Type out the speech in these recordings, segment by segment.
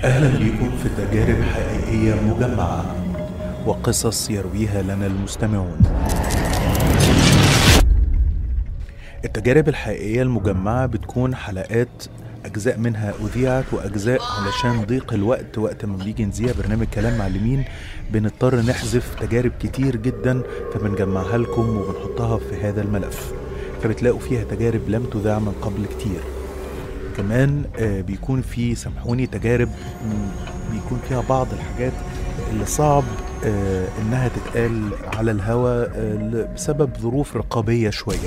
أهلا بكم في تجارب حقيقية مجمعة وقصص يرويها لنا المستمعون التجارب الحقيقية المجمعة بتكون حلقات أجزاء منها أذيعت وأجزاء علشان ضيق الوقت وقت ما بنيجي نذيع برنامج كلام معلمين بنضطر نحذف تجارب كتير جدا فبنجمعها لكم وبنحطها في هذا الملف فبتلاقوا فيها تجارب لم تذاع من قبل كتير كمان آه، بيكون في سامحوني تجارب مم، بيكون فيها بعض الحاجات اللي صعب آه، انها تتقال على الهوا آه، ل- بسبب ظروف رقابية شوية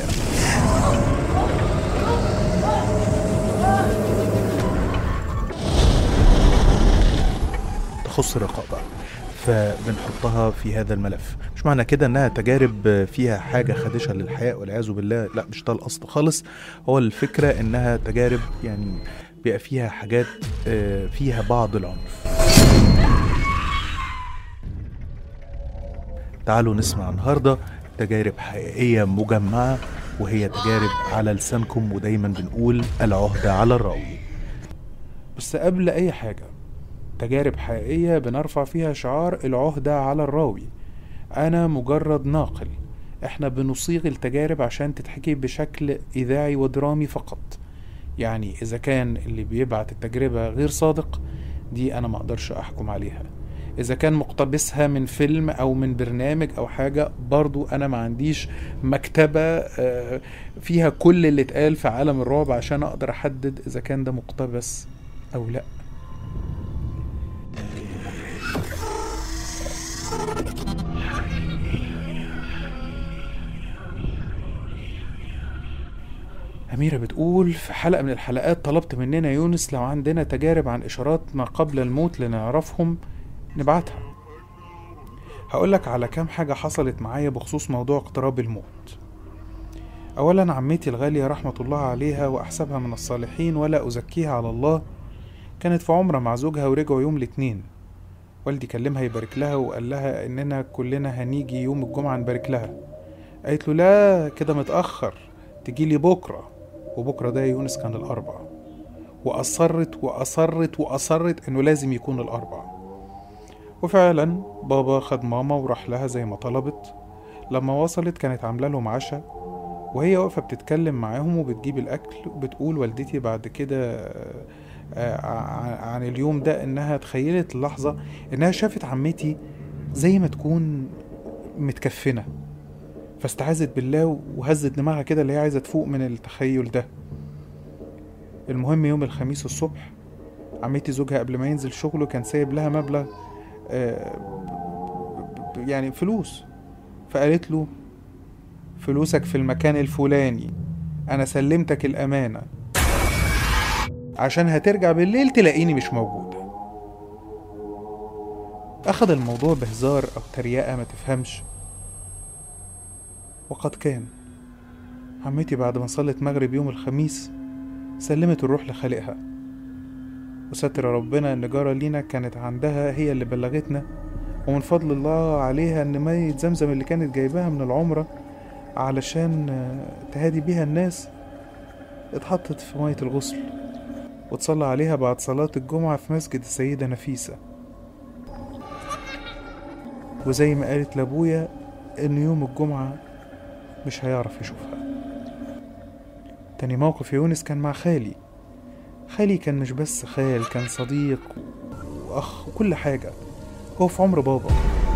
تخص الرقابة فبنحطها في هذا الملف مش معنى كده انها تجارب فيها حاجة خادشة للحياة والعياذ بالله لا مش ده القصد خالص هو الفكرة انها تجارب يعني بيبقى فيها حاجات آه، فيها بعض العنف تعالوا نسمع النهاردة تجارب حقيقية مجمعة وهي تجارب على لسانكم ودايما بنقول العهدة على الراوي بس قبل أي حاجة تجارب حقيقية بنرفع فيها شعار العهدة على الراوي أنا مجرد ناقل احنا بنصيغ التجارب عشان تتحكي بشكل إذاعي ودرامي فقط يعني إذا كان اللي بيبعت التجربة غير صادق دي أنا ما أقدرش أحكم عليها إذا كان مقتبسها من فيلم أو من برنامج أو حاجة برضو أنا ما عنديش مكتبة آه، فيها كل اللي اتقال في عالم الرعب عشان أقدر أحدد إذا كان ده مقتبس أو لأ أميرة بتقول في حلقة من الحلقات طلبت مننا يونس لو عندنا تجارب عن إشارات ما قبل الموت لنعرفهم نبعتها هقولك على كام حاجة حصلت معايا بخصوص موضوع اقتراب الموت أولا عمتي الغالية رحمة الله عليها وأحسبها من الصالحين ولا أزكيها على الله كانت في عمرة مع زوجها ورجعوا يوم الاتنين والدي كلمها يبارك لها وقال لها إننا كلنا هنيجي يوم الجمعة نبارك لها قالت له لا كده متأخر تجيلي بكرة وبكرة ده يا يونس كان الأربع وأصرت وأصرت وأصرت إنه لازم يكون الأربع وفعلا بابا خد ماما وراح لها زي ما طلبت لما وصلت كانت عاملة لهم عشاء وهي واقفة بتتكلم معاهم وبتجيب الأكل وبتقول والدتي بعد كده آه، آه، ع- عن اليوم ده إنها تخيلت اللحظة إنها شافت عمتي زي ما تكون متكفنة فاستعاذت بالله وهزت دماغها كده اللي هي عايزة تفوق من التخيل ده المهم يوم الخميس الصبح عمتي زوجها قبل ما ينزل شغله كان سايب لها مبلغ آه، ب- ب- يعني فلوس فقالت له فلوسك في المكان الفلاني انا سلمتك الامانة عشان هترجع بالليل تلاقيني مش موجودة اخد الموضوع بهزار او تريقة ما تفهمش وقد كان عمتي بعد ما صلت مغرب يوم الخميس سلمت الروح لخالقها وستر ربنا ان جارة لينا كانت عندها هي اللي بلغتنا ومن فضل الله عليها ان مية زمزم اللي كانت جايباها من العمرة علشان آه، تهادي بيها الناس اتحطت في مية الغسل وتصلى عليها بعد صلاة الجمعة في مسجد السيدة نفيسة وزي ما قالت لابويا ان يوم الجمعة مش هيعرف يشوفها تاني موقف يا يونس كان مع خالي خالي كان مش بس خال كان صديق وأخ وكل حاجة هو في عمر بابا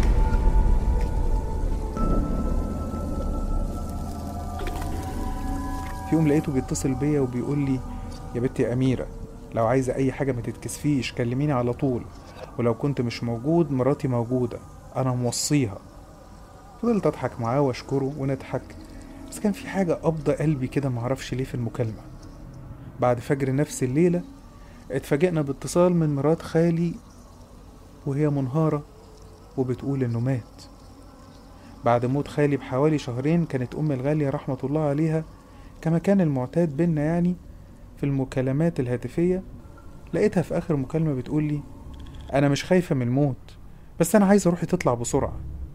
في يوم لقيته بيتصل بيا وبيقول لي يا بنتي يا أميرة لو عايزة أي حاجة ما تتكسفيش كلميني على طول ولو كنت مش موجود مراتي موجودة أنا موصيها فضلت أضحك معاه وأشكره ونضحك بس كان في حاجة قبضة قلبي كده معرفش ليه في المكالمة بعد فجر نفس الليلة اتفاجئنا باتصال من مرات خالي وهي منهارة وبتقول إنه مات بعد موت خالي بحوالي شهرين كانت أمي الغالية رحمة الله عليها كما كان المعتاد بينا يعني في المكالمات الهاتفية لقيتها في آخر مكالمة بتقول لي أنا مش خايفة من الموت بس أنا عايزة روحي تطلع بسرعة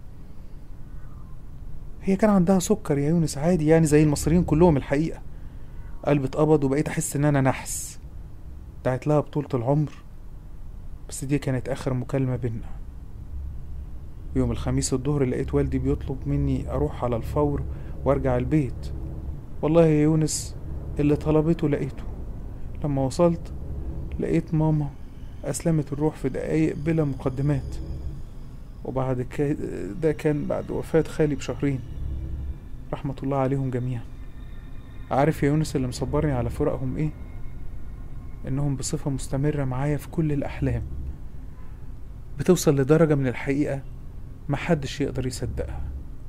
هي كان عندها سكر يا يونس عادي يعني زي المصريين كلهم الحقيقة قلبي اتقبض وبقيت أحس إن أنا نحس دعت لها بطولة العمر بس دي كانت آخر مكالمة بينا يوم الخميس الظهر لقيت والدي بيطلب مني أروح على الفور وأرجع البيت والله يا يونس اللي طلبته لقيته لما وصلت لقيت ماما أسلمت الروح في دقايق بلا مقدمات وبعد كده ده كان بعد وفاة خالي بشهرين رحمة الله عليهم جميعا عارف يا يونس اللي مصبرني على فراقهم ايه انهم بصفة مستمرة معايا في كل الأحلام بتوصل لدرجة من الحقيقة محدش يقدر يصدقها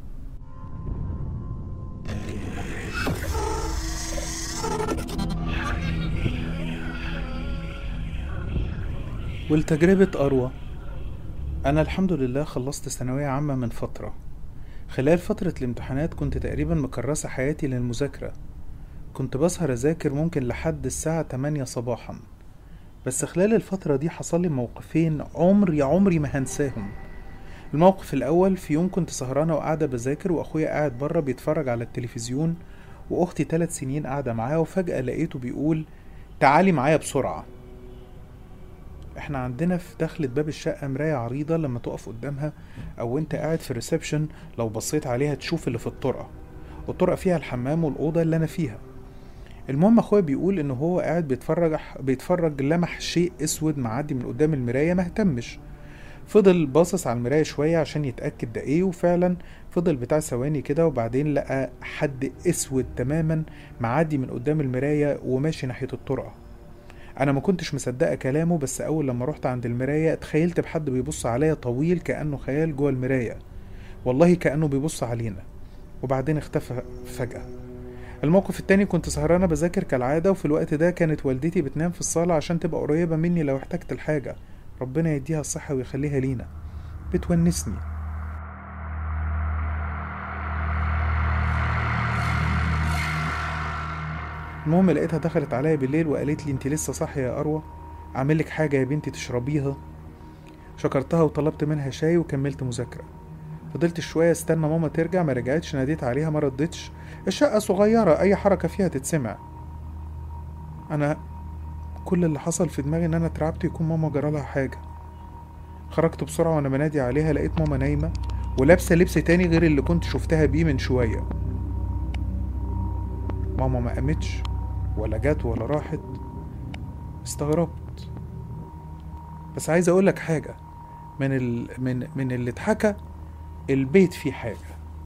ولتجربة أروى أنا الحمد لله خلصت ثانوية عامة من فترة خلال فترة الامتحانات كنت تقريبا مكرسة حياتي للمذاكرة كنت بسهر أذاكر ممكن لحد الساعة 8 صباحا بس خلال الفترة دي حصل لي موقفين عمري عمري ما هنساهم الموقف الأول في يوم كنت سهرانة وقاعدة بذاكر وأخويا قاعد بره بيتفرج على التلفزيون وأختي ثلاث سنين قاعدة معاه وفجأة لقيته بيقول تعالي معايا بسرعة احنا عندنا في دخلة باب الشقة مراية عريضة لما تقف قدامها او انت قاعد في الريسبشن لو بصيت عليها تشوف اللي في الطرقة والطرقة فيها الحمام والأوضة اللي أنا فيها المهم اخويا بيقول ان هو قاعد بيتفرج بيتفرج لمح شيء اسود معدي من قدام المرايه ما اهتمش فضل باصص على المرايه شويه عشان يتاكد ده ايه وفعلا فضل بتاع ثواني كده وبعدين لقى حد اسود تماما معدي من قدام المرايه وماشي ناحيه الطرقه انا ما كنتش مصدقه كلامه بس اول لما رحت عند المرايه اتخيلت بحد بيبص عليا طويل كانه خيال جوه المرايه والله كانه بيبص علينا وبعدين اختفى فجاه الموقف التاني كنت سهرانة بذاكر كالعادة وفي الوقت ده كانت والدتي بتنام في الصالة عشان تبقى قريبة مني لو احتجت الحاجة ربنا يديها الصحة ويخليها لينا بتونسني المهم لقيتها دخلت عليا بالليل وقالت لي انت لسه صاحية يا أروى اعمل لك حاجة يا بنتي تشربيها شكرتها وطلبت منها شاي وكملت مذاكرة فضلت شوية استنى ماما ترجع ما رجعتش ناديت عليها ما ردتش الشقة صغيرة أي حركة فيها تتسمع أنا كل اللي حصل في دماغي إن أنا اترعبت يكون ماما جرالها حاجة خرجت بسرعة وأنا بنادي عليها لقيت ماما نايمة ولابسة لبس تاني غير اللي كنت شفتها بيه من شوية ماما ما قامتش ولا جت ولا راحت استغربت بس عايز اقولك حاجة من ال... من من اللي اتحكى البيت فيه حاجة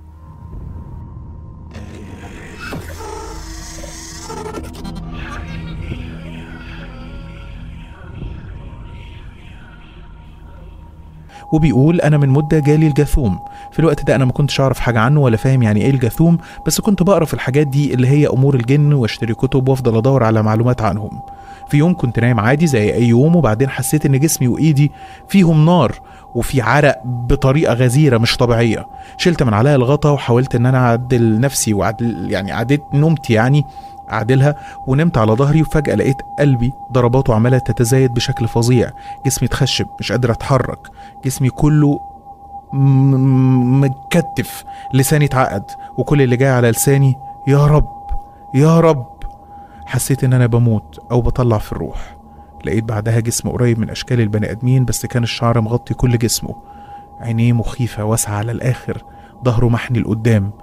وبيقول انا من مده جالي الجاثوم في الوقت ده انا ما كنتش اعرف حاجه عنه ولا فاهم يعني ايه الجاثوم بس كنت بقرا في الحاجات دي اللي هي امور الجن واشتري كتب وافضل ادور على معلومات عنهم في يوم كنت نايم عادي زي اي يوم وبعدين حسيت ان جسمي وايدي فيهم نار وفي عرق بطريقه غزيره مش طبيعيه شلت من عليا الغطا وحاولت ان انا اعدل نفسي وعدل يعني عديت نمت يعني اعدلها ونمت على ظهري وفجاه لقيت قلبي ضرباته عماله تتزايد بشكل فظيع جسمي اتخشب مش قادر اتحرك جسمي كله م- متكتف لساني اتعقد وكل اللي جاي على لساني يا رب يا رب حسيت ان انا بموت او بطلع في الروح لقيت بعدها جسم قريب من اشكال البني ادمين بس كان الشعر مغطي كل جسمه عينيه مخيفة واسعة على الاخر ظهره محني لقدام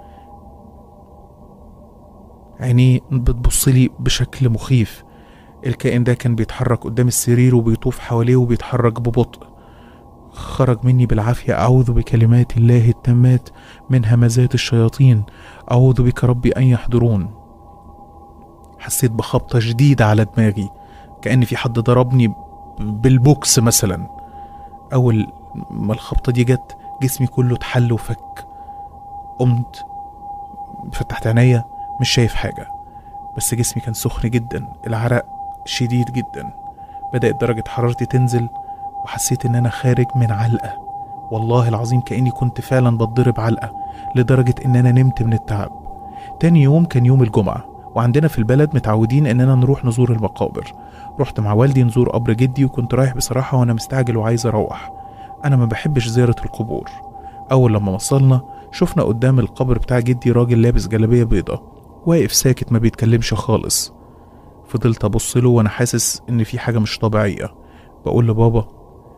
عينيه بتبصلي بشكل مخيف الكائن ده كان بيتحرك قدام السرير وبيطوف حواليه وبيتحرك ببطء خرج مني بالعافية أعوذ بكلمات الله التامات من همزات الشياطين أعوذ بك ربي أن يحضرون حسيت بخبطة جديدة على دماغي كأن في حد ضربني بالبوكس مثلا أول ما الخبطة دي جت جسمي كله اتحل وفك قمت فتحت عينيا مش شايف حاجة بس جسمي كان سخن جدا العرق شديد جدا بدأت درجة حرارتي تنزل وحسيت ان انا خارج من علقة والله العظيم كأني كنت فعلا بتضرب علقة لدرجة ان انا نمت من التعب تاني يوم كان يوم الجمعة وعندنا في البلد متعودين اننا نروح نزور المقابر رحت مع والدي نزور قبر جدي وكنت رايح بصراحة وانا مستعجل وعايز اروح انا ما بحبش زيارة القبور اول لما وصلنا شفنا قدام القبر بتاع جدي راجل لابس جلابية بيضة واقف ساكت ما بيتكلمش خالص فضلت ابص له وانا حاسس ان في حاجة مش طبيعية بقول لبابا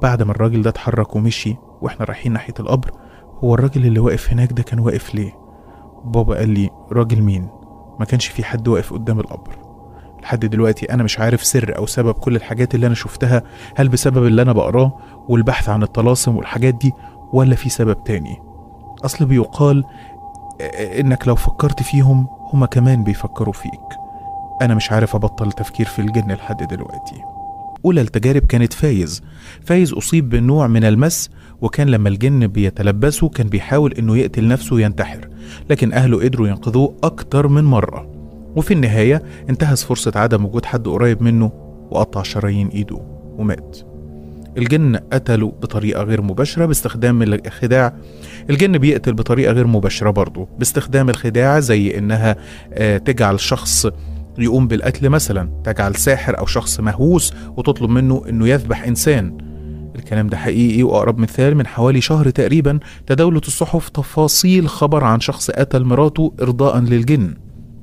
بعد ما الراجل ده اتحرك ومشي واحنا رايحين ناحية القبر هو الراجل اللي واقف هناك ده كان واقف ليه بابا قال لي راجل مين ما كانش في حد واقف قدام القبر لحد دلوقتي انا مش عارف سر او سبب كل الحاجات اللي انا شفتها هل بسبب اللي انا بقراه والبحث عن الطلاسم والحاجات دي ولا في سبب تاني اصل بيقال انك لو فكرت فيهم هما كمان بيفكروا فيك انا مش عارف ابطل تفكير في الجن لحد دلوقتي اولى التجارب كانت فايز فايز اصيب بنوع من المس وكان لما الجن بيتلبسه كان بيحاول انه يقتل نفسه وينتحر لكن اهله قدروا ينقذوه اكتر من مره وفي النهايه انتهز فرصه عدم وجود حد قريب منه وقطع شرايين ايده ومات الجن قتله بطريقة غير مباشرة باستخدام الخداع الجن بيقتل بطريقة غير مباشرة برضه باستخدام الخداع زي إنها آه، تجعل شخص يقوم بالقتل مثلا تجعل ساحر أو شخص مهووس وتطلب منه إنه يذبح إنسان الكلام ده حقيقي وأقرب مثال من حوالي شهر تقريبا تداولت الصحف تفاصيل خبر عن شخص قتل مراته إرضاء للجن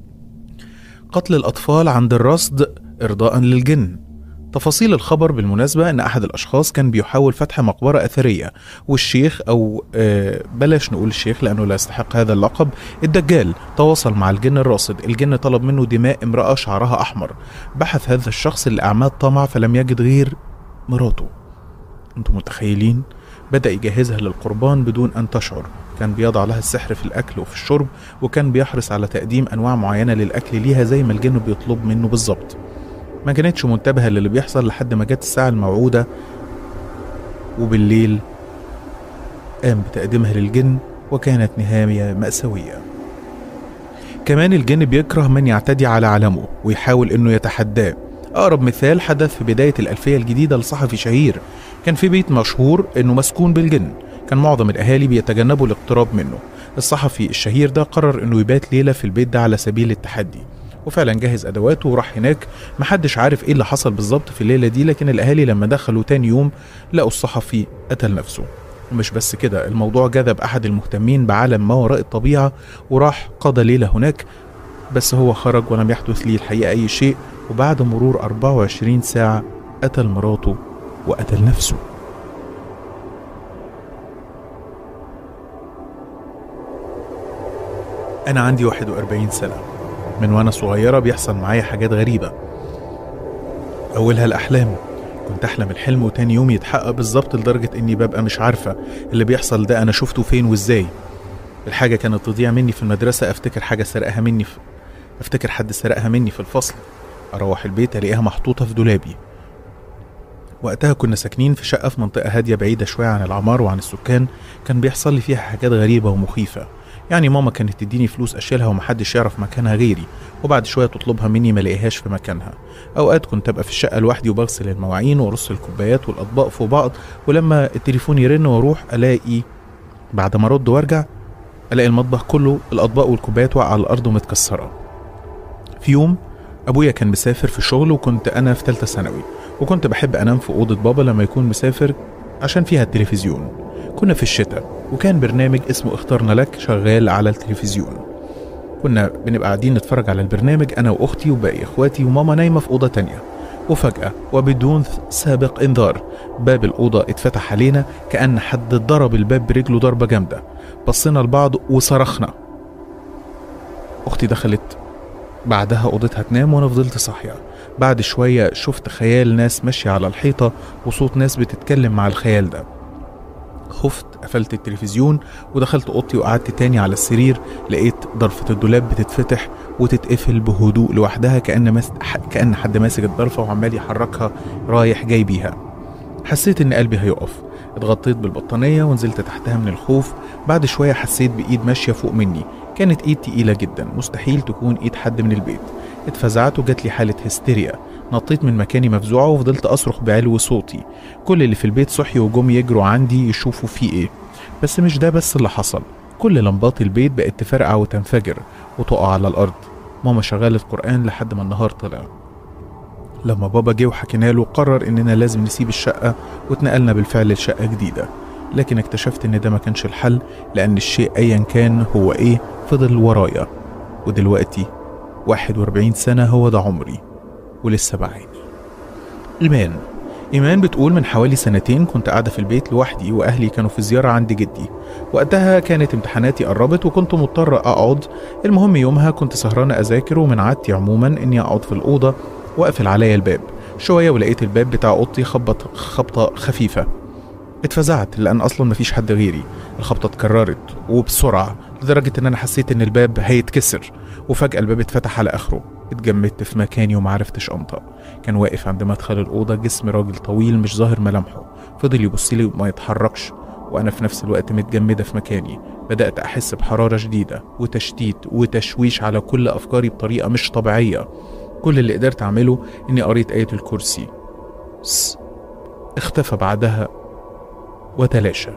قتل الأطفال عند الرصد إرضاء للجن تفاصيل الخبر بالمناسبة أن أحد الأشخاص كان بيحاول فتح مقبرة أثرية والشيخ أو آه، بلاش نقول الشيخ لأنه لا يستحق هذا اللقب الدجال تواصل مع الجن الراصد الجن طلب منه دماء امرأة شعرها أحمر بحث هذا الشخص لأعمال طمع فلم يجد غير مراته أنتم متخيلين؟ بدأ يجهزها للقربان بدون أن تشعر كان بيضع لها السحر في الأكل وفي الشرب وكان بيحرص على تقديم أنواع معينة للأكل ليها زي ما الجن بيطلب منه بالظبط ما كانتش منتبهة للي بيحصل لحد ما جت الساعة الموعودة وبالليل قام بتقديمها للجن وكانت نهاية مأساوية كمان الجن بيكره من يعتدي على علمه ويحاول انه يتحداه أقرب مثال حدث في بداية الألفية الجديدة لصحفي شهير كان في بيت مشهور انه مسكون بالجن كان معظم الأهالي بيتجنبوا الاقتراب منه الصحفي الشهير ده قرر انه يبات ليلة في البيت ده على سبيل التحدي وفعلا جهز ادواته وراح هناك محدش عارف ايه اللي حصل بالظبط في الليله دي لكن الاهالي لما دخلوا تاني يوم لقوا الصحفي قتل نفسه ومش بس كده الموضوع جذب احد المهتمين بعالم ما وراء الطبيعه وراح قضى ليله هناك بس هو خرج ولم يحدث ليه الحقيقه اي شيء وبعد مرور 24 ساعه قتل مراته وقتل نفسه أنا عندي 41 سنة من وأنا صغيرة بيحصل معايا حاجات غريبة أولها الأحلام كنت أحلم الحلم وتاني يوم يتحقق بالظبط لدرجة إني ببقى مش عارفة اللي بيحصل ده أنا شفته فين وإزاي الحاجة كانت تضيع مني في المدرسة أفتكر حاجة سرقها مني في أفتكر حد سرقها مني في الفصل أروح البيت ألاقيها محطوطة في دولابي وقتها كنا ساكنين في شقة في منطقة هادية بعيدة شوية عن العمار وعن السكان كان بيحصل لي فيها حاجات غريبة ومخيفة يعني ماما كانت تديني فلوس اشيلها ومحدش يعرف مكانها غيري وبعد شويه تطلبها مني ما الاقيهاش في مكانها اوقات كنت ابقى في الشقه لوحدي وبغسل المواعين وارص الكوبايات والاطباق فوق بعض ولما التليفون يرن واروح الاقي بعد ما ارد وارجع الاقي المطبخ كله الاطباق والكوبايات واقعه على الارض ومتكسره في يوم ابويا كان مسافر في شغل وكنت انا في ثالثه ثانوي وكنت بحب انام في اوضه بابا لما يكون مسافر عشان فيها التلفزيون كنا في الشتاء وكان برنامج اسمه اخترنا لك شغال على التلفزيون كنا بنبقى قاعدين نتفرج على البرنامج انا واختي وباقي اخواتي وماما نايمه في اوضه تانية وفجاه وبدون سابق انذار باب الاوضه اتفتح علينا كان حد ضرب الباب برجله ضربه جامده بصينا لبعض وصرخنا اختي دخلت بعدها اوضتها تنام وانا فضلت صاحيه بعد شويه شفت خيال ناس ماشيه على الحيطه وصوت ناس بتتكلم مع الخيال ده خفت قفلت التلفزيون ودخلت اوضتي وقعدت تاني على السرير لقيت ضرفة الدولاب بتتفتح وتتقفل بهدوء لوحدها كأن مس... كأن حد ماسك الضرفة وعمال يحركها رايح جاي بيها حسيت ان قلبي هيقف اتغطيت بالبطانية ونزلت تحتها من الخوف بعد شوية حسيت بإيد ماشية فوق مني كانت إيد تقيلة جدا مستحيل تكون إيد حد من البيت اتفزعت وجات لي حالة هستيريا نطيت من مكاني مفزوعة وفضلت أصرخ بعلو صوتي كل اللي في البيت صحي وجم يجروا عندي يشوفوا في إيه بس مش ده بس اللي حصل كل لمبات البيت بقت تفرقع وتنفجر وتقع على الأرض ماما شغلت قرآن لحد ما النهار طلع لما بابا جه وحكينا له قرر إننا لازم نسيب الشقة واتنقلنا بالفعل لشقة جديدة لكن اكتشفت إن ده ما كانش الحل لأن الشيء أيا كان هو إيه فضل ورايا ودلوقتي 41 سنة هو ده عمري ولسه بعاني إيمان إيمان بتقول من حوالي سنتين كنت قاعدة في البيت لوحدي وأهلي كانوا في زيارة عند جدي وقتها كانت امتحاناتي قربت وكنت مضطرة أقعد المهم يومها كنت سهرانة أذاكر ومن عادتي عموما إني أقعد في الأوضة وأقفل عليا الباب شوية ولقيت الباب بتاع أوضتي خبط خبطة خفيفة اتفزعت لأن أصلا مفيش حد غيري الخبطة اتكررت وبسرعة لدرجة إن أنا حسيت إن الباب هيتكسر وفجأة الباب اتفتح على آخره اتجمدت في مكاني ومعرفتش أنطق كان واقف عند مدخل الأوضة جسم راجل طويل مش ظاهر ملامحه فضل يبص لي وما يتحركش وأنا في نفس الوقت متجمدة في مكاني بدأت أحس بحرارة شديدة وتشتيت وتشويش على كل أفكاري بطريقة مش طبيعية كل اللي قدرت أعمله إني قريت آية الكرسي س اختفى بعدها وتلاشى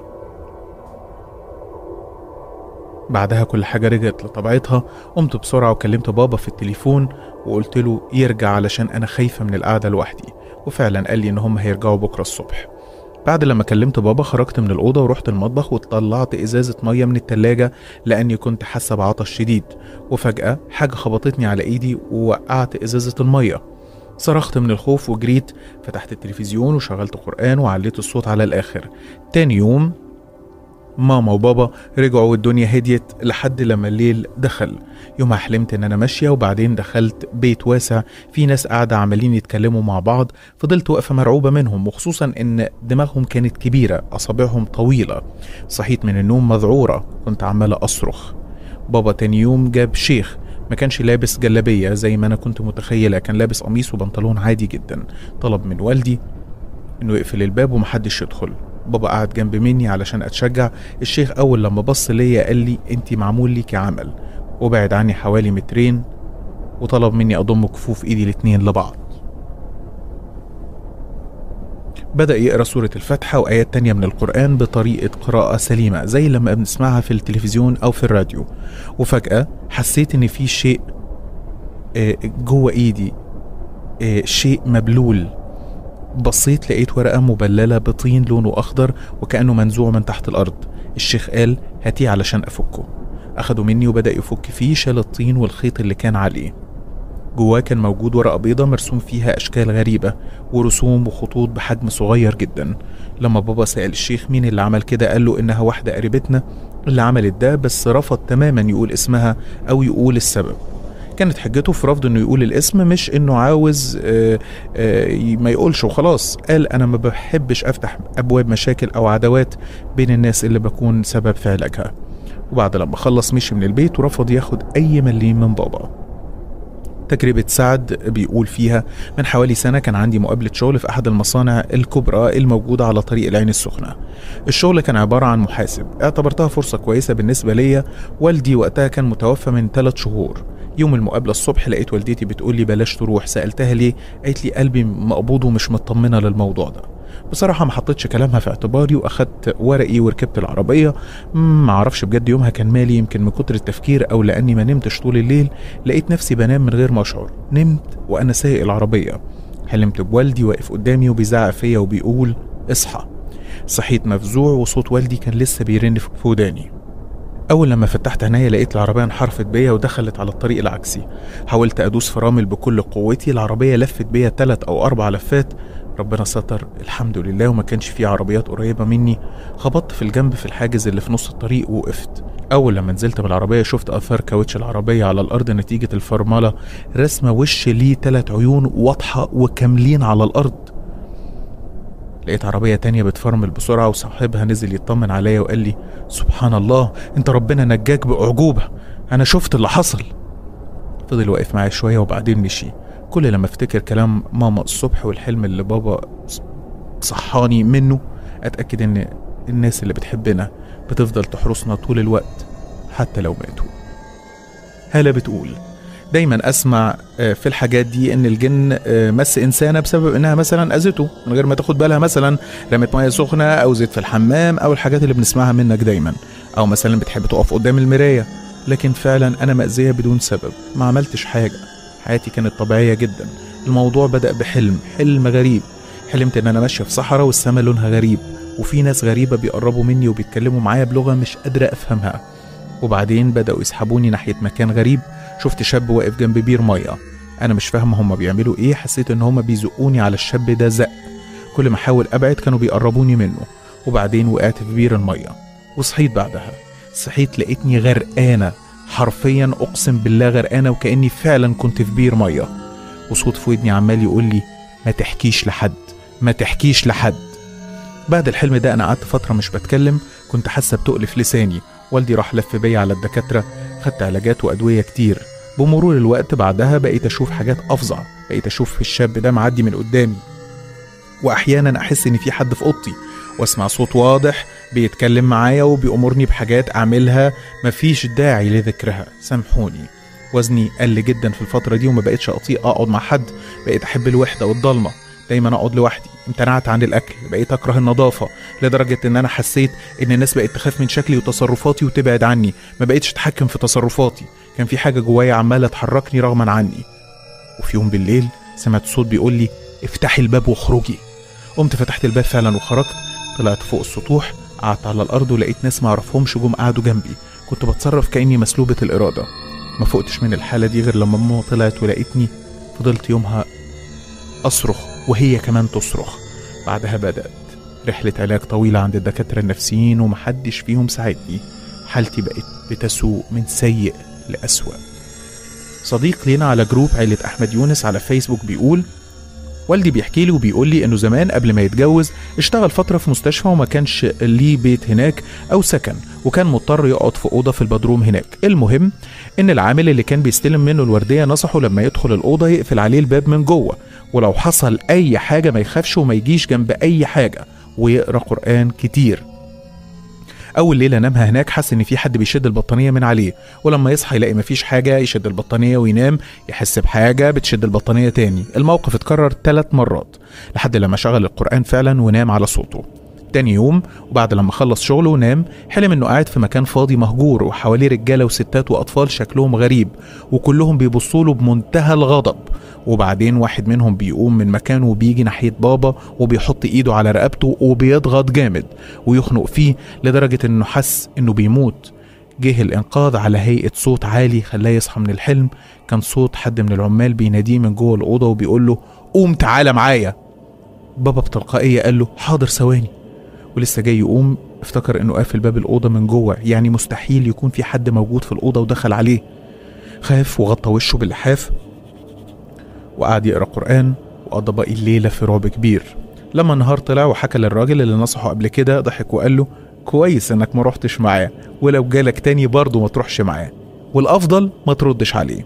بعدها كل حاجة رجعت لطبيعتها قمت بسرعة وكلمت بابا في التليفون وقلت له يرجع علشان أنا خايفة من القعدة لوحدي وفعلا قال لي إن هم هيرجعوا بكرة الصبح بعد لما كلمت بابا خرجت من الأوضة ورحت المطبخ وطلعت إزازة مية من التلاجة لأني كنت حاسة بعطش شديد وفجأة حاجة خبطتني على إيدي ووقعت إزازة المية صرخت من الخوف وجريت فتحت التلفزيون وشغلت قرآن وعليت الصوت على الآخر تاني يوم ماما وبابا رجعوا والدنيا هديت لحد لما الليل دخل يومها حلمت ان انا ماشيه وبعدين دخلت بيت واسع في ناس قاعده عمالين يتكلموا مع بعض فضلت واقفه مرعوبه منهم وخصوصا ان دماغهم كانت كبيره اصابعهم طويله صحيت من النوم مذعوره كنت عماله اصرخ بابا تاني يوم جاب شيخ ما كانش لابس جلابيه زي ما انا كنت متخيله كان لابس قميص وبنطلون عادي جدا طلب من والدي انه يقفل الباب ومحدش يدخل بابا قعد جنب مني علشان اتشجع الشيخ اول لما بص ليا قال لي انت معمول ليكي عمل وبعد عني حوالي مترين وطلب مني اضم كفوف ايدي الاتنين لبعض بدأ يقرأ سورة الفاتحة وآيات تانية من القرآن بطريقة قراءة سليمة زي لما بنسمعها في التلفزيون أو في الراديو وفجأة حسيت إن في شيء آه، جوه إيدي آه، شيء مبلول بصيت لقيت ورقة مبللة بطين لونه أخضر وكأنه منزوع من تحت الأرض الشيخ قال هاتيه علشان أفكه أخده مني وبدأ يفك فيه شال الطين والخيط اللي كان عليه جواه كان موجود ورقة بيضة مرسوم فيها أشكال غريبة ورسوم وخطوط بحجم صغير جدا لما بابا سأل الشيخ مين اللي عمل كده قال له إنها واحدة قريبتنا اللي عملت ده بس رفض تماما يقول اسمها أو يقول السبب كانت حجته في رفض انه يقول الاسم مش انه عاوز آه، آه، ما يقولش وخلاص قال انا ما بحبش افتح ابواب مشاكل او عداوات بين الناس اللي بكون سبب في علاجها وبعد لما خلص مشي من البيت ورفض ياخد اي مليم من بابا تجربة سعد بيقول فيها من حوالي سنة كان عندي مقابلة شغل في أحد المصانع الكبرى الموجودة على طريق العين السخنة الشغل كان عبارة عن محاسب اعتبرتها فرصة كويسة بالنسبة ليا والدي وقتها كان متوفى من ثلاث شهور يوم المقابلة الصبح لقيت والدتي بتقول لي بلاش تروح سألتها ليه قالت لي قلبي مقبوض ومش مطمنة للموضوع ده بصراحة ما حطيتش كلامها في اعتباري واخدت ورقي وركبت العربية مم، ما اعرفش بجد يومها كان مالي يمكن من كتر التفكير او لاني ما نمتش طول الليل لقيت نفسي بنام من غير ما اشعر نمت وانا سايق العربية حلمت بوالدي واقف قدامي وبيزعق فيا وبيقول اصحى صحيت مفزوع وصوت والدي كان لسه بيرن في وداني أول لما فتحت عينيا لقيت العربية انحرفت بيا ودخلت على الطريق العكسي حاولت أدوس فرامل بكل قوتي العربية لفت بيا تلات أو أربع لفات ربنا ستر الحمد لله وما كانش في عربيات قريبة مني خبطت في الجنب في الحاجز اللي في نص الطريق ووقفت أول لما نزلت من العربية شفت آثار كاوتش العربية على الأرض نتيجة الفرملة رسمة وش ليه تلات عيون واضحة وكاملين على الأرض لقيت عربية تانية بتفرمل بسرعة وصاحبها نزل يطمن عليا وقال لي سبحان الله انت ربنا نجاك بأعجوبة أنا شفت اللي حصل فضل واقف معايا شوية وبعدين مشي كل لما افتكر كلام ماما الصبح والحلم اللي بابا صحاني منه اتأكد ان الناس اللي بتحبنا بتفضل تحرسنا طول الوقت حتى لو ماتوا هالة بتقول دايما اسمع آه، في الحاجات دي ان الجن آه، مس انسانه بسبب انها مثلا اذته من غير ما تاخد بالها مثلا رمت ميه سخنه او زيت في الحمام او الحاجات اللي بنسمعها منك دايما او مثلا بتحب تقف قدام المرايه لكن فعلا انا مأذية بدون سبب ما عملتش حاجه حياتي كانت طبيعيه جدا الموضوع بدأ بحلم حلم غريب حلمت ان انا ماشيه في صحراء والسماء لونها غريب وفي ناس غريبه بيقربوا مني وبيتكلموا معايا بلغه مش قادره افهمها وبعدين بدأوا يسحبوني ناحيه مكان غريب شفت شاب واقف جنب بير ميه انا مش فاهم هما بيعملوا ايه حسيت ان هما بيزقوني على الشاب ده زق كل ما احاول ابعد كانوا بيقربوني منه وبعدين وقعت في بير الميه وصحيت بعدها صحيت لقيتني غرقانه حرفيا اقسم بالله غرقانه وكاني فعلا كنت في بير ميه وصوت في ودني عمال يقول لي ما تحكيش لحد ما تحكيش لحد بعد الحلم ده انا قعدت فتره مش بتكلم كنت حاسه بتقل في لساني والدي راح لف بيا على الدكاتره خدت علاجات وادويه كتير بمرور الوقت بعدها بقيت اشوف حاجات افظع بقيت اشوف الشاب ده معدي من قدامي واحيانا احس ان في حد في اوضتي واسمع صوت واضح بيتكلم معايا وبيأمرني بحاجات اعملها مفيش داعي لذكرها سامحوني وزني قل جدا في الفترة دي وما بقتش أطيق أقعد مع حد بقيت أحب الوحدة والضلمة دايما أقعد لوحدي امتنعت عن الأكل بقيت أكره النظافة لدرجة إن أنا حسيت إن الناس بقت تخاف من شكلي وتصرفاتي وتبعد عني ما بقتش أتحكم في تصرفاتي كان في حاجة جوايا عمالة تحركني رغما عني وفي يوم بالليل سمعت صوت بيقول لي افتحي الباب واخرجي قمت فتحت الباب فعلا وخرجت طلعت فوق السطوح قعدت على الارض ولقيت ناس ما اعرفهمش جم قعدوا جنبي كنت بتصرف كاني مسلوبه الاراده ما فقتش من الحاله دي غير لما ماما طلعت ولقيتني فضلت يومها اصرخ وهي كمان تصرخ بعدها بدات رحله علاج طويله عند الدكاتره النفسيين ومحدش فيهم ساعدني حالتي بقت بتسوء من سيء لأسوأ صديق لينا على جروب عيلة أحمد يونس على فيسبوك بيقول والدي بيحكي لي وبيقول لي انه زمان قبل ما يتجوز اشتغل فتره في مستشفى وما كانش ليه بيت هناك او سكن وكان مضطر يقعد في اوضه في البدروم هناك المهم ان العامل اللي كان بيستلم منه الورديه نصحه لما يدخل الاوضه يقفل عليه الباب من جوه ولو حصل اي حاجه ما يخافش وما يجيش جنب اي حاجه ويقرا قران كتير اول ليله نامها هناك حس ان في حد بيشد البطانيه من عليه ولما يصحى يلاقي مفيش حاجه يشد البطانيه وينام يحس بحاجه بتشد البطانيه تاني الموقف اتكرر ثلاث مرات لحد لما شغل القران فعلا ونام على صوته تاني يوم وبعد لما خلص شغله ونام حلم انه قاعد في مكان فاضي مهجور وحواليه رجاله وستات واطفال شكلهم غريب وكلهم بيبصوا له بمنتهى الغضب وبعدين واحد منهم بيقوم من مكانه وبيجي ناحيه بابا وبيحط ايده على رقبته وبيضغط جامد ويخنق فيه لدرجه انه حس انه بيموت جه الانقاذ على هيئه صوت عالي خلاه يصحى من الحلم كان صوت حد من العمال بيناديه من جوه الاوضه وبيقول له قوم تعالى معايا بابا بتلقائيه قال له حاضر ثواني ولسه جاي يقوم افتكر انه قافل باب الاوضه من جوه يعني مستحيل يكون في حد موجود في الاوضه ودخل عليه خاف وغطى وشه باللحاف وقعد يقرا قران وقضى باقي الليله في رعب كبير لما النهار طلع وحكى للراجل اللي نصحه قبل كده ضحك وقال له كويس انك ما رحتش معاه ولو جالك تاني برضه ما تروحش معاه والافضل ما تردش عليه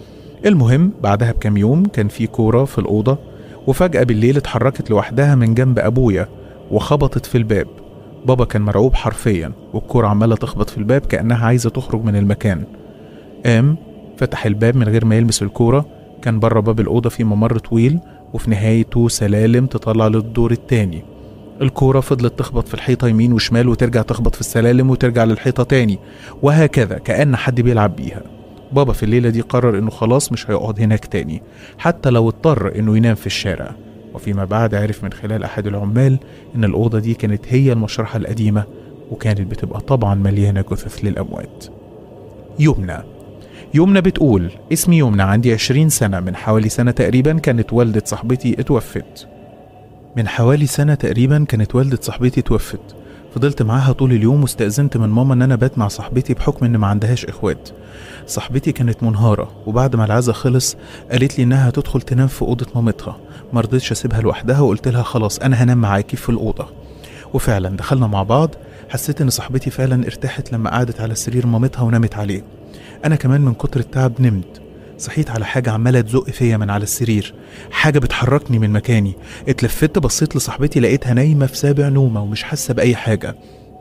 المهم بعدها بكام يوم كان في كوره في الاوضه وفجاه بالليل اتحركت لوحدها من جنب ابويا وخبطت في الباب بابا كان مرعوب حرفيا والكورة عمالة تخبط في الباب كأنها عايزة تخرج من المكان قام فتح الباب من غير ما يلمس الكورة كان بره باب الأوضة في ممر طويل وفي نهايته سلالم تطلع للدور التاني الكورة فضلت تخبط في الحيطة يمين وشمال وترجع تخبط في السلالم وترجع للحيطة تاني وهكذا كأن حد بيلعب بيها بابا في الليلة دي قرر انه خلاص مش هيقعد هناك تاني حتى لو اضطر انه ينام في الشارع وفيما بعد عرف من خلال أحد العمال إن الأوضة دي كانت هي المشرحة القديمة وكانت بتبقى طبعا مليانة جثث للأموات يمنى يمنى بتقول اسمي يمنى عندي عشرين سنة من حوالي سنة تقريبا كانت والدة صاحبتي اتوفت من حوالي سنة تقريبا كانت والدة صاحبتي اتوفت فضلت معاها طول اليوم واستأذنت من ماما ان انا بات مع صاحبتي بحكم ان ما عندهاش اخوات صاحبتي كانت منهارة وبعد ما العزا خلص قالت لي انها هتدخل تنام في اوضة مامتها ما رضيتش اسيبها لوحدها وقلت لها خلاص انا هنام معاكي في الاوضة وفعلا دخلنا مع بعض حسيت ان صاحبتي فعلا ارتاحت لما قعدت على سرير مامتها ونامت عليه انا كمان من كتر التعب نمت صحيت على حاجة عمالة تزق فيا من على السرير حاجة بتحركني من مكاني اتلفت بصيت لصاحبتي لقيتها نايمة في سابع نومة ومش حاسة بأي حاجة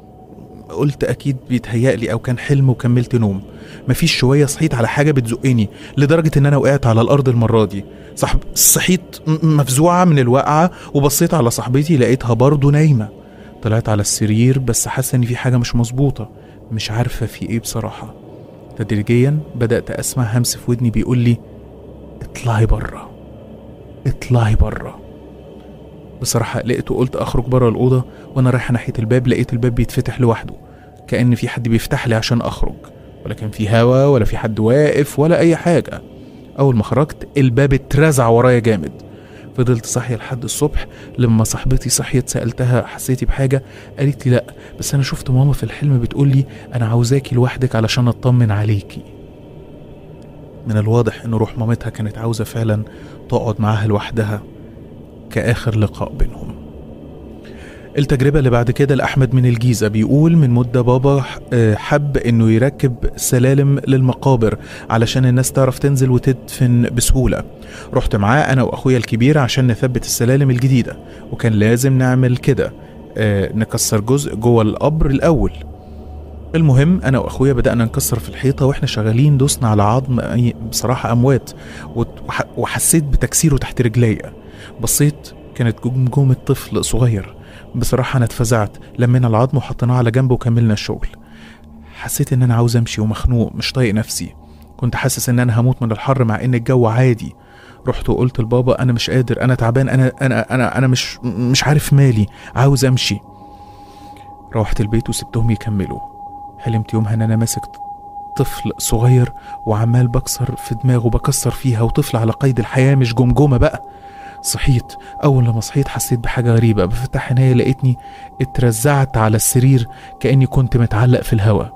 قلت أكيد بيتهيألي أو كان حلم وكملت نوم مفيش شوية صحيت على حاجة بتزقني لدرجة إن أنا وقعت على الأرض المرة دي صاحب صحيت م- مفزوعة من الوقعة وبصيت على صاحبتي لقيتها برضه نايمة طلعت على السرير بس حاسة إن في حاجة مش مظبوطة مش عارفة في إيه بصراحة تدريجيا بدأت أسمع همس في ودني بيقول لي اطلعي بره اطلعي بره بصراحة قلقت وقلت أخرج بره الأوضة وأنا رايحة ناحية الباب لقيت الباب بيتفتح لوحده كأن في حد بيفتح لي عشان أخرج ولا كان في هوا ولا في حد واقف ولا أي حاجة أول ما خرجت الباب اترزع ورايا جامد فضلت صاحية لحد الصبح لما صاحبتي صحيت سألتها حسيتي بحاجة قالت لي لأ بس أنا شفت ماما في الحلم بتقول لي أنا عاوزاكي لوحدك علشان أطمن عليكي من الواضح إن روح مامتها كانت عاوزة فعلا تقعد معاها لوحدها كآخر لقاء بينهم التجربة اللي بعد كده لأحمد من الجيزة بيقول من مدة بابا آه، حب إنه يركب سلالم للمقابر علشان الناس تعرف تنزل وتدفن بسهولة رحت معاه أنا وأخويا الكبير عشان نثبت السلالم الجديدة وكان لازم نعمل كده آه، نكسر جزء جوه القبر الأول المهم أنا وأخويا بدأنا نكسر في الحيطة وإحنا شغالين دوسنا على عظم أي- بصراحة أموات وت- وح- وحسيت بتكسيره تحت رجليا بصيت كانت جمجمة طفل صغير بصراحة أنا اتفزعت لمينا العظم وحطيناه على جنب وكملنا الشغل حسيت إن أنا عاوز أمشي ومخنوق مش طايق نفسي كنت حاسس إن أنا هموت من الحر مع إن الجو عادي رحت وقلت لبابا أنا مش قادر أنا تعبان أنا أنا أنا أنا مش مش عارف مالي عاوز أمشي روحت البيت وسبتهم يكملوا حلمت يومها إن أنا ماسك طفل صغير وعمال بكسر في دماغه بكسر فيها وطفل على قيد الحياة مش جمجمة بقى صحيت أول لما صحيت حسيت بحاجة غريبة بفتح عينيا لقيتني اترزعت على السرير كأني كنت متعلق في الهواء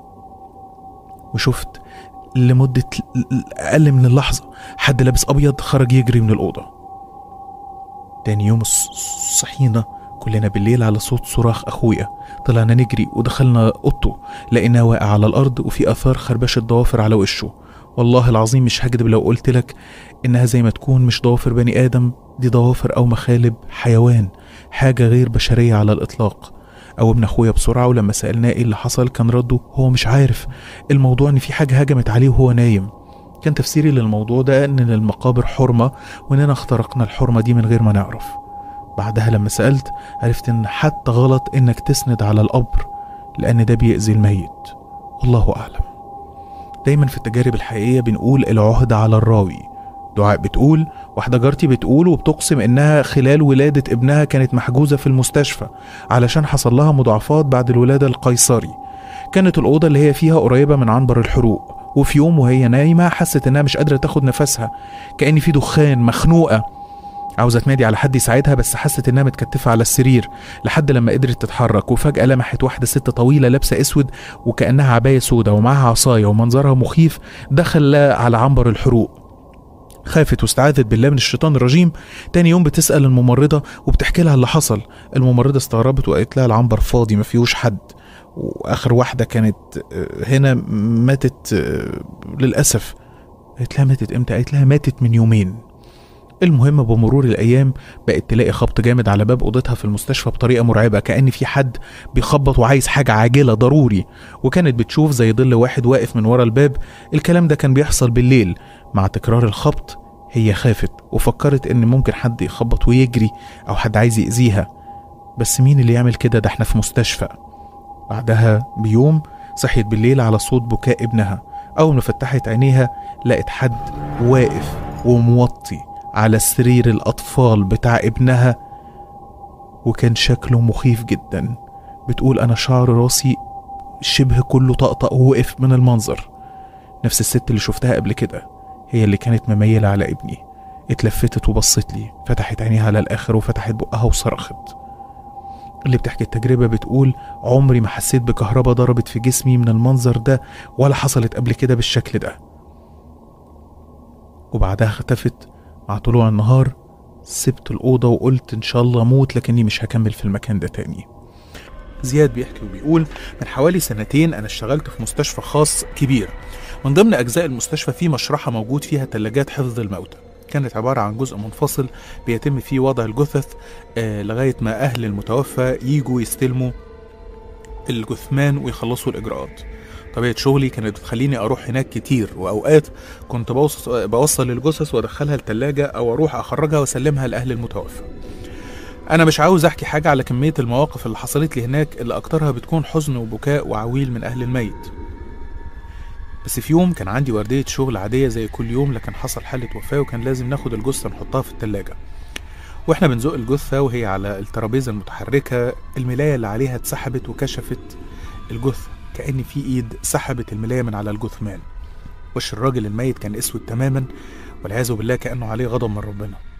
وشفت لمدة ل- ل- أقل من اللحظة حد لابس أبيض خرج يجري من الأوضة تاني يوم الص- صحينا كلنا بالليل على صوت صراخ أخويا طلعنا نجري ودخلنا أوضته لقيناه واقع على الأرض وفي آثار خربشة ضوافر على وشه والله العظيم مش هكدب لو قلت لك إنها زي ما تكون مش ضوافر بني آدم دي ضوافر أو مخالب حيوان حاجة غير بشرية على الإطلاق قومنا أخويا بسرعة ولما سألناه إيه اللي حصل كان رده هو مش عارف الموضوع إن في حاجة هجمت عليه وهو نايم كان تفسيري للموضوع ده إن المقابر حرمة وإننا اخترقنا الحرمة دي من غير ما نعرف بعدها لما سألت عرفت إن حتى غلط إنك تسند على القبر لأن ده بيأذي الميت والله أعلم دايما في التجارب الحقيقية بنقول العهد على الراوي دعاء بتقول واحدة جارتي بتقول وبتقسم إنها خلال ولادة ابنها كانت محجوزة في المستشفى علشان حصل لها مضاعفات بعد الولادة القيصري كانت الأوضة اللي هي فيها قريبة من عنبر الحروق وفي يوم وهي نايمة حست إنها مش قادرة تاخد نفسها كأن في دخان مخنوقة عاوزة تنادي على حد يساعدها بس حست إنها متكتفة على السرير لحد لما قدرت تتحرك وفجأة لمحت واحدة ست طويلة لابسة أسود وكأنها عباية سودة ومعاها عصاية ومنظرها مخيف دخل على عنبر الحروق خافت واستعاذت بالله من الشيطان الرجيم تاني يوم بتسأل الممرضة وبتحكي لها اللي حصل الممرضة استغربت وقالت لها العنبر فاضي ما فيهوش حد واخر واحدة كانت آه، هنا ماتت آه، للأسف قالت لها ماتت امتى قالت لها ماتت من يومين المهم بمرور الايام بقت تلاقي خبط جامد على باب اوضتها في المستشفى بطريقه مرعبه كان في حد بيخبط وعايز حاجه عاجله ضروري وكانت بتشوف زي ظل واحد واقف من ورا الباب الكلام ده كان بيحصل بالليل مع تكرار الخبط هي خافت وفكرت ان ممكن حد يخبط ويجري او حد عايز يأذيها بس مين اللي يعمل كده ده احنا في مستشفى بعدها بيوم صحيت بالليل على صوت بكاء ابنها اول ما فتحت عينيها لقت حد واقف وموطي على سرير الأطفال بتاع ابنها وكان شكله مخيف جدا بتقول أنا شعر راسي شبه كله طقطق ووقف من المنظر نفس الست اللي شفتها قبل كده هي اللي كانت مميلة على ابني اتلفتت وبصت لي فتحت عينيها على الآخر وفتحت بقها وصرخت اللي بتحكي التجربة بتقول عمري ما حسيت بكهرباء ضربت في جسمي من المنظر ده ولا حصلت قبل كده بالشكل ده وبعدها اختفت مع طلوع النهار سبت الأوضة وقلت إن شاء الله أموت لكني مش هكمل في المكان ده تاني زياد بيحكي وبيقول من حوالي سنتين أنا اشتغلت في مستشفى خاص كبير من ضمن أجزاء المستشفى في مشرحة موجود فيها ثلاجات حفظ الموتى كانت عبارة عن جزء منفصل بيتم فيه وضع الجثث آه لغاية ما أهل المتوفى يجوا يستلموا الجثمان ويخلصوا الإجراءات طبيعة شغلي كانت بتخليني أروح هناك كتير وأوقات كنت بوصل, بوصل الجثث وأدخلها التلاجة أو أروح أخرجها وأسلمها لأهل المتوفى أنا مش عاوز أحكي حاجة على كمية المواقف اللي حصلت لي هناك اللي أكترها بتكون حزن وبكاء وعويل من أهل الميت بس في يوم كان عندي وردية شغل عادية زي كل يوم لكن حصل حالة وفاة وكان لازم ناخد الجثة نحطها في التلاجة واحنا بنزق الجثة وهي على الترابيزة المتحركة الملاية اللي عليها اتسحبت وكشفت الجثة كأن في ايد سحبت الملاية من على الجثمان وش الراجل الميت كان اسود تماما والعياذ بالله كأنه عليه غضب من ربنا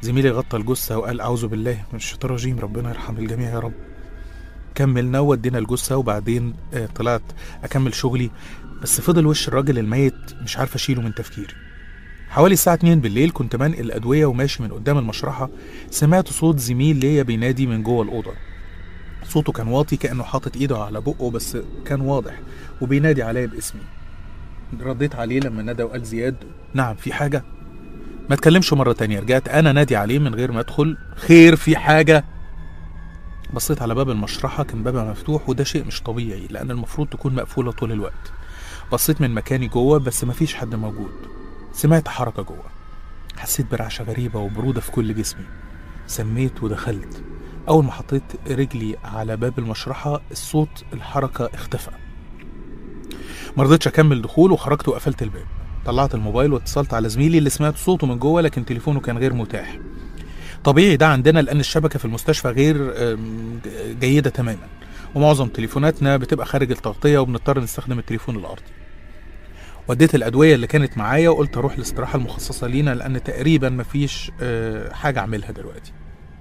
زميلي غطى الجثة وقال أعوذ بالله من الشيطان الرجيم ربنا يرحم الجميع يا رب كملنا ودينا الجثة وبعدين آه، طلعت أكمل شغلي بس فضل وش الراجل الميت مش عارف أشيله من تفكيري حوالي الساعة 2 بالليل كنت بنقل الأدوية وماشي من قدام المشرحة سمعت صوت زميل ليا بينادي من جوه الأوضة صوته كان واطي كأنه حاطط إيده على بقه بس كان واضح وبينادي عليا باسمي رديت عليه لما نادى وقال زياد نعم في حاجة ما اتكلمش مرة تانية رجعت أنا نادي عليه من غير ما أدخل خير في حاجة بصيت على باب المشرحة كان بابها مفتوح وده شيء مش طبيعي لأن المفروض تكون مقفولة طول الوقت بصيت من مكاني جوه بس مفيش حد موجود سمعت حركة جوه حسيت برعشة غريبة وبرودة في كل جسمي سميت ودخلت أول ما حطيت رجلي على باب المشرحة الصوت الحركة اختفى مرضتش أكمل دخول وخرجت وقفلت الباب طلعت الموبايل واتصلت على زميلي اللي سمعت صوته من جوه لكن تليفونه كان غير متاح طبيعي ده عندنا لأن الشبكة في المستشفى غير أم، جيدة تماما ومعظم تليفوناتنا بتبقى خارج التغطية وبنضطر نستخدم التليفون الأرضي وديت الأدوية اللي كانت معايا وقلت أروح الاستراحة المخصصة لينا لأن تقريبا مفيش آه، حاجة أعملها دلوقتي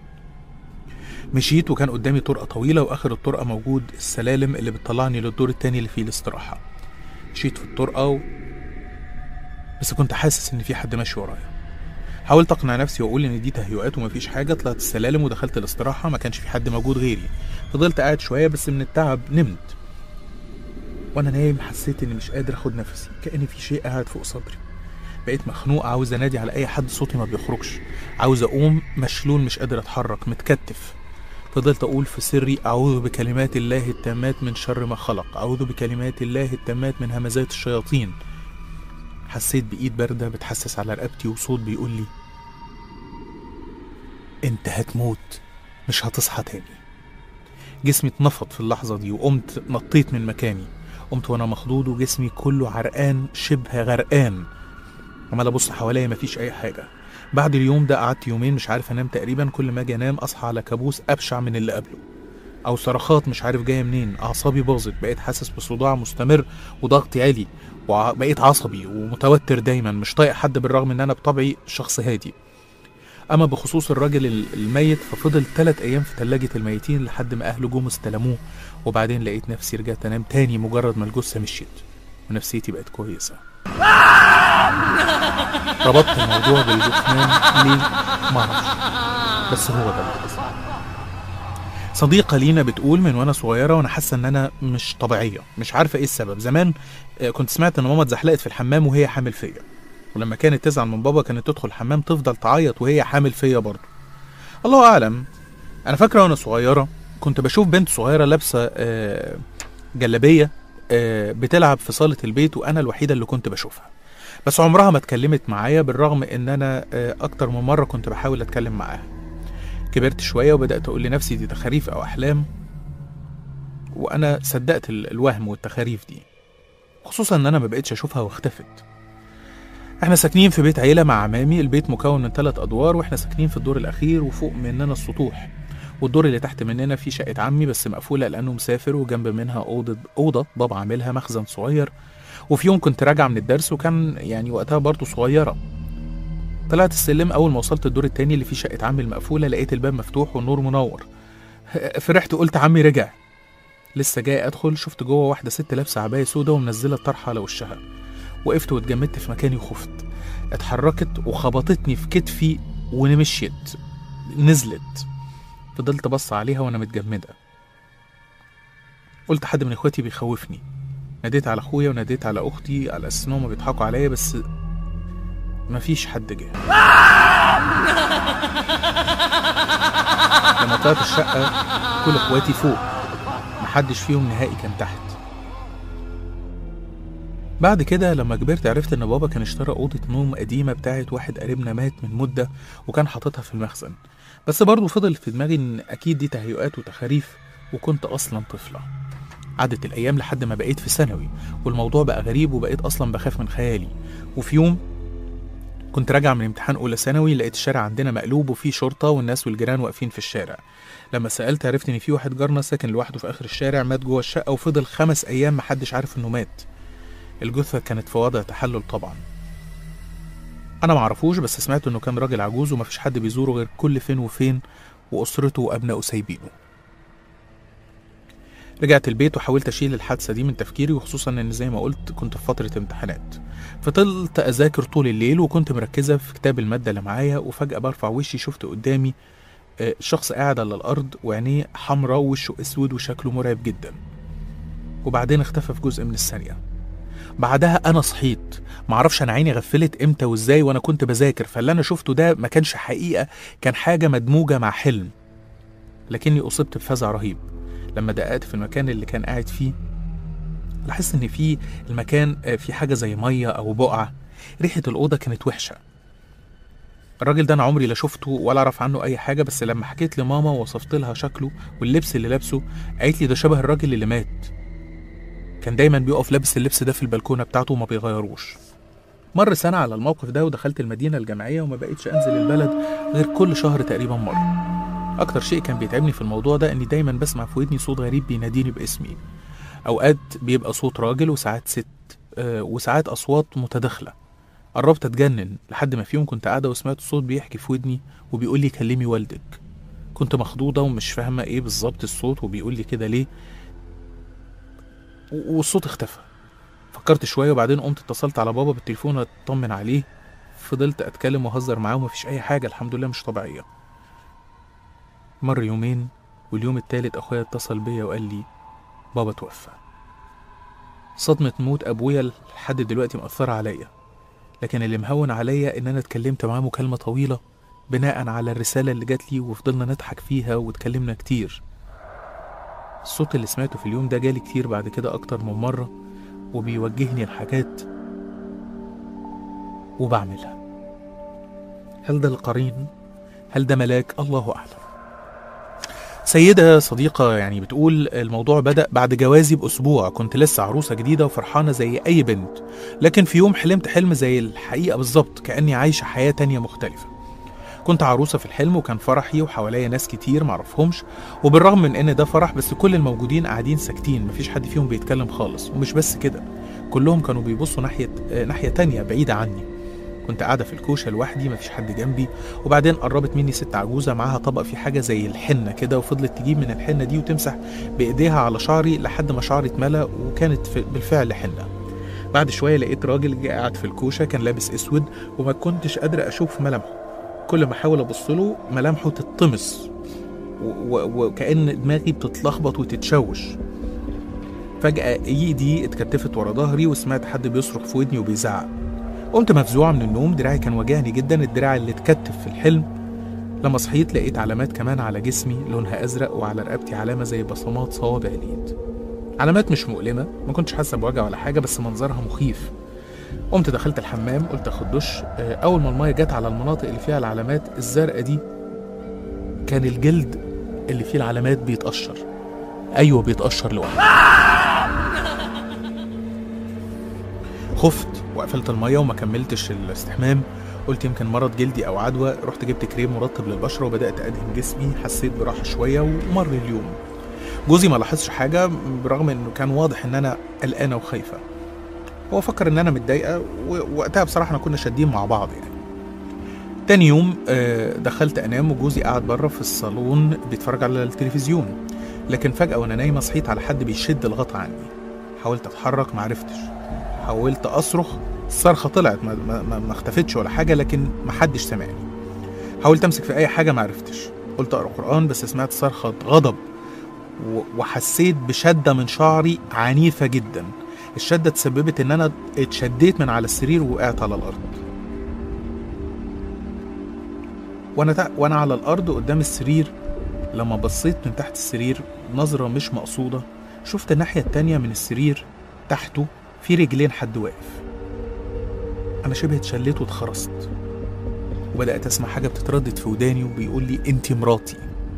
مشيت وكان قدامي طرقة طويلة وآخر الطرقة موجود السلالم اللي بتطلعني للدور التاني اللي فيه الاستراحة مشيت في الطرقة و... بس كنت حاسس إن في حد ماشي ورايا حاولت أقنع نفسي وأقول إن دي تهيؤات ومفيش حاجة طلعت السلالم ودخلت الاستراحة ما كانش في حد موجود غيري فضلت قاعد شوية بس من التعب نمت وانا نايم حسيت اني مش قادر اخد نفسي كأن في شيء قاعد فوق صدري بقيت مخنوق عاوز انادي على اي حد صوتي ما بيخرجش عاوز اقوم مشلول مش قادر اتحرك متكتف فضلت اقول في سري اعوذ بكلمات الله التامات من شر ما خلق اعوذ بكلمات الله التامات من همزات الشياطين حسيت بايد بارده بتحسس على رقبتي وصوت بيقول لي انت هتموت مش هتصحى تاني جسمي اتنفض في اللحظه دي وقمت نطيت من مكاني قمت وانا مخضوض وجسمي كله عرقان شبه غرقان عمال ابص حواليا مفيش اي حاجه بعد اليوم ده قعدت يومين مش عارف انام تقريبا كل ما اجي انام اصحى على كابوس ابشع من اللي قبله او صرخات مش عارف جايه منين اعصابي باظت بقيت حاسس بصداع مستمر وضغطي عالي وبقيت عصبي ومتوتر دايما مش طايق حد بالرغم ان انا بطبعي شخص هادي اما بخصوص الراجل ال- الميت ففضل ثلاث ايام في ثلاجه الميتين لحد ما اهله جم استلموه وبعدين لقيت نفسي رجعت انام تاني مجرد ما الجثه مشيت ونفسيتي بقت كويسه ربطت الموضوع بالجثمان ليه معرفش بس هو ده اللي حصل صديقة لينا بتقول من وانا صغيرة وانا حاسة ان انا مش طبيعية مش عارفة ايه السبب زمان آه، كنت سمعت ان ماما اتزحلقت في الحمام وهي حامل فيا ولما كانت تزعل من بابا كانت تدخل الحمام تفضل تعيط وهي حامل فيا برضه الله اعلم انا فاكره وانا صغيره كنت بشوف بنت صغيره لابسه آه، جلابيه آه، بتلعب في صاله البيت وانا الوحيده اللي كنت بشوفها بس عمرها ما اتكلمت معايا بالرغم ان انا آه، اكتر من مره كنت بحاول اتكلم معاها كبرت شويه وبدات اقول لنفسي دي تخاريف او احلام وانا صدقت ال- الوهم والتخاريف دي خصوصا ان انا ما بقتش اشوفها واختفت احنا ساكنين في بيت عيلة مع عمامي البيت مكون من ثلاث ادوار واحنا ساكنين في الدور الاخير وفوق مننا السطوح والدور اللي تحت مننا فيه شقة عمي بس مقفولة لأنه مسافر وجنب منها أوضة أوضة بابا عاملها مخزن صغير وفي يوم كنت راجع من الدرس وكان يعني وقتها برضه صغيرة طلعت السلم أول ما وصلت الدور التاني اللي فيه شقة عمي المقفولة لقيت الباب مفتوح والنور منور فرحت وقلت عمي رجع لسه جاي أدخل شفت جوه واحدة ست لابسة عباية سودا ومنزلة الطرحة على وشها وقفت واتجمدت في مكاني وخفت اتحركت وخبطتني في كتفي ومشيت نزلت فضلت بص عليها وانا متجمدة قلت حد من اخواتي بيخوفني ناديت على اخويا وناديت على اختي على اساس انهم بيضحكوا عليا بس مفيش حد جه لما طلعت الشقة كل اخواتي فوق محدش فيهم نهائي كان تحت بعد كده لما كبرت عرفت ان بابا كان اشترى اوضه نوم قديمه بتاعت واحد قريبنا مات من مده وكان حاططها في المخزن بس برضه فضل في دماغي ان اكيد دي تهيؤات وتخاريف وكنت اصلا طفله عدت الايام لحد ما بقيت في ثانوي والموضوع بقى غريب وبقيت اصلا بخاف من خيالي وفي يوم كنت راجع من امتحان اولى ثانوي لقيت الشارع عندنا مقلوب وفيه شرطه والناس والجيران واقفين في الشارع لما سالت عرفت ان في واحد جارنا ساكن لوحده في اخر الشارع مات جوه الشقه وفضل خمس ايام محدش عارف انه مات الجثة كانت في وضع تحلل طبعا انا معرفوش بس سمعت انه كان راجل عجوز ومفيش حد بيزوره غير كل فين وفين واسرته وابنائه سايبينه رجعت البيت وحاولت اشيل الحادثه دي من تفكيري وخصوصا ان زي ما قلت كنت في فتره امتحانات فضلت اذاكر طول الليل وكنت مركزه في كتاب الماده اللي معايا وفجاه برفع وشي شفت قدامي آه، شخص قاعد على الارض وعينيه حمراء ووشه اسود وشكله مرعب جدا وبعدين اختفى في جزء من الثانيه بعدها انا صحيت معرفش انا عيني غفلت امتى وازاي وانا كنت بذاكر فاللي انا شفته ده ما كانش حقيقه كان حاجه مدموجه مع حلم لكني اصبت بفزع رهيب لما دققت في المكان اللي كان قاعد فيه لاحظت ان في المكان آه، في حاجه زي ميه او بقعه ريحه الاوضه كانت وحشه الراجل ده انا عمري لا شفته ولا اعرف عنه اي حاجه بس لما حكيت لماما ووصفت لها شكله واللبس اللي لابسه قالت لي ده شبه الراجل اللي مات كان دايما بيقف لابس اللبس ده في البلكونه بتاعته وما بيغيروش مر سنة على الموقف ده ودخلت المدينة الجامعية وما بقيتش أنزل البلد غير كل شهر تقريبا مرة أكتر شيء كان بيتعبني في الموضوع ده إني دايما بسمع في ودني صوت غريب بيناديني باسمي أوقات بيبقى صوت راجل وساعات ست آه، وساعات أصوات متداخلة قربت أتجنن لحد ما في يوم كنت قاعدة وسمعت صوت بيحكي في ودني وبيقول لي كلمي والدك كنت مخضوضة ومش فاهمة إيه بالظبط الصوت وبيقول لي كده ليه و- والصوت اختفى فكرت شوية وبعدين قمت اتصلت على بابا بالتليفون اطمن عليه فضلت اتكلم واهزر معاه ومفيش اي حاجة الحمد لله مش طبيعية مر يومين واليوم التالت اخويا اتصل بيا وقال لي بابا توفى صدمة موت ابويا لحد دلوقتي مأثرة عليا لكن اللي مهون عليا ان انا اتكلمت معاه مكالمة طويلة بناء على الرسالة اللي جات لي وفضلنا نضحك فيها واتكلمنا كتير الصوت اللي سمعته في اليوم ده جالي كتير بعد كده اكتر من مرة وبيوجهني لحاجات وبعملها هل ده القرين هل ده ملاك الله اعلم سيدة صديقة يعني بتقول الموضوع بدأ بعد جوازي بأسبوع كنت لسه عروسة جديدة وفرحانة زي أي بنت لكن في يوم حلمت حلم زي الحقيقة بالظبط كأني عايشة حياة تانية مختلفة كنت عروسة في الحلم وكان فرحي وحواليا ناس كتير معرفهمش وبالرغم من ان ده فرح بس كل الموجودين قاعدين ساكتين مفيش حد فيهم بيتكلم خالص ومش بس كده كلهم كانوا بيبصوا ناحية آه، ناحية تانية بعيدة عني كنت قاعدة في الكوشة لوحدي مفيش حد جنبي وبعدين قربت مني ست عجوزة معاها طبق فيه حاجة زي الحنة كده وفضلت تجيب من الحنة دي وتمسح بإيديها على شعري لحد ما شعري اتملى وكانت في- بالفعل حنة بعد شوية لقيت راجل جه قاعد في الكوشة كان لابس اسود وما كنتش قادرة اشوف ملامحه كل ما احاول ابص له ملامحه تتطمس و- و- وكأن دماغي بتتلخبط وتتشوش فجأة ايدي اتكتفت ورا ظهري وسمعت حد بيصرخ في ودني وبيزعق قمت مفزوعة من النوم دراعي كان واجعني جدا الدراع اللي اتكتف في الحلم لما صحيت لقيت علامات كمان على جسمي لونها ازرق وعلى رقبتي علامة زي بصمات صوابع اليد علامات مش مؤلمة ما كنتش حاسة بوجع ولا حاجة بس منظرها مخيف قمت دخلت الحمام قلت اخد دش آه، اول ما المايه جت على المناطق اللي فيها العلامات الزرقاء دي كان الجلد اللي فيه العلامات بيتقشر ايوه بيتقشر لوحده خفت وقفلت الميه وما كملتش الاستحمام قلت يمكن مرض جلدي او عدوى رحت جبت كريم مرطب للبشره وبدات ادهن جسمي حسيت براحه شويه ومر اليوم جوزي ما لاحظش حاجه برغم انه كان واضح ان انا قلقانه وخايفه هو فكر ان انا متضايقه ووقتها بصراحه احنا كنا شادين مع بعض يعني تاني يوم آه، دخلت انام وجوزي قاعد بره في الصالون بيتفرج على التلفزيون لكن فجاه وانا نايمه صحيت على حد بيشد الغطا عني حاولت اتحرك معرفتش حاولت اصرخ الصرخه طلعت ما, ما, ما, ما اختفتش ولا حاجه لكن محدش سمعني حاولت امسك في اي حاجه معرفتش قلت اقرا قران بس سمعت صرخه غضب و- وحسيت بشده من شعري عنيفه جدا الشده تسببت ان انا اتشديت من على السرير ووقعت على الارض وانا تع... وانا على الارض قدام السرير لما بصيت من تحت السرير نظره مش مقصوده شفت الناحيه التانية من السرير تحته في رجلين حد واقف انا شبه اتشليت واتخرست وبدات اسمع حاجه بتتردد في وداني وبيقول لي انت مراتي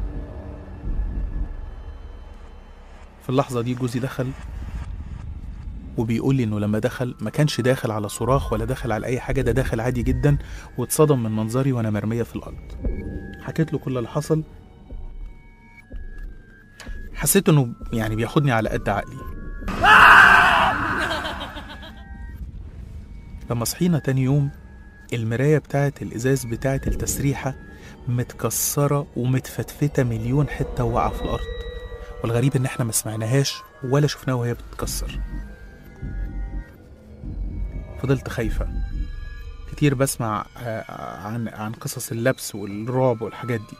في اللحظه دي جوزي دخل وبيقول لي انه لما دخل ما كانش داخل على صراخ ولا داخل على اي حاجه ده داخل عادي جدا واتصدم من منظري وانا مرميه في الارض حكيت له كل اللي حصل حسيت انه يعني بياخدني على قد عقلي لما صحينا تاني يوم المراية بتاعت الإزاز بتاعت التسريحة متكسرة ومتفتفتة مليون حتة وواقعة في الأرض والغريب إن إحنا ما سمعناهاش ولا شفناها وهي بتتكسر فضلت خايفة كتير بسمع آه، عن عن قصص اللبس والرعب والحاجات دي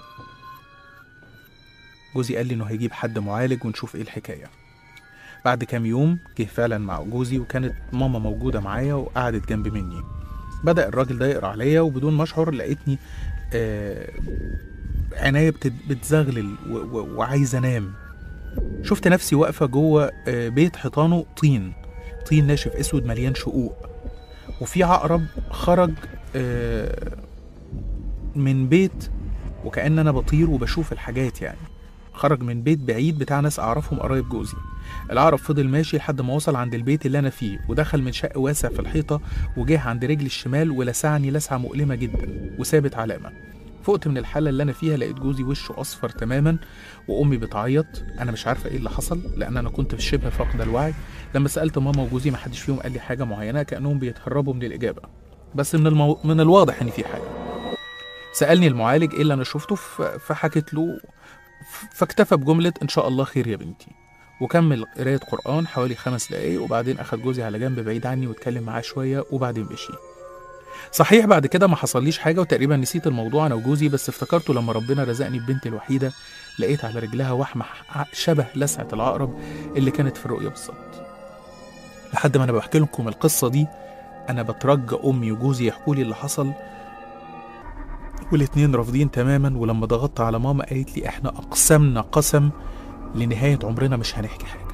جوزي قال لي انه هيجيب حد معالج ونشوف ايه الحكايه بعد كام يوم جه فعلا مع جوزي وكانت ماما موجوده معايا وقعدت جنب مني بدا الراجل ده يقرا عليا وبدون ما اشعر لقيتني آه عينيا بتت- بتزغلل و- و- وعايز انام شفت نفسي واقفه جوه آه بيت حيطانه طين طين ناشف اسود مليان شقوق وفي عقرب خرج آه من بيت وكأن انا بطير وبشوف الحاجات يعني خرج من بيت بعيد بتاع ناس اعرفهم قرايب جوزي العقرب فضل ماشي لحد ما وصل عند البيت اللي انا فيه ودخل من شق واسع في الحيطه وجه عند رجلي الشمال ولسعني لسعه مؤلمه جدا وسابت علامه فقت من الحاله اللي انا فيها لقيت جوزي وشه اصفر تماما وامي بتعيط انا مش عارفه ايه اللي حصل لان انا كنت في شبه فاقده الوعي لما سالت ماما وجوزي ما حدش فيهم قال لي حاجه معينه كانهم بيتهربوا من الاجابه بس من المو... من الواضح ان في حاجه سالني المعالج ايه اللي انا شفته ف... فحكيت له ف- فاكتفى بجمله ان شاء الله خير يا بنتي وكمل قرايه قران حوالي خمس دقايق وبعدين اخد جوزي على جنب بعيد عني واتكلم معاه شويه وبعدين مشي صحيح بعد كده ما حصليش حاجه وتقريبا نسيت الموضوع انا وجوزي بس افتكرته لما ربنا رزقني ببنتي الوحيده لقيت على رجلها وحمه ح- شبه لسعه العقرب اللي كانت في الرؤيه بالظبط لحد ما انا بحكي لكم القصه دي انا بترجى امي وجوزي يحكوا لي اللي حصل والاتنين رافضين تماما ولما ضغطت على ماما قالت لي احنا اقسمنا قسم لنهايه عمرنا مش هنحكي حاجه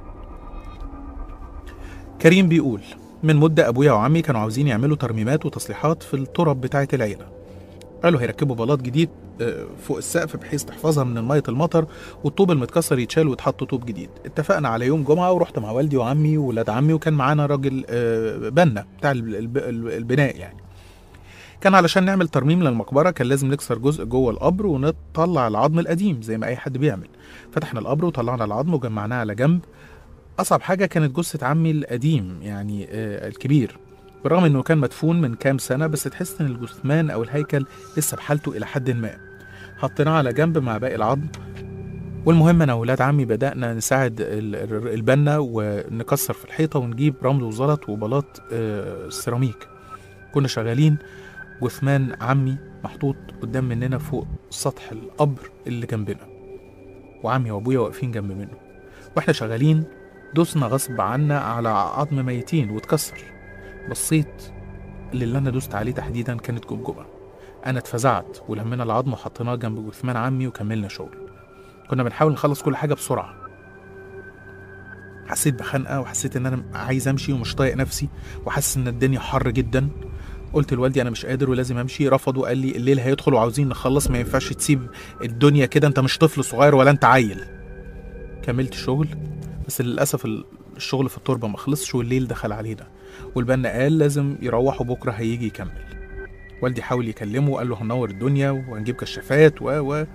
كريم بيقول من مدة أبويا وعمي كانوا عاوزين يعملوا ترميمات وتصليحات في التراب بتاعة العيلة قالوا هيركبوا بلاط جديد آه، فوق السقف بحيث تحفظها من مية المطر والطوب المتكسر يتشال ويتحط طوب جديد اتفقنا على يوم جمعة ورحت مع والدي وعمي وولاد عمي وكان معانا راجل آه، بنا بتاع الب- الب- البناء يعني كان علشان نعمل ترميم للمقبرة كان لازم نكسر جزء جوه القبر ونطلع العظم القديم زي ما أي حد بيعمل فتحنا القبر وطلعنا العظم وجمعناه على جنب أصعب حاجة كانت جثة عمي القديم يعني آه الكبير بالرغم إنه كان مدفون من كام سنة بس تحس إن الجثمان أو الهيكل لسه بحالته إلى حد ما حطيناه على جنب مع باقي العظم والمهم أنا وولاد عمي بدأنا نساعد ال- ال- البنا ونكسر في الحيطة ونجيب رمل وزلط وبلاط آه سيراميك كنا شغالين جثمان عمي محطوط قدام مننا فوق سطح القبر اللي جنبنا وعمي وابويا واقفين جنب منه واحنا شغالين دوسنا غصب عنا على عظم ميتين واتكسر بصيت للي انا دوست عليه تحديدا كانت جمجمه انا اتفزعت ولمينا العظم وحطيناه جنب جثمان عمي وكملنا شغل كنا بنحاول نخلص كل حاجه بسرعه حسيت بخنقه وحسيت ان انا عايز امشي ومش طايق نفسي وحاسس ان الدنيا حر جدا قلت لوالدي انا مش قادر ولازم امشي رفض وقال لي الليل هيدخل وعاوزين نخلص ما ينفعش تسيب الدنيا كده انت مش طفل صغير ولا انت عيل كملت شغل بس للاسف ال- الشغل في التربه ما خلصش والليل دخل علينا والبنا قال لازم يروحوا بكره هيجي يكمل والدي حاول يكلمه وقال له هننور الدنيا وهنجيب كشافات و و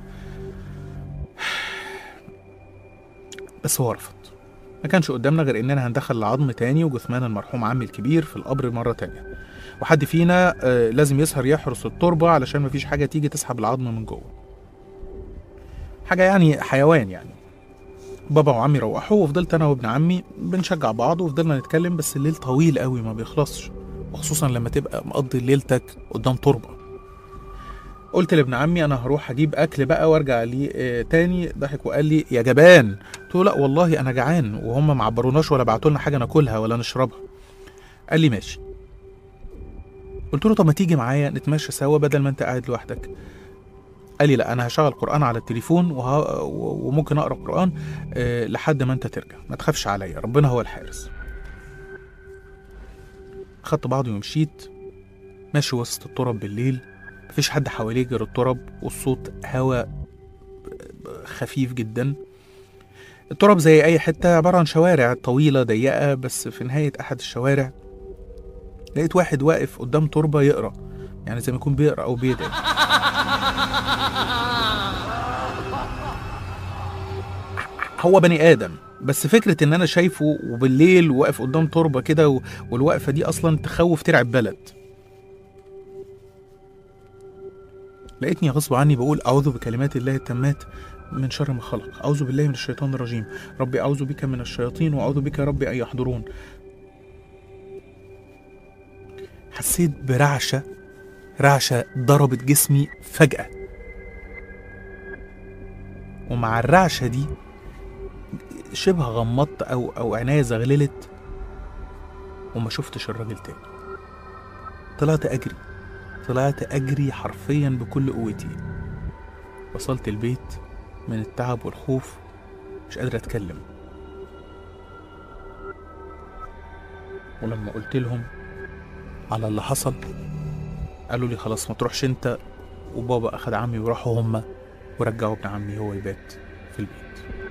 بس هو رفض ما كانش قدامنا غير اننا هندخل العظم تاني وجثمان المرحوم عمي الكبير في القبر مره تانية وحد فينا آه، لازم يسهر يحرس التربه علشان مفيش حاجه تيجي تسحب العظم من جوه حاجه يعني حيوان يعني بابا وعمي روحوا وفضلت انا وابن عمي بنشجع بعض وفضلنا نتكلم بس الليل طويل قوي ما بيخلصش وخصوصا لما تبقى مقضي ليلتك قدام تربه قلت لابن عمي انا هروح اجيب اكل بقى وارجع ليه آه، تاني ضحك وقال لي يا جبان قلت له لا والله انا جعان وهم ما عبروناش ولا بعتوا لنا حاجه ناكلها ولا نشربها قال لي ماشي قلت له طب ما تيجي معايا نتمشى سوا بدل ما انت قاعد لوحدك قال لي لا انا هشغل قران على التليفون وه... وممكن اقرا قران أه لحد ما انت ترجع ما تخافش عليا ربنا هو الحارس خدت بعضي ومشيت ماشي وسط التراب بالليل مفيش حد حواليه غير التراب والصوت هوا خفيف جدا التراب زي اي حته عباره عن شوارع طويله ضيقه بس في نهايه احد الشوارع لقيت واحد واقف قدام تربه يقرا يعني زي ما يكون بيقرا او بيدعي هو بني ادم بس فكره ان انا شايفه وبالليل واقف قدام تربه كده و- والوقفه دي اصلا تخوف ترعب بلد لقيتني غصب عني بقول أعوذ بكلمات الله التامات من شر ما خلق أعوذ بالله من الشيطان الرجيم ربي أعوذ بك من الشياطين وأعوذ بك ربي أن يحضرون حسيت برعشة رعشة ضربت جسمي فجأة ومع الرعشة دي شبه غمضت أو أو عينيا زغللت وما شفتش الراجل تاني طلعت أجري طلعت أجري حرفيا بكل قوتي وصلت البيت من التعب والخوف مش قادر أتكلم ولما قلت لهم على اللي حصل قالوا لي خلاص ما تروحش انت وبابا أخد عمي وراحوا هما ورجعوا ابن عمي هو يبات في البيت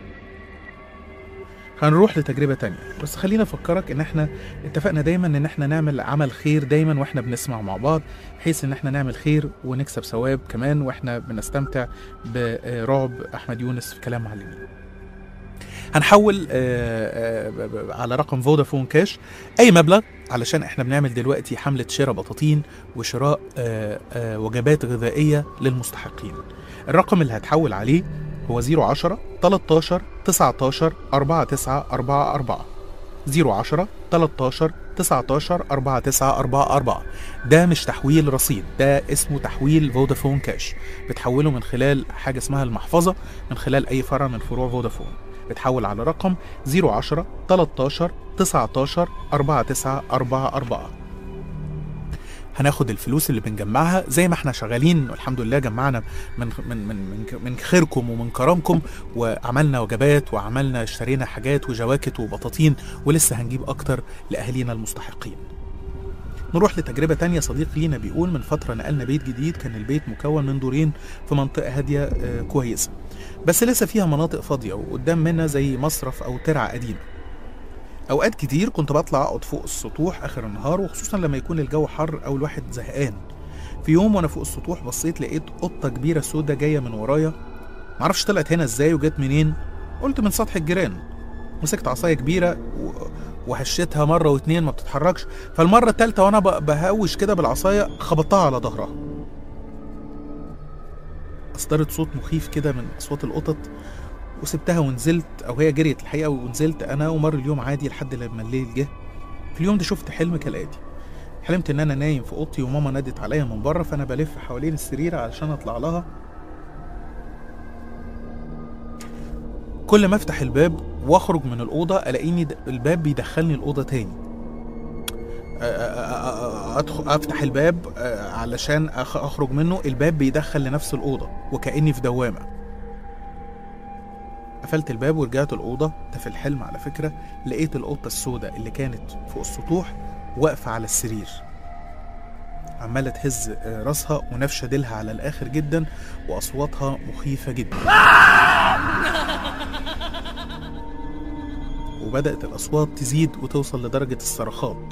هنروح لتجربة تانية بس خلينا أفكرك إن إحنا اتفقنا دايما إن إحنا نعمل عمل خير دايما وإحنا بنسمع مع بعض بحيث إن إحنا نعمل خير ونكسب ثواب كمان وإحنا بنستمتع برعب أحمد يونس في كلام معلمين هنحول آه، آه، ب- ب- على رقم فودافون كاش اي مبلغ علشان احنا بنعمل دلوقتي حمله شراء بطاطين وشراء آه، آه، وجبات غذائيه للمستحقين الرقم اللي هتحول عليه هو 010 13 19 4944 010 13 19 4944 ده مش تحويل رصيد ده اسمه تحويل فودافون كاش بتحوله من خلال حاجه اسمها المحفظه من خلال اي فرع من فروع فودافون بتحول على رقم 010 13 19 4944 هناخد الفلوس اللي بنجمعها زي ما احنا شغالين والحمد لله جمعنا من من من من, من خيركم ومن كرمكم وعملنا وجبات وعملنا اشترينا حاجات وجواكت وبطاطين ولسه هنجيب اكتر لاهالينا المستحقين. نروح لتجربة تانية صديق لينا بيقول من فترة نقلنا بيت جديد كان البيت مكون من دورين في منطقة هادية آه، كويسة بس لسه فيها مناطق فاضية وقدام منها زي مصرف أو ترعة قديمة أوقات كتير كنت بطلع أقعد فوق السطوح آخر النهار وخصوصا لما يكون الجو حر أو الواحد زهقان في يوم وأنا فوق السطوح بصيت لقيت قطة كبيرة سودة جاية من ورايا معرفش طلعت هنا ازاي وجت منين قلت من سطح الجيران مسكت عصاية كبيرة و... وهشيتها مرة واتنين ما بتتحركش فالمرة التالتة وانا ب- بهوش كده بالعصاية خبطتها على ظهرها اصدرت صوت مخيف كده من اصوات القطط وسبتها ونزلت او هي جريت الحقيقة ونزلت انا ومر اليوم عادي لحد لما الليل جه في اليوم ده شفت حلم كالآتي حلمت ان انا نايم في اوضتي وماما نادت عليا من بره فانا بلف حوالين السرير علشان اطلع لها كل ما افتح الباب واخرج من الاوضه الاقيني د- الباب بيدخلني الاوضه تاني أ- أ- أ- أدخل افتح الباب آه، علشان أخ- اخرج منه الباب بيدخل لنفس الاوضه وكاني في دوامه قفلت الباب ورجعت الاوضه ده في الحلم على فكره لقيت القطه السوداء اللي كانت فوق السطوح واقفه على السرير عماله تهز آه، راسها ونفشه ديلها على الاخر جدا واصواتها مخيفه جدا وبدأت الأصوات تزيد وتوصل لدرجة الصرخات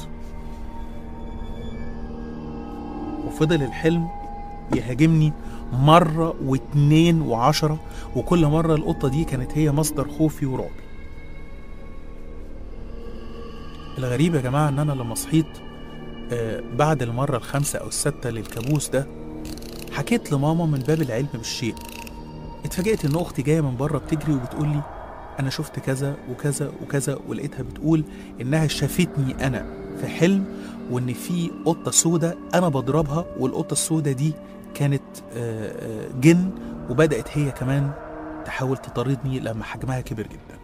وفضل الحلم يهاجمني مرة واتنين وعشرة وكل مرة القطة دي كانت هي مصدر خوفي ورعبي الغريب يا جماعة إن أنا لما صحيت آه، بعد المرة الخامسة أو السادسة للكابوس ده حكيت لماما من باب العلم بالشيء اتفاجئت إن أختي جاية من بره بتجري وبتقول لي انا شفت كذا وكذا وكذا ولقيتها بتقول انها شافتني انا في حلم وان في قطه سودة انا بضربها والقطه السودة دي كانت آه، آه، جن وبدات هي كمان تحاول تطاردني لما حجمها كبر جدا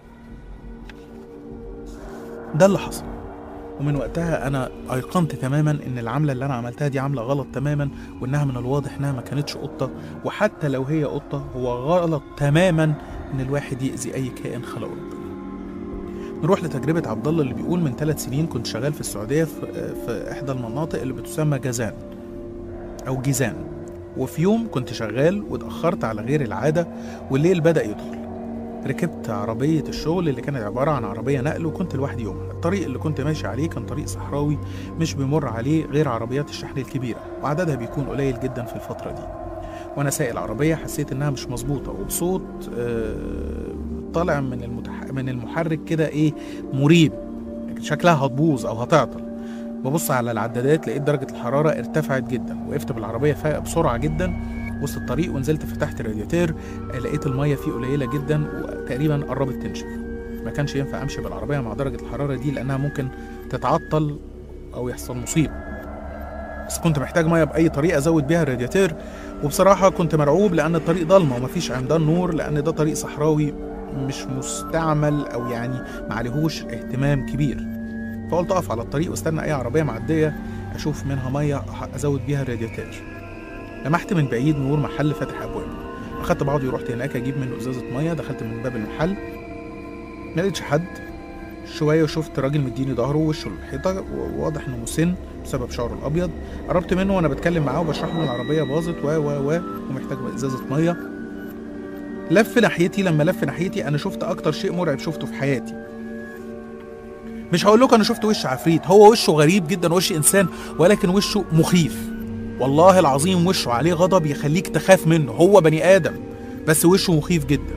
ده اللي حصل ومن وقتها انا ايقنت تماما ان العمله اللي انا عملتها دي عمله غلط تماما وانها من الواضح انها ما كانتش قطه وحتى لو هي قطه هو غلط تماما ان الواحد يأذي اي كائن خلقه ربنا نروح لتجربة عبد الله اللي بيقول من ثلاث سنين كنت شغال في السعودية في, في إحدى المناطق اللي بتسمى جازان أو جيزان وفي يوم كنت شغال واتأخرت على غير العادة والليل بدأ يدخل ركبت عربية الشغل اللي كانت عبارة عن عربية نقل وكنت لوحدي يومها الطريق اللي كنت ماشي عليه كان طريق صحراوي مش بيمر عليه غير عربيات الشحن الكبيرة وعددها بيكون قليل جدا في الفترة دي وانا سايق العربيه حسيت انها مش مظبوطه وبصوت آه، طالع من المتح... من المحرك كده ايه مريب شكلها هتبوظ او هتعطل ببص على العدادات لقيت درجه الحراره ارتفعت جدا وقفت بالعربيه فايقه بسرعه جدا وسط الطريق ونزلت فتحت الرادياتير آه، لقيت الميه فيه قليله جدا وتقريبا قربت تنشف ما كانش ينفع امشي بالعربيه مع درجه الحراره دي لانها ممكن تتعطل او يحصل مصيبه بس كنت محتاج ميه باي طريقه ازود بيها الرادياتير وبصراحه كنت مرعوب لان الطريق ضلمه ومفيش عمدان نور لان ده طريق صحراوي مش مستعمل او يعني معلهوش اهتمام كبير فقلت اقف على الطريق واستنى اي عربيه معديه اشوف منها ميه ازود بيها الرادياتير لمحت من بعيد نور محل فاتح ابواب اخدت بعضي ورحت هناك اجيب منه ازازه ميه دخلت من باب المحل ما لقيتش حد شويه وشفت راجل مديني ظهره ووشه للحيطه وواضح انه مسن بسبب شعره الابيض قربت منه وانا بتكلم معاه وبشرح له العربيه باظت و و و ومحتاج ازازه ميه لف ناحيتي لما لف ناحيتي انا شفت اكتر شيء مرعب شفته في حياتي مش هقول لكم انا شفت وش عفريت هو وشه غريب جدا وش انسان ولكن وشه مخيف والله العظيم وشه عليه غضب يخليك تخاف منه هو بني ادم بس وشه مخيف جدا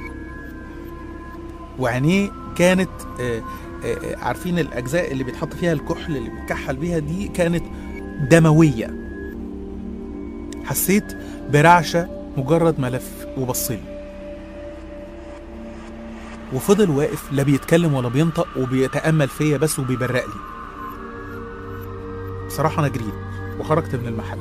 وعينيه كانت آه، آه، آه، عارفين الاجزاء اللي بيتحط فيها الكحل اللي بيتكحل بيها دي كانت دمويه حسيت برعشه مجرد ما لف وبصلي وفضل واقف لا بيتكلم ولا بينطق وبيتامل فيا بس وبيبرق لي بصراحه انا جريت وخرجت من المحل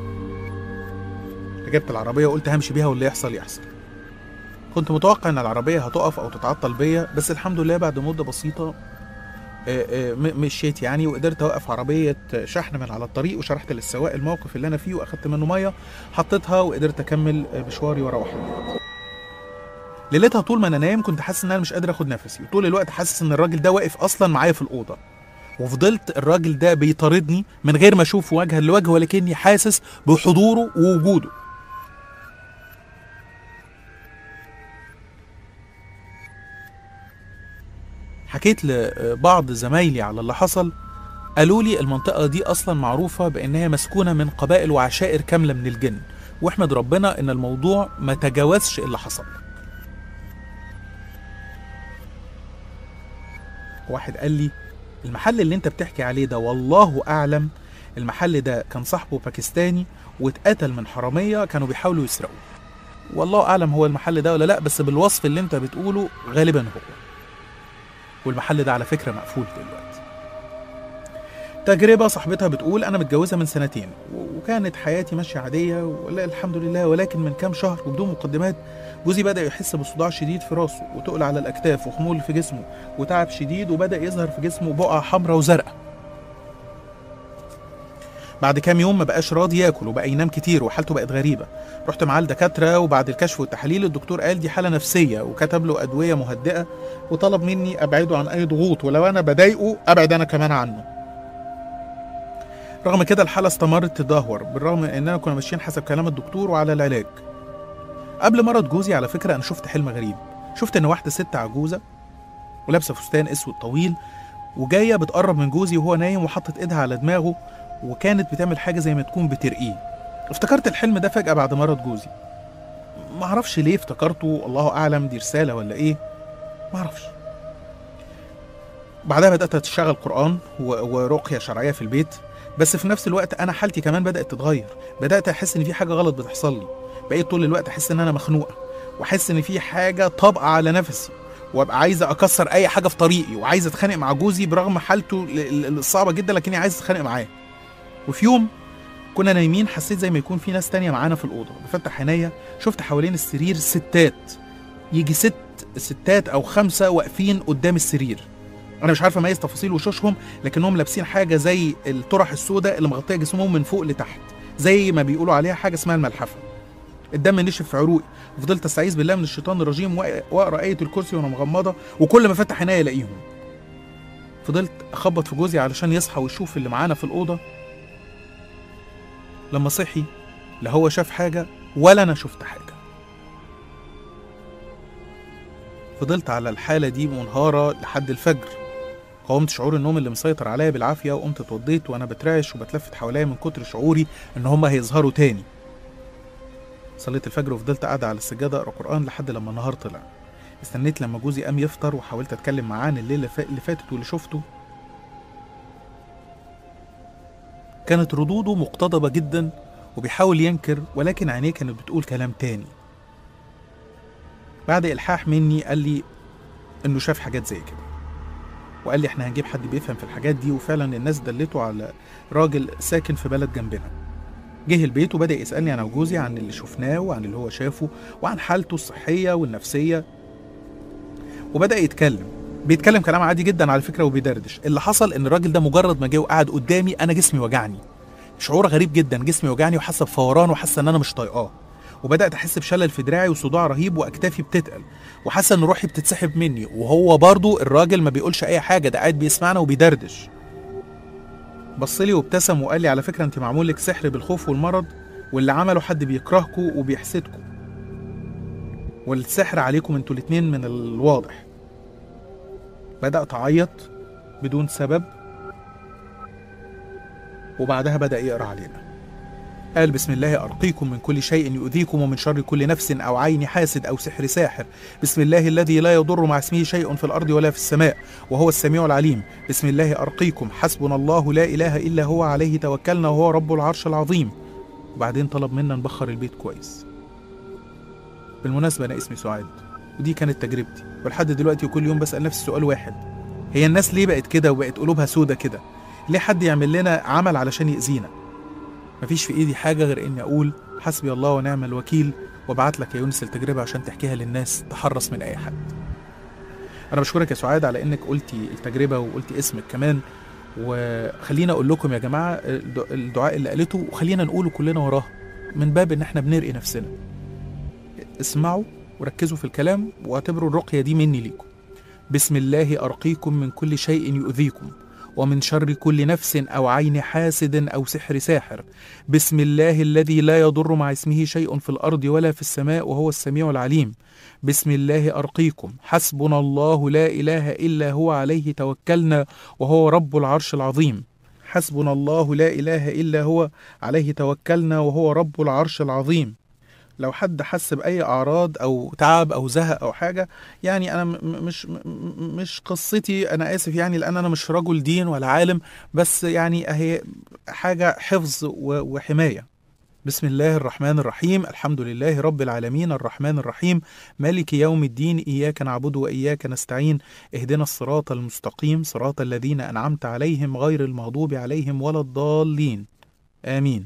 ركبت العربيه وقلت همشي بيها واللي يحصل يحصل كنت متوقع ان العربيه هتقف او تتعطل بيا بس الحمد لله بعد مده بسيطه آه، آه، م- مشيت يعني وقدرت اوقف عربيه شحن من على الطريق وشرحت للسواق الموقف اللي انا فيه واخدت منه ميه حطيتها وقدرت اكمل آه، مشواري واروح البيت. ليلتها طول ما انا نايم كنت حاسس ان انا مش قادر اخد نفسي وطول الوقت حاسس ان الراجل ده واقف اصلا معايا في الاوضه وفضلت الراجل ده بيطاردني من غير ما اشوفه وجها لوجه ولكني حاسس بحضوره ووجوده حكيت لبعض زمايلي على اللي حصل قالوا لي المنطقة دي أصلا معروفة بأنها مسكونة من قبائل وعشائر كاملة من الجن واحمد ربنا إن الموضوع ما تجاوزش اللي حصل واحد قال لي المحل اللي انت بتحكي عليه ده والله أعلم المحل ده كان صاحبه باكستاني واتقتل من حرامية كانوا بيحاولوا يسرقوه والله أعلم هو المحل ده ولا لأ بس بالوصف اللي انت بتقوله غالبا هو والمحل ده على فكرة مقفول دلوقتي تجربة صاحبتها بتقول أنا متجوزة من سنتين و- وكانت حياتي ماشية عادية ولا الحمد لله ولكن من كام شهر وبدون مقدمات جوزي بدأ يحس بصداع شديد في راسه وتقل على الأكتاف وخمول في جسمه وتعب شديد وبدأ يظهر في جسمه بقع حمراء وزرقاء بعد كام يوم ما بقاش راضي ياكل وبقى ينام كتير وحالته بقت غريبة رحت معاه الدكاترة وبعد الكشف والتحاليل الدكتور قال دي حالة نفسية وكتب له أدوية مهدئة وطلب مني ابعده عن اي ضغوط ولو انا بضايقه ابعد انا كمان عنه رغم كده الحالة استمرت تدهور بالرغم من اننا كنا ماشيين حسب كلام الدكتور وعلى العلاج قبل مرض جوزي على فكرة انا شفت حلم غريب شفت ان واحدة ست عجوزة ولابسة فستان اسود طويل وجاية بتقرب من جوزي وهو نايم وحطت ايدها على دماغه وكانت بتعمل حاجة زي ما تكون بترقيه افتكرت الحلم ده فجأة بعد مرض جوزي معرفش ليه افتكرته الله اعلم دي رسالة ولا ايه معرفش بعدها بدأت أشتغل قرآن و- ورقية شرعية في البيت بس في نفس الوقت أنا حالتي كمان بدأت تتغير بدأت أحس إن في حاجة غلط بتحصل لي بقيت طول الوقت أحس إن أنا مخنوقة وأحس إن في حاجة طابقة على نفسي وابقى عايزه اكسر اي حاجه في طريقي وعايز اتخانق مع جوزي برغم حالته ال- ال- الصعبه جدا لكني عايز اتخانق معاه وفي يوم كنا نايمين حسيت زي ما يكون في ناس تانية معانا في الأوضة بفتح عينيا شفت حوالين السرير ستات يجي ست ستات أو خمسة واقفين قدام السرير أنا مش عارف أميز تفاصيل وشوشهم لكنهم لابسين حاجة زي الطرح السوداء اللي مغطية جسمهم من فوق لتحت زي ما بيقولوا عليها حاجة اسمها الملحفة الدم نشف في عروقي وفضلت استعيذ بالله من الشيطان الرجيم وأ- واقرا ايه الكرسي وانا مغمضه وكل ما افتح عينيا الاقيهم فضلت اخبط في جوزي علشان يصحى ويشوف اللي معانا في الاوضه لما صحي لا هو شاف حاجه ولا انا شفت حاجه فضلت على الحاله دي منهاره لحد الفجر قاومت شعور النوم اللي مسيطر عليا بالعافيه وقمت اتوضيت وانا بترعش وبتلفت حواليا من كتر شعوري ان هما هيظهروا تاني صليت الفجر وفضلت قاعدة على السجادة أقرأ قرآن لحد لما النهار طلع استنيت لما جوزي قام يفطر وحاولت أتكلم معاه عن الليلة فا- اللي فاتت واللي شفته كانت ردوده مقتضبة جدا وبيحاول ينكر ولكن عينيه كانت بتقول كلام تاني بعد إلحاح مني قال لي إنه شاف حاجات زي كده وقال لي إحنا هنجيب حد بيفهم في الحاجات دي وفعلا الناس دلته على راجل ساكن في بلد جنبنا جه البيت وبدأ يسألني أنا وجوزي عن اللي شفناه وعن اللي هو شافه وعن حالته الصحية والنفسية وبدأ يتكلم بيتكلم كلام عادي جدا على فكرة وبيدردش اللي حصل إن الراجل ده مجرد ما جه وقعد قدامي أنا جسمي وجعني شعور غريب جدا جسمي وجعني وحاسه بفوران وحاسه ان انا مش طايقاه وبدات احس بشلل في دراعي وصداع رهيب واكتافي بتتقل وحاسه ان روحي بتتسحب مني وهو برضو الراجل ما بيقولش اي حاجه ده قاعد بيسمعنا وبيدردش بص لي وابتسم وقال لي على فكره انت معمول لك سحر بالخوف والمرض واللي عمله حد بيكرهكم وبيحسدكم والسحر عليكم انتوا الاتنين من الواضح بدات اعيط بدون سبب وبعدها بدأ يقرأ علينا قال بسم الله أرقيكم من كل شيء يؤذيكم ومن شر كل نفس أو عين حاسد أو سحر ساحر بسم الله الذي لا يضر مع اسمه شيء في الأرض ولا في السماء وهو السميع العليم بسم الله أرقيكم حسبنا الله لا إله إلا هو عليه توكلنا وهو رب العرش العظيم وبعدين طلب منا نبخر البيت كويس بالمناسبة أنا اسمي سعاد ودي كانت تجربتي ولحد دلوقتي كل يوم بسأل نفسي سؤال واحد هي الناس ليه بقت كده وبقت قلوبها سودة كده ليه حد يعمل لنا عمل علشان يأذينا مفيش في ايدي حاجة غير اني اقول حسبي الله ونعم الوكيل وابعت لك يا يونس التجربة عشان تحكيها للناس تحرص من اي حد انا بشكرك يا سعاد على انك قلتي التجربة وقلتي اسمك كمان وخلينا اقول لكم يا جماعة الد- الدعاء اللي قالته وخلينا نقوله كلنا وراه من باب ان احنا بنرقي نفسنا اسمعوا وركزوا في الكلام واعتبروا الرقية دي مني ليكم بسم الله أرقيكم من كل شيء يؤذيكم ومن شر كل نفس أو عين حاسد أو سحر ساحر بسم الله الذي لا يضر مع اسمه شيء في الأرض ولا في السماء وهو السميع العليم بسم الله أرقيكم حسبنا الله لا إله إلا هو عليه توكلنا وهو رب العرش العظيم حسبنا الله لا إله إلا هو عليه توكلنا وهو رب العرش العظيم لو حد حس بأي أعراض أو تعب أو زهق أو حاجة يعني أنا م- م- مش م- م- مش قصتي أنا آسف يعني لأن أنا مش رجل دين ولا عالم بس يعني أهي حاجة حفظ و- وحماية بسم الله الرحمن الرحيم الحمد لله رب العالمين الرحمن الرحيم مالك يوم الدين إياك نعبد وإياك نستعين اهدنا الصراط المستقيم صراط الذين أنعمت عليهم غير المغضوب عليهم ولا الضالين آمين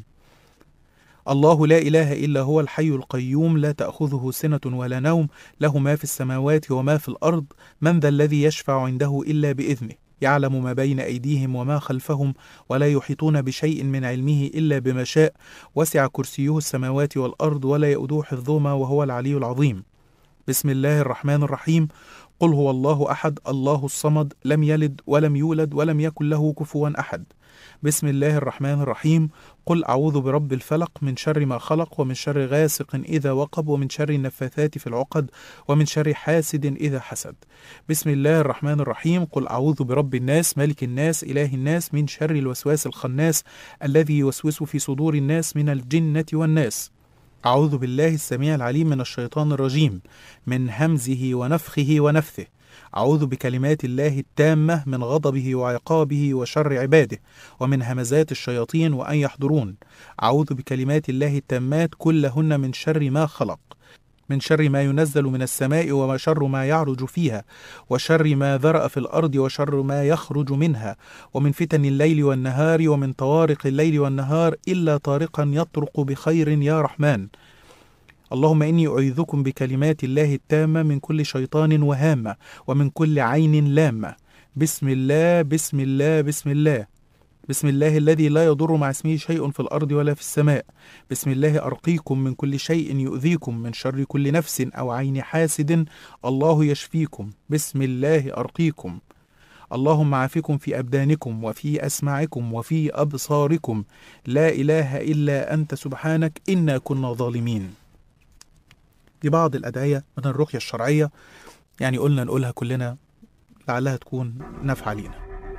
الله لا إله إلا هو الحي القيوم لا تأخذه سنة ولا نوم له ما في السماوات وما في الأرض من ذا الذي يشفع عنده إلا بإذنه يعلم ما بين أيديهم وما خلفهم ولا يحيطون بشيء من علمه إلا بما شاء وسع كرسيه السماوات والأرض ولا يؤدوه حفظهما وهو العلي العظيم بسم الله الرحمن الرحيم قل هو الله أحد الله الصمد لم يلد ولم يولد ولم يكن له كفوا أحد بسم الله الرحمن الرحيم قل أعوذ برب الفلق من شر ما خلق ومن شر غاسق إذا وقب ومن شر النفاثات في العقد ومن شر حاسد إذا حسد بسم الله الرحمن الرحيم قل أعوذ برب الناس ملك الناس إله الناس من شر الوسواس الخناس الذي يوسوس في صدور الناس من الجنة والناس أعوذ بالله السميع العليم من الشيطان الرجيم من همزه ونفخه ونفثه أعوذ بكلمات الله التامة من غضبه وعقابه وشر عباده ومن همزات الشياطين وأن يحضرون أعوذ بكلمات الله التامات كلهن من شر ما خلق من شر ما ينزل من السماء وشر ما يعرج فيها وشر ما ذرأ في الأرض وشر ما يخرج منها ومن فتن الليل والنهار ومن طوارق الليل والنهار إلا طارقا يطرق بخير يا رحمن اللهم إني أعيذكم بكلمات الله التامة من كل شيطان وهامة ومن كل عين لامة بسم الله بسم الله بسم الله بسم الله الذي لا يضر مع اسمه شيء في الأرض ولا في السماء بسم الله أرقيكم من كل شيء يؤذيكم من شر كل نفس أو عين حاسد الله يشفيكم بسم الله أرقيكم اللهم عافكم في أبدانكم وفي أسماعكم وفي أبصاركم لا إله إلا أنت سبحانك إنا كنا ظالمين دي بعض الأدعية من الرقية الشرعية يعني قلنا نقولها كلنا لعلها تكون نافعة لينا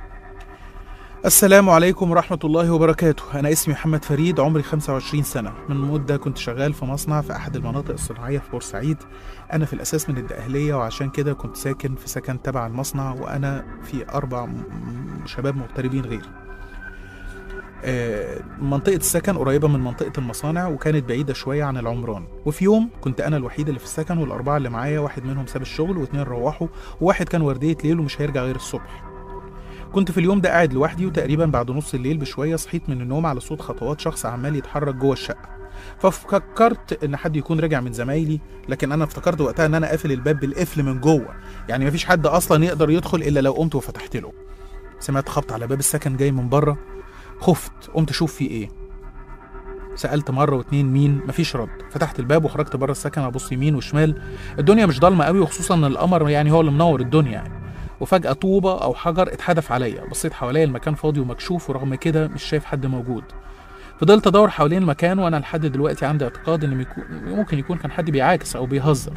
السلام عليكم ورحمة الله وبركاته أنا اسمي محمد فريد عمري 25 سنة من مدة كنت شغال في مصنع في أحد المناطق الصناعية في بورسعيد أنا في الأساس من الدقهلية وعشان كده كنت ساكن في سكن تبع المصنع وأنا في أربع م- م- شباب مغتربين غيري آه، منطقة السكن قريبة من منطقة المصانع وكانت بعيدة شوية عن العمران وفي يوم كنت أنا الوحيد اللي في السكن والأربعة اللي معايا واحد منهم ساب الشغل واتنين روحوا وواحد كان وردية ليل ومش هيرجع غير الصبح كنت في اليوم ده قاعد لوحدي وتقريبا بعد نص الليل بشوية صحيت من النوم على صوت خطوات شخص عمال يتحرك جوه الشقة ففكرت ان حد يكون راجع من زمايلي لكن انا افتكرت وقتها ان انا قافل الباب بالقفل من جوه يعني مفيش حد اصلا يقدر يدخل الا لو قمت وفتحت له سمعت خبط على باب السكن جاي من بره خفت قمت اشوف فيه ايه سالت مره واتنين مين مفيش رد فتحت الباب وخرجت بره السكن ابص يمين وشمال الدنيا مش ضلمه قوي وخصوصا ان القمر يعني هو اللي منور الدنيا يعني وفجاه طوبه او حجر اتحدف عليا بصيت حواليا المكان فاضي ومكشوف ورغم كده مش شايف حد موجود فضلت ادور حوالين المكان وانا لحد دلوقتي عندي اعتقاد ان ميكو- ممكن يكون كان حد بيعاكس او بيهزر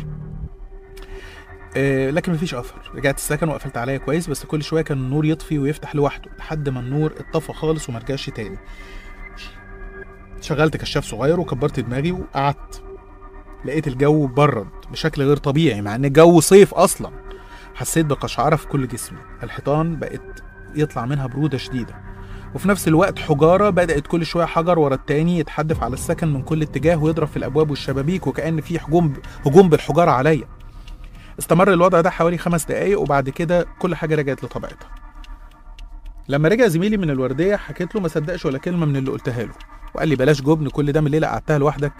آه، لكن مفيش اثر رجعت السكن وقفلت عليا كويس بس كل شويه كان النور يطفي ويفتح لوحده لحد ما النور اتطفى خالص وما رجعش تاني شغلت كشاف صغير وكبرت دماغي وقعدت لقيت الجو برد بشكل غير طبيعي مع ان الجو صيف اصلا حسيت بقشعره في كل جسمي الحيطان بقت يطلع منها بروده شديده وفي نفس الوقت حجاره بدات كل شويه حجر ورا التاني يتحدف على السكن من كل اتجاه ويضرب في الابواب والشبابيك وكان في هجوم هجوم بالحجاره عليا استمر الوضع ده حوالي خمس دقايق وبعد كده كل حاجه رجعت لطبيعتها لما رجع زميلي من الورديه حكيت له ما صدقش ولا كلمه من اللي قلتها له وقال لي بلاش جبن كل ده من الليله قعدتها لوحدك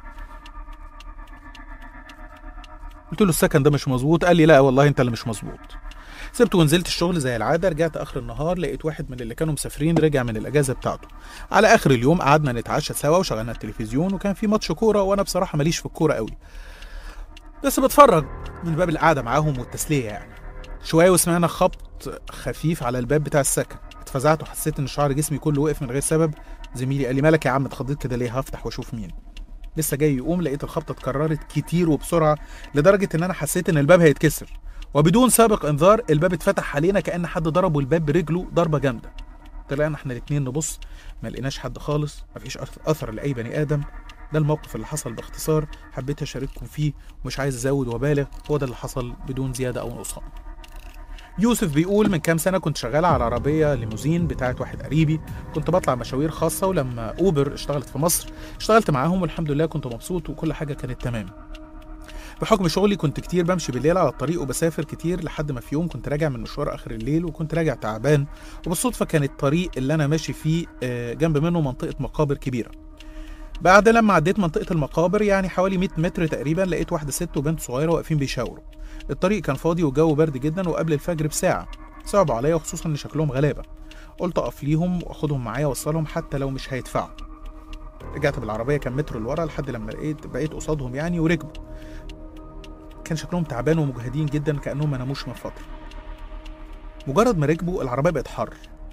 قلت له السكن ده مش مظبوط قال لي لا والله انت اللي مش مظبوط سبته ونزلت الشغل زي العاده رجعت اخر النهار لقيت واحد من اللي كانوا مسافرين رجع من الاجازه بتاعته على اخر اليوم قعدنا نتعشى سوا وشغلنا التلفزيون وكان في ماتش كوره وانا بصراحه ماليش في الكوره قوي بس بتفرج من باب القعده معاهم والتسليه يعني شويه وسمعنا خبط خفيف على الباب بتاع السكن اتفزعت وحسيت ان شعر جسمي كله وقف من غير سبب زميلي قال لي مالك يا عم اتخضيت كده ليه هفتح واشوف مين لسه جاي يقوم لقيت الخبطه اتكررت كتير وبسرعه لدرجه ان انا حسيت ان الباب هيتكسر وبدون سابق انذار الباب اتفتح علينا كان حد ضربه الباب برجله ضربه جامده طلعنا احنا الاتنين نبص ما لقيناش حد خالص مفيش أث- اثر لاي بني ادم ده الموقف اللي حصل باختصار حبيت اشارككم فيه ومش عايز ازود وابالغ هو ده اللي حصل بدون زياده او نقصان يوسف بيقول من كام سنه كنت شغال على عربيه ليموزين بتاعت واحد قريبي كنت بطلع مشاوير خاصه ولما اوبر اشتغلت في مصر اشتغلت معاهم والحمد لله كنت مبسوط وكل حاجه كانت تمام بحكم شغلي كنت كتير بمشي بالليل على الطريق وبسافر كتير لحد ما في يوم كنت راجع من مشوار اخر الليل وكنت راجع تعبان وبالصدفه كان الطريق اللي انا ماشي فيه آه، جنب منه منطقه مقابر كبيره بعد لما عديت منطقه المقابر يعني حوالي 100 متر تقريبا لقيت واحده ست وبنت صغيره واقفين بيشاوروا الطريق كان فاضي والجو برد جدا وقبل الفجر بساعه صعبوا عليا وخصوصا ان شكلهم غلابه قلت اقف ليهم واخدهم معايا اوصلهم حتى لو مش هيدفعوا رجعت بالعربيه كام متر لورا لحد لما لقيت بقيت قصادهم يعني وركبوا كان شكلهم تعبان ومجهدين جدا كانهم ما ناموش من فتره مجرد ما ركبوا العربيه بقت حر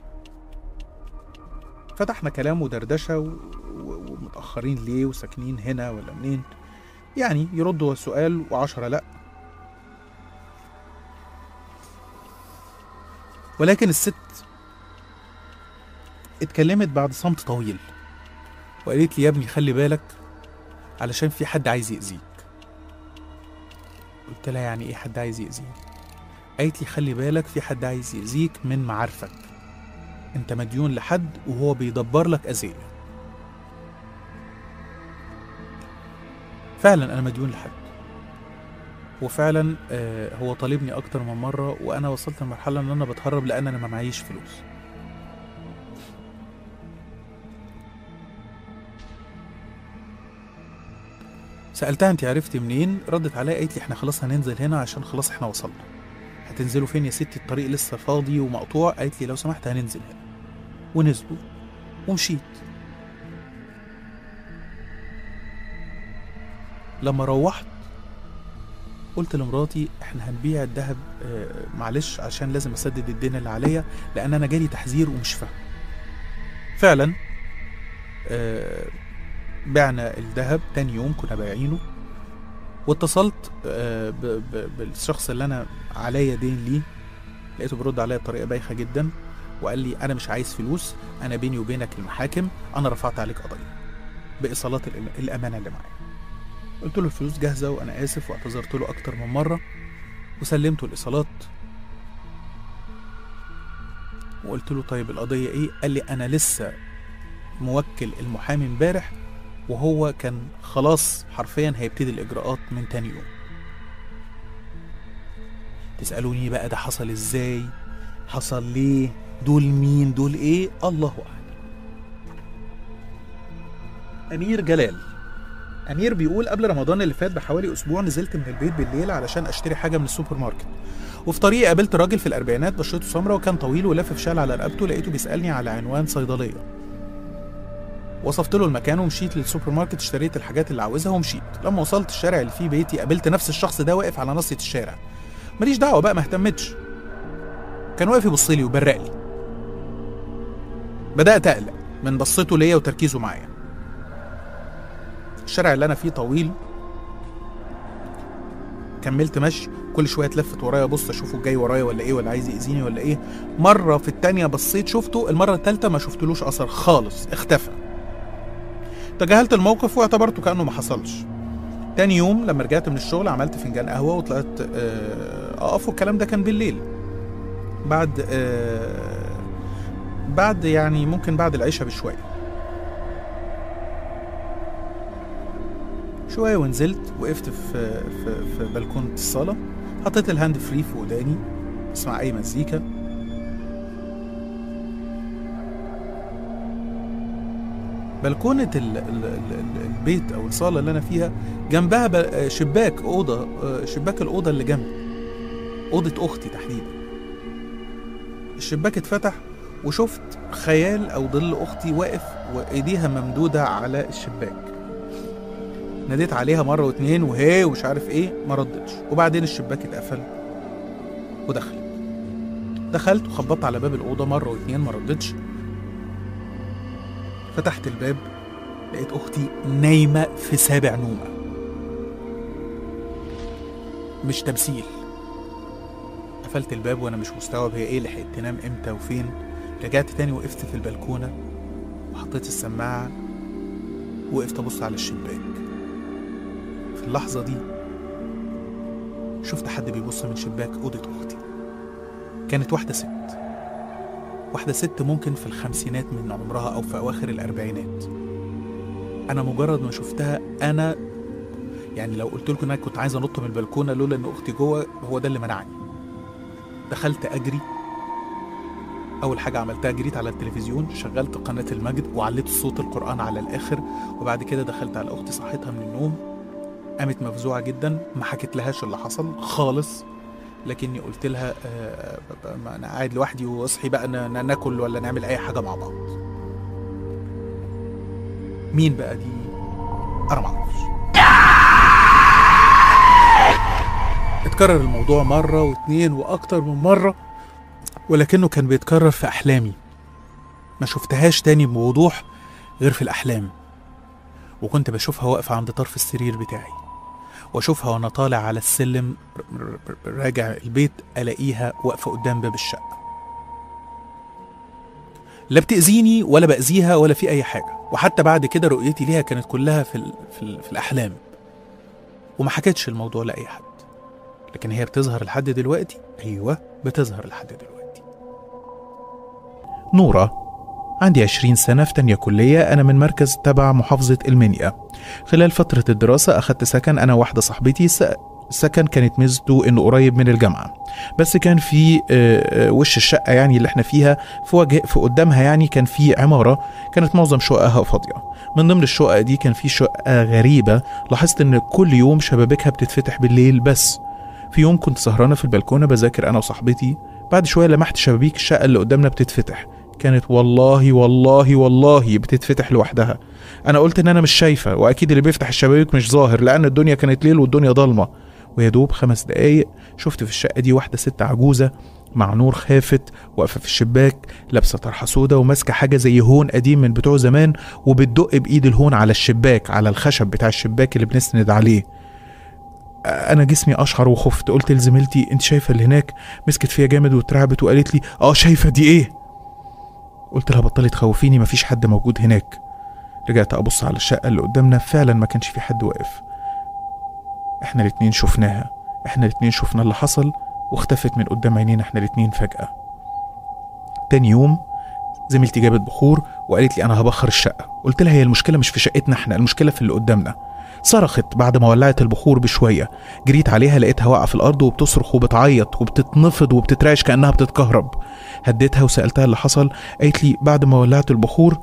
فتحنا كلام ودردشه و... و... ومتاخرين ليه وساكنين هنا ولا منين يعني يردوا سؤال وعشرة لا ولكن الست اتكلمت بعد صمت طويل وقالت لي يا ابني خلي بالك علشان في حد عايز يأذيك قلت لها يعني ايه حد عايز يأذيني قالت لي خلي بالك في حد عايز يأذيك من معارفك انت مديون لحد وهو بيدبر لك أذية فعلا انا مديون لحد وفعلا آه، هو طالبني اكتر من مره وانا وصلت لمرحله ان انا بتهرب لان انا ما معيش فلوس سالتها انت عرفتي منين ردت عليا قالت لي احنا خلاص هننزل هنا عشان خلاص احنا وصلنا هتنزلوا فين يا ستي الطريق لسه فاضي ومقطوع قالت لي لو سمحت هننزل هنا ونزلوا ومشيت لما روحت قلت لمراتي احنا هنبيع الذهب آه، معلش عشان لازم اسدد الدين اللي عليا لان انا جالي تحذير ومش فاهم فعلا آه، بعنا الذهب تاني يوم كنا بايعينه واتصلت آه، ب- ب- بالشخص اللي انا عليا دين ليه لقيته بيرد عليا بطريقه بايخه جدا وقال لي انا مش عايز فلوس انا بيني وبينك المحاكم انا رفعت عليك قضيه بايصالات الأم- الامانه اللي معايا قلت له الفلوس جاهزه وانا اسف واعتذرت له اكتر من مره وسلمته الايصالات وقلت له طيب القضيه ايه قال لي انا لسه موكل المحامي امبارح وهو كان خلاص حرفيا هيبتدي الاجراءات من تاني يوم تسالوني بقى ده حصل ازاي حصل ليه دول مين دول ايه الله اعلم امير جلال امير بيقول قبل رمضان اللي فات بحوالي اسبوع نزلت من البيت بالليل علشان اشتري حاجه من السوبر ماركت وفي طريقي قابلت راجل في الاربعينات بشرته سمراء وكان طويل ولافف شال على رقبته لقيته بيسالني على عنوان صيدليه وصفت له المكان ومشيت للسوبر ماركت اشتريت الحاجات اللي عاوزها ومشيت لما وصلت الشارع اللي فيه بيتي قابلت نفس الشخص ده واقف على ناصيه الشارع ماليش دعوه بقى ما اهتمتش كان واقف يبص لي وبرق لي بدات اقلق من بصته ليا وتركيزه معايا الشارع اللي انا فيه طويل كملت مشي كل شويه اتلفت ورايا ابص اشوفه جاي ورايا ولا ايه ولا عايز يأذيني ولا ايه مره في التانية بصيت شفته المره التالتة ما شفتلوش اثر خالص اختفى تجاهلت الموقف واعتبرته كانه ما حصلش تاني يوم لما رجعت من الشغل عملت فنجان قهوه وطلعت آه، اقف والكلام ده كان بالليل بعد آه، بعد يعني ممكن بعد العشاء بشويه شويه ونزلت وقفت في في في بلكونه الصاله حطيت الهاند فري في وداني اسمع اي مزيكا بلكونة ال ال ال البيت أو الصالة اللي أنا فيها جنبها ب- شباك أوضة شباك الأوضة اللي جنبي أوضة أختي تحديدا الشباك اتفتح وشفت خيال أو ظل أختي واقف وإيديها ممدودة على الشباك ناديت عليها مرة واتنين وهي ومش عارف ايه ما ردتش وبعدين الشباك اتقفل ودخلت دخلت وخبطت على باب الأوضة مرة واتنين ما ردتش فتحت الباب لقيت أختي نايمة في سابع نومة مش تمثيل قفلت الباب وأنا مش مستوعب هي إيه لحقت تنام إمتى وفين رجعت تاني وقفت في البلكونة وحطيت السماعة وقفت أبص على الشباك في اللحظة دي شفت حد بيبص من شباك أوضة أختي كانت واحدة ست واحدة ست ممكن في الخمسينات من عمرها أو في أواخر الأربعينات أنا مجرد ما شفتها أنا يعني لو قلت لكم إن أنا كنت عايز أنط من البلكونة لولا إن أختي جوه هو ده اللي منعني دخلت أجري أول حاجة عملتها جريت على التلفزيون شغلت قناة المجد وعليت صوت القرآن على الآخر وبعد كده دخلت على أختي صحيتها من النوم قامت مفزوعة جدا ما حكيت لهاش اللي حصل خالص لكني قلت لها آه ب- ب- ما انا قاعد لوحدي واصحي بقى ن- ن- ناكل ولا نعمل اي حاجه مع بعض مين بقى دي انا ما اعرفش اتكرر الموضوع مره واتنين واكتر من مره ولكنه كان بيتكرر في احلامي ما شفتهاش تاني بوضوح غير في الاحلام وكنت بشوفها واقفه عند طرف السرير بتاعي واشوفها وانا طالع على السلم ر- ر- ر- راجع البيت الاقيها واقفه قدام باب الشقه لا بتاذيني ولا باذيها ولا في اي حاجه وحتى بعد كده رؤيتي ليها كانت كلها في ال في, ال في الاحلام وما حكتش الموضوع لاي حد لكن هي بتظهر لحد دلوقتي ايوه بتظهر لحد دلوقتي نورة عندي 20 سنة في تانية كلية أنا من مركز تبع محافظة المنيا خلال فترة الدراسة أخدت سكن أنا واحدة صاحبتي س- سكن كانت ميزته إنه قريب من الجامعة بس كان في آه، آه، وش الشقة يعني اللي احنا فيها في وجه في قدامها يعني كان في عمارة كانت معظم شققها فاضية من ضمن الشقق دي كان في شقة غريبة لاحظت إن كل يوم شبابيكها بتتفتح بالليل بس في يوم كنت سهرانة في البلكونة بذاكر أنا وصاحبتي بعد شوية لمحت شبابيك الشقة اللي قدامنا بتتفتح كانت والله والله والله بتتفتح لوحدها انا قلت ان انا مش شايفه واكيد اللي بيفتح الشبابيك مش ظاهر لان الدنيا كانت ليل والدنيا ضلمه ويا دوب خمس دقايق شفت في الشقه دي واحده ست عجوزه مع نور خافت واقفه في الشباك لابسه طرحه سودا وماسكه حاجه زي هون قديم من بتوع زمان وبتدق بايد الهون على الشباك على الخشب بتاع الشباك اللي بنسند عليه انا جسمي اشعر وخفت قلت لزميلتي انت شايفه اللي هناك مسكت فيا جامد واترعبت وقالت لي اه شايفه دي ايه قلت لها بطلي تخوفيني مفيش حد موجود هناك رجعت ابص على الشقه اللي قدامنا فعلا ما كانش في حد واقف احنا الاتنين شفناها احنا الاتنين شفنا اللي حصل واختفت من قدام عينينا احنا الاتنين فجاه تاني يوم زميلتي جابت بخور وقالت لي انا هبخر الشقه قلت لها هي المشكله مش في شقتنا احنا المشكله في اللي قدامنا صرخت بعد ما ولعت البخور بشويه جريت عليها لقيتها واقعه في الارض وبتصرخ وبتعيط وبتتنفض وبتترعش كانها بتتكهرب هديتها وسالتها اللي حصل قالت لي بعد ما ولعت البخور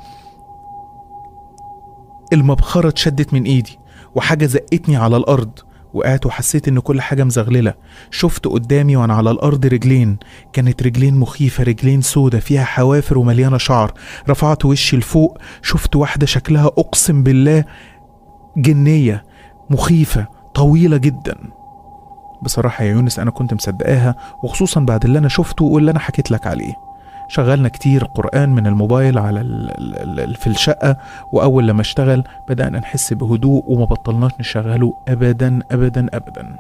المبخره اتشدت من ايدي وحاجه زقتني على الارض وقعت وحسيت ان كل حاجه مزغلله شفت قدامي وانا على الارض رجلين كانت رجلين مخيفه رجلين سودة فيها حوافر ومليانه شعر رفعت وشي لفوق شفت واحده شكلها اقسم بالله جنيه مخيفه طويله جدا بصراحه يا يونس انا كنت مصدقاها وخصوصا بعد اللي انا شفته واللي انا حكيت لك عليه شغلنا كتير قرآن من الموبايل على ال ال ال في الشقة وأول لما اشتغل بدأنا نحس بهدوء وما بطلناش نشغله أبدا أبدا أبدا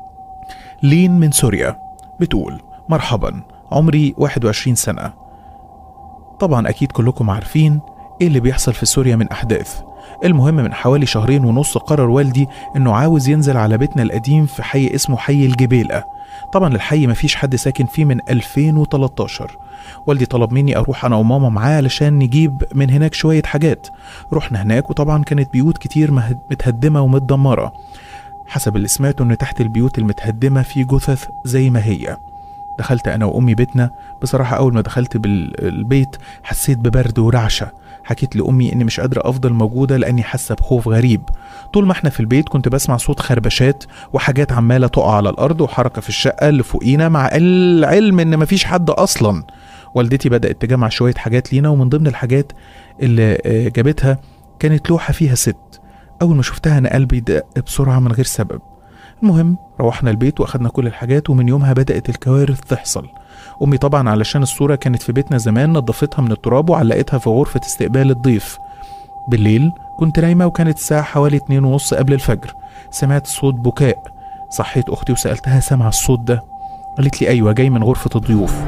لين من سوريا بتقول مرحبا عمري 21 سنة طبعا أكيد كلكم عارفين إيه اللي بيحصل في سوريا من أحداث المهم من حوالي شهرين ونص قرر والدي إنه عاوز ينزل على بيتنا القديم في حي اسمه حي الجبيلة طبعا الحي مفيش حد ساكن فيه من 2013 والدي طلب مني اروح انا وماما معاه علشان نجيب من هناك شويه حاجات رحنا هناك وطبعا كانت بيوت كتير مهد- متهدمه ومتدمره حسب اللي سمعته ان تحت البيوت المتهدمه في جثث زي ما هي دخلت انا وامي بيتنا بصراحه اول ما دخلت بالبيت حسيت ببرد ورعشه حكيت لامي اني مش قادره افضل موجوده لاني حاسه بخوف غريب طول ما احنا في البيت كنت بسمع صوت خربشات وحاجات عماله تقع على الارض وحركه في الشقه اللي فوقينا مع العلم ان مفيش حد اصلا والدتي بدات تجمع شويه حاجات لينا ومن ضمن الحاجات اللي آه، جابتها كانت لوحه فيها ست اول ما شفتها انا قلبي دق بسرعه من غير سبب المهم روحنا البيت واخدنا كل الحاجات ومن يومها بدات الكوارث تحصل امي طبعا علشان الصوره كانت في بيتنا زمان نظفتها من التراب وعلقتها في غرفه استقبال الضيف بالليل كنت نايمه وكانت الساعه حوالي اتنين ونص قبل الفجر سمعت صوت بكاء صحيت اختي وسالتها سامعه الصوت ده قالت لي ايوه جاي من غرفه الضيوف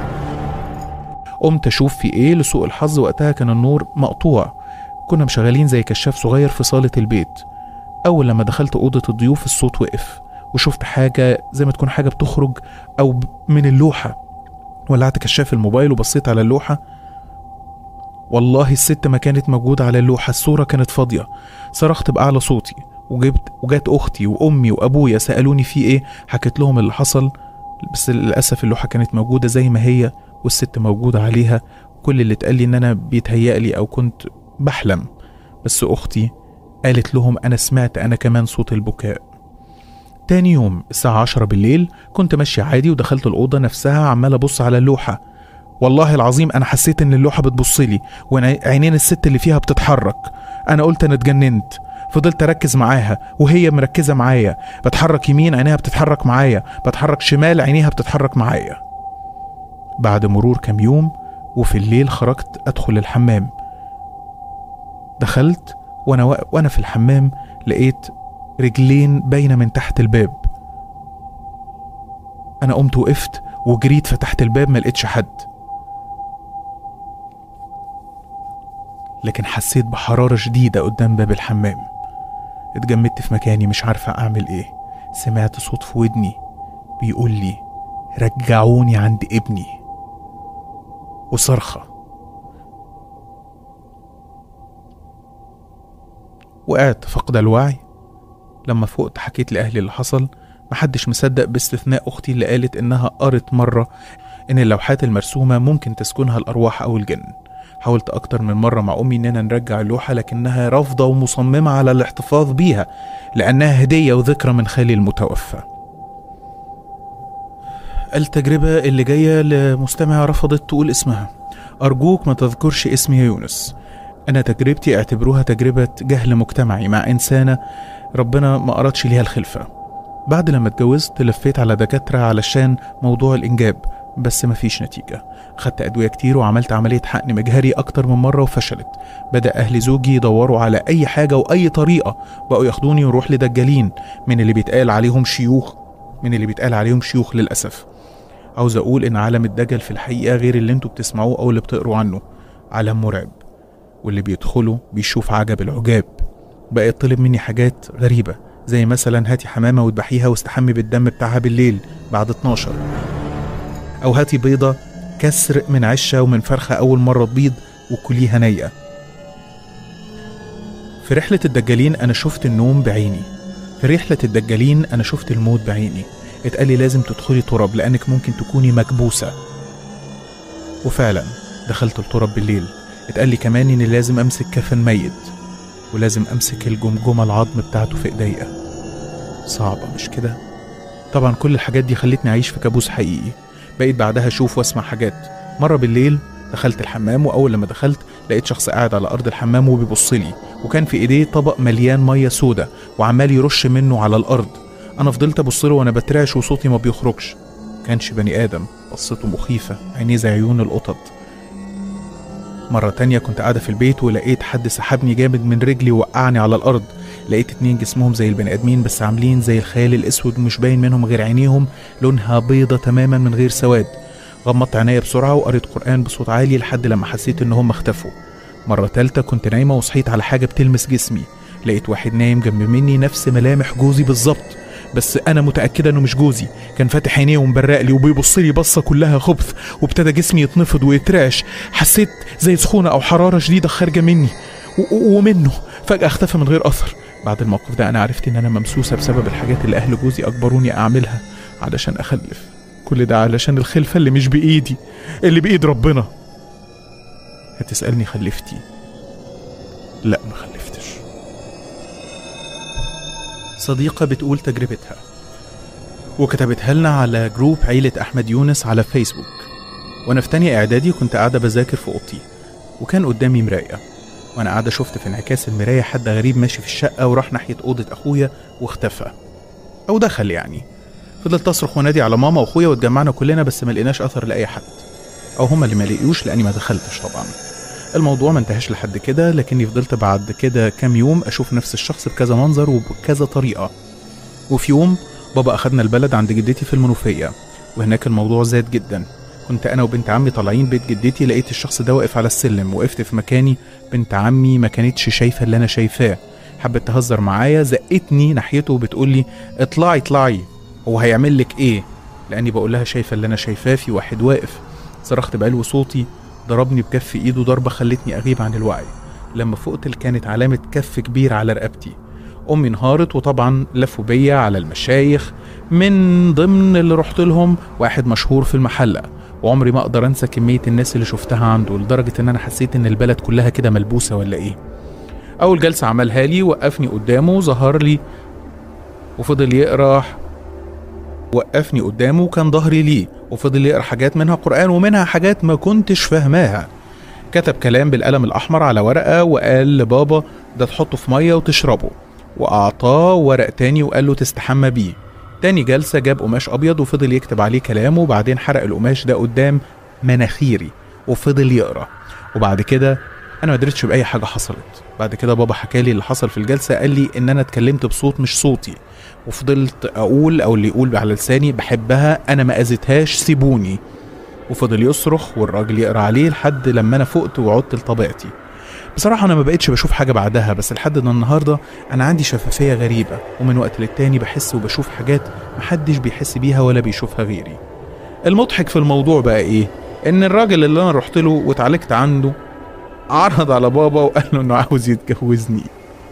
قمت اشوف في ايه لسوء الحظ وقتها كان النور مقطوع كنا مشغلين زي كشاف صغير في صالة البيت أول لما دخلت أوضة الضيوف الصوت وقف وشفت حاجة زي ما تكون حاجة بتخرج أو ب- من اللوحة ولعت كشاف الموبايل وبصيت على اللوحة والله الست ما كانت موجودة على اللوحة الصورة كانت فاضية صرخت بأعلى صوتي وجبت وجات أختي وأمي وأبويا سألوني في إيه حكيت لهم اللي حصل بس للأسف اللوحة كانت موجودة زي ما هي والست موجودة عليها كل اللي اتقال لي إن أنا بيتهيألي أو كنت بحلم بس أختي قالت لهم أنا سمعت أنا كمان صوت البكاء تاني يوم الساعة عشرة بالليل كنت ماشي عادي ودخلت الأوضة نفسها عمال أبص على اللوحة والله العظيم أنا حسيت إن اللوحة بتبصلي وعينين الست اللي فيها بتتحرك أنا قلت أنا اتجننت فضلت أركز معاها وهي مركزة معايا بتحرك يمين عينيها بتتحرك معايا بتحرك شمال عينيها بتتحرك معايا بعد مرور كام يوم وفي الليل خرجت أدخل الحمام دخلت وانا وا- وانا في الحمام لقيت رجلين باينه من تحت الباب انا قمت وقفت وجريت فتحت الباب ما لقيتش حد لكن حسيت بحراره شديده قدام باب الحمام اتجمدت في مكاني مش عارفه اعمل ايه سمعت صوت في ودني بيقول لي رجعوني عند ابني وصرخه وقعت فقد الوعي لما فقت حكيت لأهلي اللي حصل محدش مصدق باستثناء أختي اللي قالت إنها قرت مرة إن اللوحات المرسومة ممكن تسكنها الأرواح أو الجن حاولت أكتر من مرة مع أمي إننا نرجع اللوحة لكنها رافضة ومصممة على الاحتفاظ بيها لأنها هدية وذكرى من خالي المتوفى التجربة اللي جاية لمستمعة رفضت تقول اسمها أرجوك ما تذكرش اسمي يا يونس أنا تجربتي اعتبروها تجربة جهل مجتمعي مع إنسانة ربنا ما أرادش ليها الخلفة بعد لما اتجوزت لفيت على دكاترة علشان موضوع الإنجاب بس مفيش نتيجة خدت أدوية كتير وعملت عملية حقن مجهري أكتر من مرة وفشلت بدأ أهل زوجي يدوروا على أي حاجة وأي طريقة بقوا ياخدوني ونروح لدجالين من اللي بيتقال عليهم شيوخ من اللي بيتقال عليهم شيوخ للأسف عاوز أقول إن عالم الدجل في الحقيقة غير اللي انتوا بتسمعوه أو اللي بتقروا عنه عالم مرعب واللي بيدخله بيشوف عجب العجاب بقى يطلب مني حاجات غريبة زي مثلا هاتي حمامة واذبحيها واستحمي بالدم بتاعها بالليل بعد 12 أو هاتي بيضة كسر من عشة ومن فرخة أول مرة تبيض وكليها نية في رحلة الدجالين أنا شفت النوم بعيني في رحلة الدجالين أنا شفت الموت بعيني اتقال لي لازم تدخلي تراب لأنك ممكن تكوني مكبوسة وفعلا دخلت التراب بالليل اتقال لي كمان إني لازم أمسك كفن ميت ولازم أمسك الجمجمة العظم بتاعته في إيديا صعبة مش كده؟ طبعا كل الحاجات دي خلتني أعيش في كابوس حقيقي بقيت بعدها أشوف وأسمع حاجات مرة بالليل دخلت الحمام وأول لما دخلت لقيت شخص قاعد على أرض الحمام وبيبص لي وكان في إيديه طبق مليان مية سودة وعمال يرش منه على الأرض أنا فضلت أبص له وأنا بترعش وصوتي ما بيخرجش كانش بني آدم بصته مخيفة عينيه زي عيون القطط مرة تانية كنت قاعدة في البيت ولقيت حد سحبني جامد من رجلي ووقعني على الأرض لقيت اتنين جسمهم زي البني آدمين بس عاملين زي الخيال الأسود ومش باين منهم غير عينيهم لونها بيضة تماما من غير سواد غمضت عينيا بسرعة وقريت قرآن بصوت عالي لحد لما حسيت إن هم اختفوا مرة تالتة كنت نايمة وصحيت على حاجة بتلمس جسمي لقيت واحد نايم جنب مني نفس ملامح جوزي بالظبط بس انا متاكده انه مش جوزي كان فاتح عينيه ومبرق لي وبيبص لي بصه كلها خبث وابتدى جسمي يتنفض ويترعش حسيت زي سخونه او حراره شديده خارجه مني و- و- ومنه فجاه اختفى من غير اثر بعد الموقف ده انا عرفت ان انا ممسوسه بسبب الحاجات اللي اهل جوزي اجبروني اعملها علشان اخلف كل ده علشان الخلفه اللي مش بايدي اللي بايد ربنا هتسالني خلفتي لا ما خلفتش صديقة بتقول تجربتها وكتبتها لنا على جروب عيلة أحمد يونس على فيسبوك وأنا في تانية إعدادي كنت قاعدة بذاكر في أوضتي وكان قدامي مراية وأنا قاعدة شفت في انعكاس المراية حد غريب ماشي في الشقة وراح ناحية أوضة أخويا واختفى أو دخل يعني فضلت أصرخ ونادي على ماما وأخويا واتجمعنا كلنا بس ما لقيناش أثر لأي حد أو هما اللي ما لقيوش لأني ما دخلتش طبعا الموضوع ما انتهاش لحد كده لكني فضلت بعد كده كام يوم اشوف نفس الشخص بكذا منظر وبكذا طريقه وفي يوم بابا اخدنا البلد عند جدتي في المنوفيه وهناك الموضوع زاد جدا كنت انا وبنت عمي طالعين بيت جدتي لقيت الشخص ده واقف على السلم وقفت في مكاني بنت عمي ما كانتش شايفه اللي انا شايفاه حبت تهزر معايا زقتني ناحيته وبتقول لي اطلعي اطلعي هو هيعمل لك ايه لاني بقول لها شايفه اللي انا شايفاه في واحد واقف صرخت بعلو صوتي ضربني بكف ايده ضربه خلتني اغيب عن الوعي لما فقت كانت علامه كف كبير على رقبتي امي انهارت وطبعا لفوا بيا على المشايخ من ضمن اللي رحت لهم واحد مشهور في المحله وعمري ما اقدر انسى كميه الناس اللي شفتها عنده لدرجه ان انا حسيت ان البلد كلها كده ملبوسه ولا ايه اول جلسه عملها لي وقفني قدامه ظهر لي وفضل يقرا وقفني قدامه وكان ظهري ليه وفضل يقرا حاجات منها قرآن ومنها حاجات ما كنتش فاهماها كتب كلام بالقلم الأحمر على ورقة وقال لبابا ده تحطه في مية وتشربه وأعطاه ورق تاني وقال له تستحمى بيه تاني جلسة جاب قماش أبيض وفضل يكتب عليه كلامه وبعدين حرق القماش ده قدام مناخيري وفضل يقرا وبعد كده انا ما قدرتش باي حاجه حصلت بعد كده بابا حكى لي اللي حصل في الجلسه قال لي ان انا اتكلمت بصوت مش صوتي وفضلت اقول او اللي يقول على لساني بحبها انا ما اذيتهاش سيبوني وفضل يصرخ والراجل يقرا عليه لحد لما انا فقت وعدت لطبيعتي بصراحة أنا ما بقتش بشوف حاجة بعدها بس لحد النهاردة أنا عندي شفافية غريبة ومن وقت للتاني بحس وبشوف حاجات محدش بيحس بيها ولا بيشوفها غيري المضحك في الموضوع بقى إيه؟ إن الراجل اللي أنا رحت له واتعالجت عنده عرض على بابا وقال له إنه عاوز يتجوزني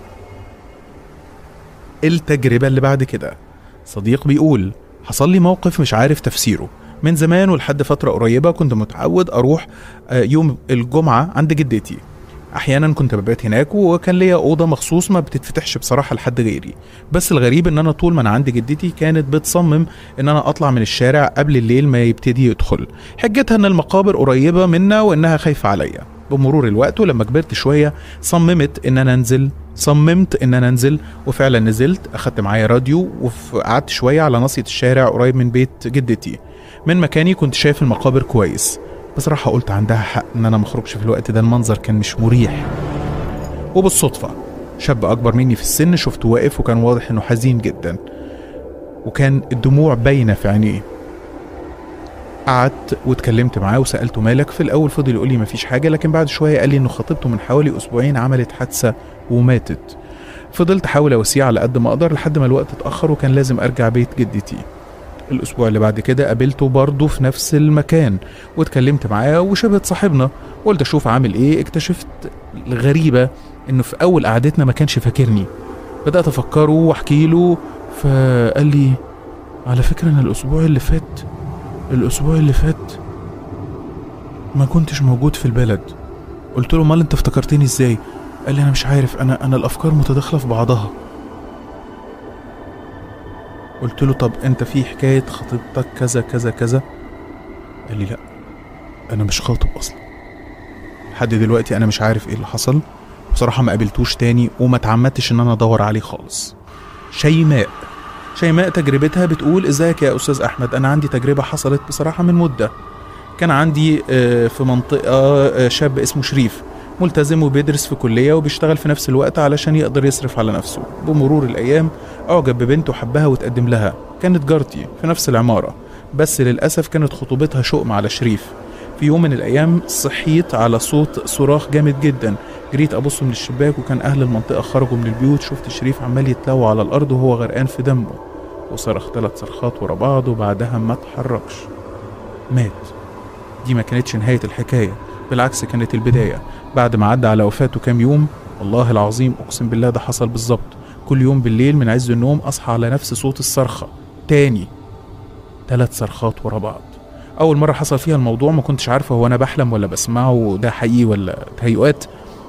التجربة اللي بعد كده صديق بيقول حصل لي موقف مش عارف تفسيره من زمان ولحد فترة قريبة كنت متعود أروح آه، يوم الجمعة عند جدتي احيانا كنت ببات هناك وكان ليا اوضه مخصوص ما بتتفتحش بصراحه لحد غيري بس الغريب ان انا طول ما انا عند جدتي كانت بتصمم ان انا اطلع من الشارع قبل الليل ما يبتدي يدخل حجتها ان المقابر قريبه منا وانها خايفه عليا بمرور الوقت ولما كبرت شويه صممت ان انا انزل صممت ان انا انزل وفعلا نزلت اخدت معايا راديو وقعدت شويه على ناصيه الشارع قريب من بيت جدتي من مكاني كنت شايف المقابر كويس بصراحة قلت عندها حق إن أنا مخرجش في الوقت ده المنظر كان مش مريح وبالصدفة شاب أكبر مني في السن شفته واقف وكان واضح إنه حزين جدا وكان الدموع باينة في عينيه قعدت واتكلمت معاه وسألته مالك في الأول فضل يقول لي مفيش حاجة لكن بعد شوية قال لي إنه خطيبته من حوالي أسبوعين عملت حادثة وماتت فضلت أحاول أواسيه على قد ما أقدر لحد ما الوقت اتأخر وكان لازم أرجع بيت جدتي الاسبوع اللي بعد كده قابلته برضه في نفس المكان واتكلمت معاه وشبه صاحبنا قلت اشوف عامل ايه اكتشفت الغريبه انه في اول قعدتنا ما كانش فاكرني بدات افكره واحكي له فقال لي على فكره انا الاسبوع اللي فات الاسبوع اللي فات ما كنتش موجود في البلد قلت له امال انت افتكرتني ازاي قال لي انا مش عارف انا انا الافكار متداخله في بعضها قلت له طب انت في حكايه خطيبتك كذا كذا كذا قال لي لا انا مش خاطب اصلا لحد دلوقتي انا مش عارف ايه اللي حصل بصراحه ما قابلتوش تاني وما اتعمدتش ان انا ادور عليه خالص شيماء شيماء تجربتها بتقول ازيك يا استاذ احمد انا عندي تجربه حصلت بصراحه من مده كان عندي آه، في منطقه آه، شاب اسمه شريف ملتزم وبيدرس في كليه وبيشتغل في نفس الوقت علشان يقدر يصرف على نفسه بمرور الايام اعجب ببنت وحبها وتقدم لها كانت جارتي في نفس العماره بس للاسف كانت خطوبتها شؤم على شريف في يوم من الايام صحيت على صوت صراخ جامد جدا جريت ابص من الشباك وكان اهل المنطقه خرجوا من البيوت شفت شريف عمال يتلوى على الارض وهو غرقان في دمه وصرخ ثلاث صرخات ورا بعض وبعدها ما اتحركش مات دي ما كانتش نهايه الحكايه بالعكس كانت البدايه بعد ما عدى على وفاته كام يوم والله العظيم اقسم بالله ده حصل بالظبط كل يوم بالليل من عز النوم اصحى على نفس صوت الصرخه تاني ثلاث صرخات ورا بعض اول مره حصل فيها الموضوع ما كنتش عارفه هو انا بحلم ولا بسمعه ده حقيقي ولا تهيؤات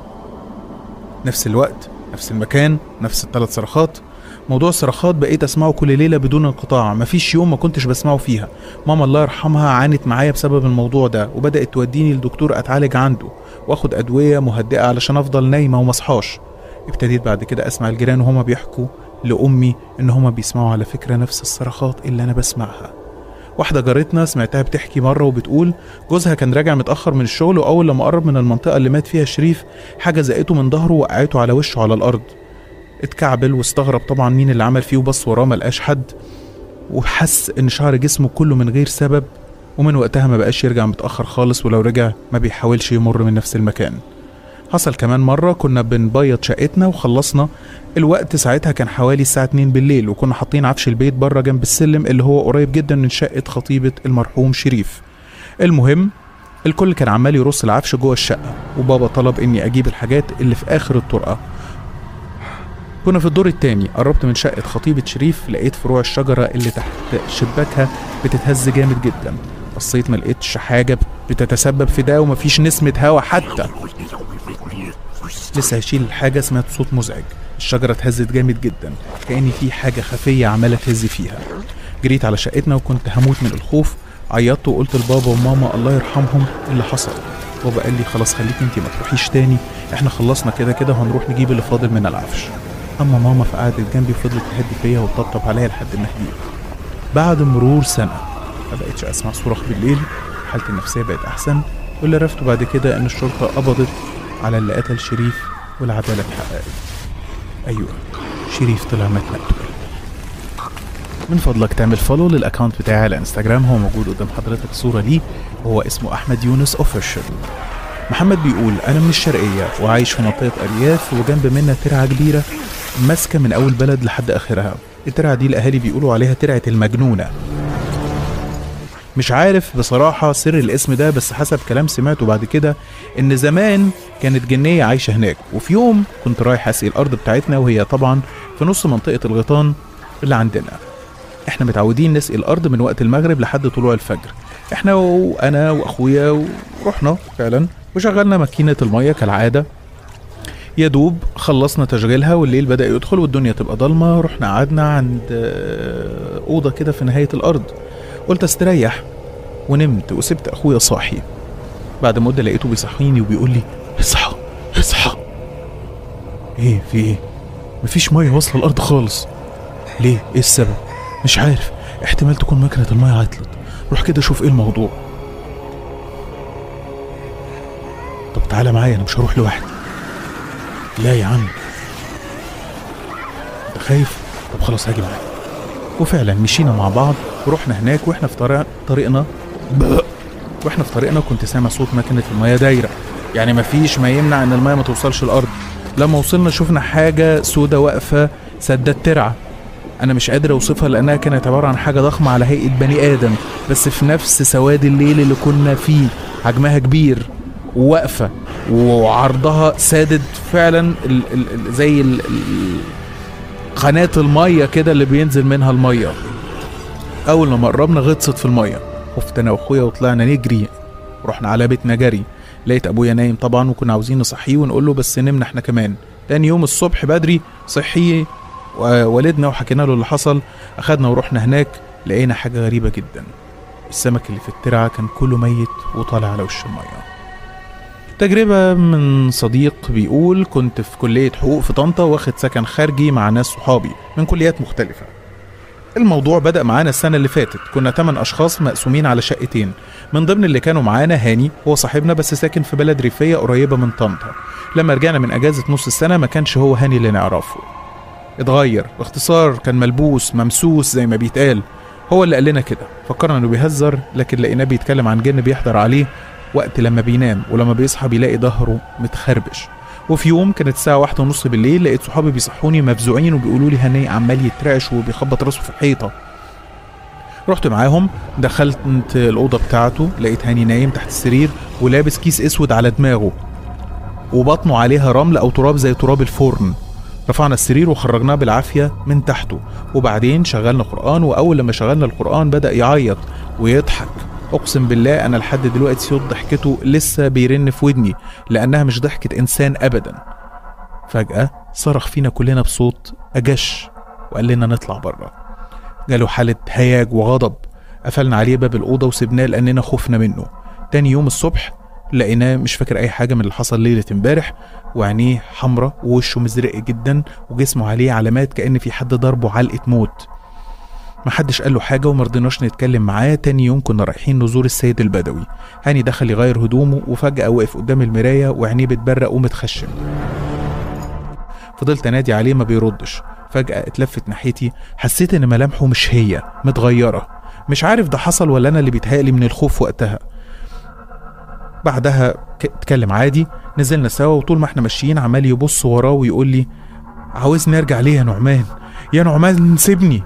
نفس الوقت نفس المكان نفس الثلاث صرخات موضوع الصرخات بقيت اسمعه كل ليله بدون انقطاع مفيش يوم ما كنتش بسمعه فيها ماما الله يرحمها عانت معايا بسبب الموضوع ده وبدات توديني لدكتور اتعالج عنده واخد ادويه مهدئه علشان افضل نايمه ومصحاش ابتديت بعد كده اسمع الجيران وهما بيحكوا لامي ان هما بيسمعوا على فكره نفس الصرخات اللي انا بسمعها واحدة جارتنا سمعتها بتحكي مرة وبتقول جوزها كان راجع متأخر من الشغل وأول لما قرب من المنطقة اللي مات فيها شريف حاجة زقته من ظهره وقعته على وشه على الأرض اتكعبل واستغرب طبعا مين اللي عمل فيه وبص وراه ملقاش حد وحس ان شعر جسمه كله من غير سبب ومن وقتها ما بقاش يرجع متأخر خالص ولو رجع ما بيحاولش يمر من نفس المكان حصل كمان مرة كنا بنبيض شقتنا وخلصنا الوقت ساعتها كان حوالي الساعة 2 بالليل وكنا حاطين عفش البيت بره جنب السلم اللي هو قريب جدا من شقة خطيبة المرحوم شريف المهم الكل كان عمال يرص العفش جوه الشقة وبابا طلب اني اجيب الحاجات اللي في اخر الطرقة كنا في الدور التاني قربت من شقة خطيبة شريف لقيت فروع الشجرة اللي تحت شباكها بتتهز جامد جدا بصيت ما لقيتش حاجة بتتسبب في ده ومفيش نسمة هوا حتى لسه هشيل الحاجة سمعت صوت مزعج الشجرة اتهزت جامد جدا كأن في حاجة خفية عمالة تهز فيها جريت على شقتنا وكنت هموت من الخوف عيطت وقلت لبابا وماما الله يرحمهم اللي حصل بابا قال لي خلاص خليك انتي ما تروحيش تاني احنا خلصنا كده كده وهنروح نجيب اللي فاضل من العفش اما ماما فقعدت جنبي وفضلت تهدي فيا وتطبطب عليا لحد ما هديت بعد مرور سنه ما بقتش اسمع صراخ بالليل حالتي النفسيه بقت احسن واللي عرفته بعد كده ان الشرطه قبضت على اللي قتل شريف والعداله اتحققت ايوه شريف طلع مات مقتول من فضلك تعمل فولو للاكونت بتاعي على انستجرام هو موجود قدام حضرتك صوره ليه وهو اسمه احمد يونس اوفيشال محمد بيقول انا من الشرقيه وعايش في منطقه ارياف وجنب منا ترعه كبيره ماسكه من اول بلد لحد اخرها الترعه دي الاهالي بيقولوا عليها ترعه المجنونه مش عارف بصراحة سر الاسم ده بس حسب كلام سمعته بعد كده إن زمان كانت جنية عايشة هناك وفي يوم كنت رايح أسقي الأرض بتاعتنا وهي طبعا في نص منطقة الغيطان اللي عندنا احنا متعودين نسقي الأرض من وقت المغرب لحد طلوع الفجر احنا وأنا وأخويا ورحنا فعلا وشغلنا ماكينة المية كالعادة يا دوب خلصنا تشغيلها والليل بدأ يدخل والدنيا تبقى ضلمة رحنا قعدنا عند آه، أوضة كده في نهاية الأرض قلت استريح ونمت وسبت أخويا صاحي بعد مدة لقيته بيصحيني وبيقول لي اصحى اصحى ايه في ايه مفيش مية واصلة الأرض خالص ليه ايه السبب مش عارف احتمال تكون مكنة المية عطلت روح كده شوف ايه الموضوع طب تعالى معايا انا مش هروح لوحدي لا يا عم انت خايف طب خلاص هاجي معاك وفعلا مشينا مع بعض ورحنا هناك واحنا في طريق طريقنا واحنا في طريقنا كنت سامع صوت مكنه الميه دايره يعني مفيش ما يمنع ان الميه ما توصلش الارض لما وصلنا شفنا حاجه سودة واقفه سد الترعه انا مش قادر اوصفها لانها كانت عباره عن حاجه ضخمه على هيئه بني ادم بس في نفس سواد الليل اللي كنا فيه حجمها كبير وواقفه وعرضها سادد فعلا ال ال ال زي ال ال قناه الميه كده اللي بينزل منها الميه اول ما قربنا غطست في الميه خفت انا واخويا وطلعنا نجري رحنا على بيتنا جري لقيت ابويا نايم طبعا وكنا عاوزين نصحيه ونقول له بس نمنا احنا كمان تاني يوم الصبح بدري صحي ووالدنا وحكينا له اللي حصل اخدنا ورحنا هناك لقينا حاجه غريبه جدا السمك اللي في الترعه كان كله ميت وطالع على وش الميه تجربة من صديق بيقول كنت في كلية حقوق في طنطا واخد سكن خارجي مع ناس صحابي من كليات مختلفة الموضوع بدأ معانا السنة اللي فاتت كنا 8 أشخاص مقسومين على شقتين من ضمن اللي كانوا معانا هاني هو صاحبنا بس ساكن في بلد ريفية قريبة من طنطا لما رجعنا من أجازة نص السنة ما كانش هو هاني اللي نعرفه اتغير باختصار كان ملبوس ممسوس زي ما بيتقال هو اللي قال لنا كده فكرنا انه بيهزر لكن لقيناه بيتكلم عن جن بيحضر عليه وقت لما بينام ولما بيصحى بيلاقي ظهره متخربش وفي يوم كانت الساعة واحدة ونص بالليل لقيت صحابي بيصحوني مفزوعين وبيقولوا لي هني عمال يترعش وبيخبط راسه في الحيطة رحت معاهم دخلت الأوضة بتاعته لقيت هاني نايم تحت السرير ولابس كيس أسود على دماغه وبطنه عليها رمل أو تراب زي تراب الفرن رفعنا السرير وخرجناه بالعافية من تحته وبعدين شغلنا قرآن وأول لما شغلنا القرآن بدأ يعيط ويضحك أقسم بالله أنا لحد دلوقتي صوت ضحكته لسه بيرن في ودني لأنها مش ضحكة إنسان أبدا فجأة صرخ فينا كلنا بصوت أجش وقال لنا نطلع بره جاله حالة هياج وغضب قفلنا عليه باب الأوضة وسبناه لأننا خفنا منه تاني يوم الصبح لقيناه مش فاكر أي حاجة من اللي حصل ليلة امبارح وعينيه حمرة ووشه مزرق جدا وجسمه عليه علامات كأن في حد ضربه علقة موت محدش قال له حاجة ومرضناش نتكلم معاه تاني يوم كنا رايحين نزور السيد البدوي هاني دخل يغير هدومه وفجأة وقف قدام المراية وعينيه بتبرق ومتخشم فضلت انادي عليه ما بيردش فجأة اتلفت ناحيتي حسيت ان ملامحه مش هي متغيرة مش عارف ده حصل ولا انا اللي بيتهيألي من الخوف وقتها بعدها اتكلم عادي نزلنا سوا وطول ما احنا ماشيين عمال يبص وراه ويقول لي عاوزني ارجع ليه يا نعمان يا نعمان سيبني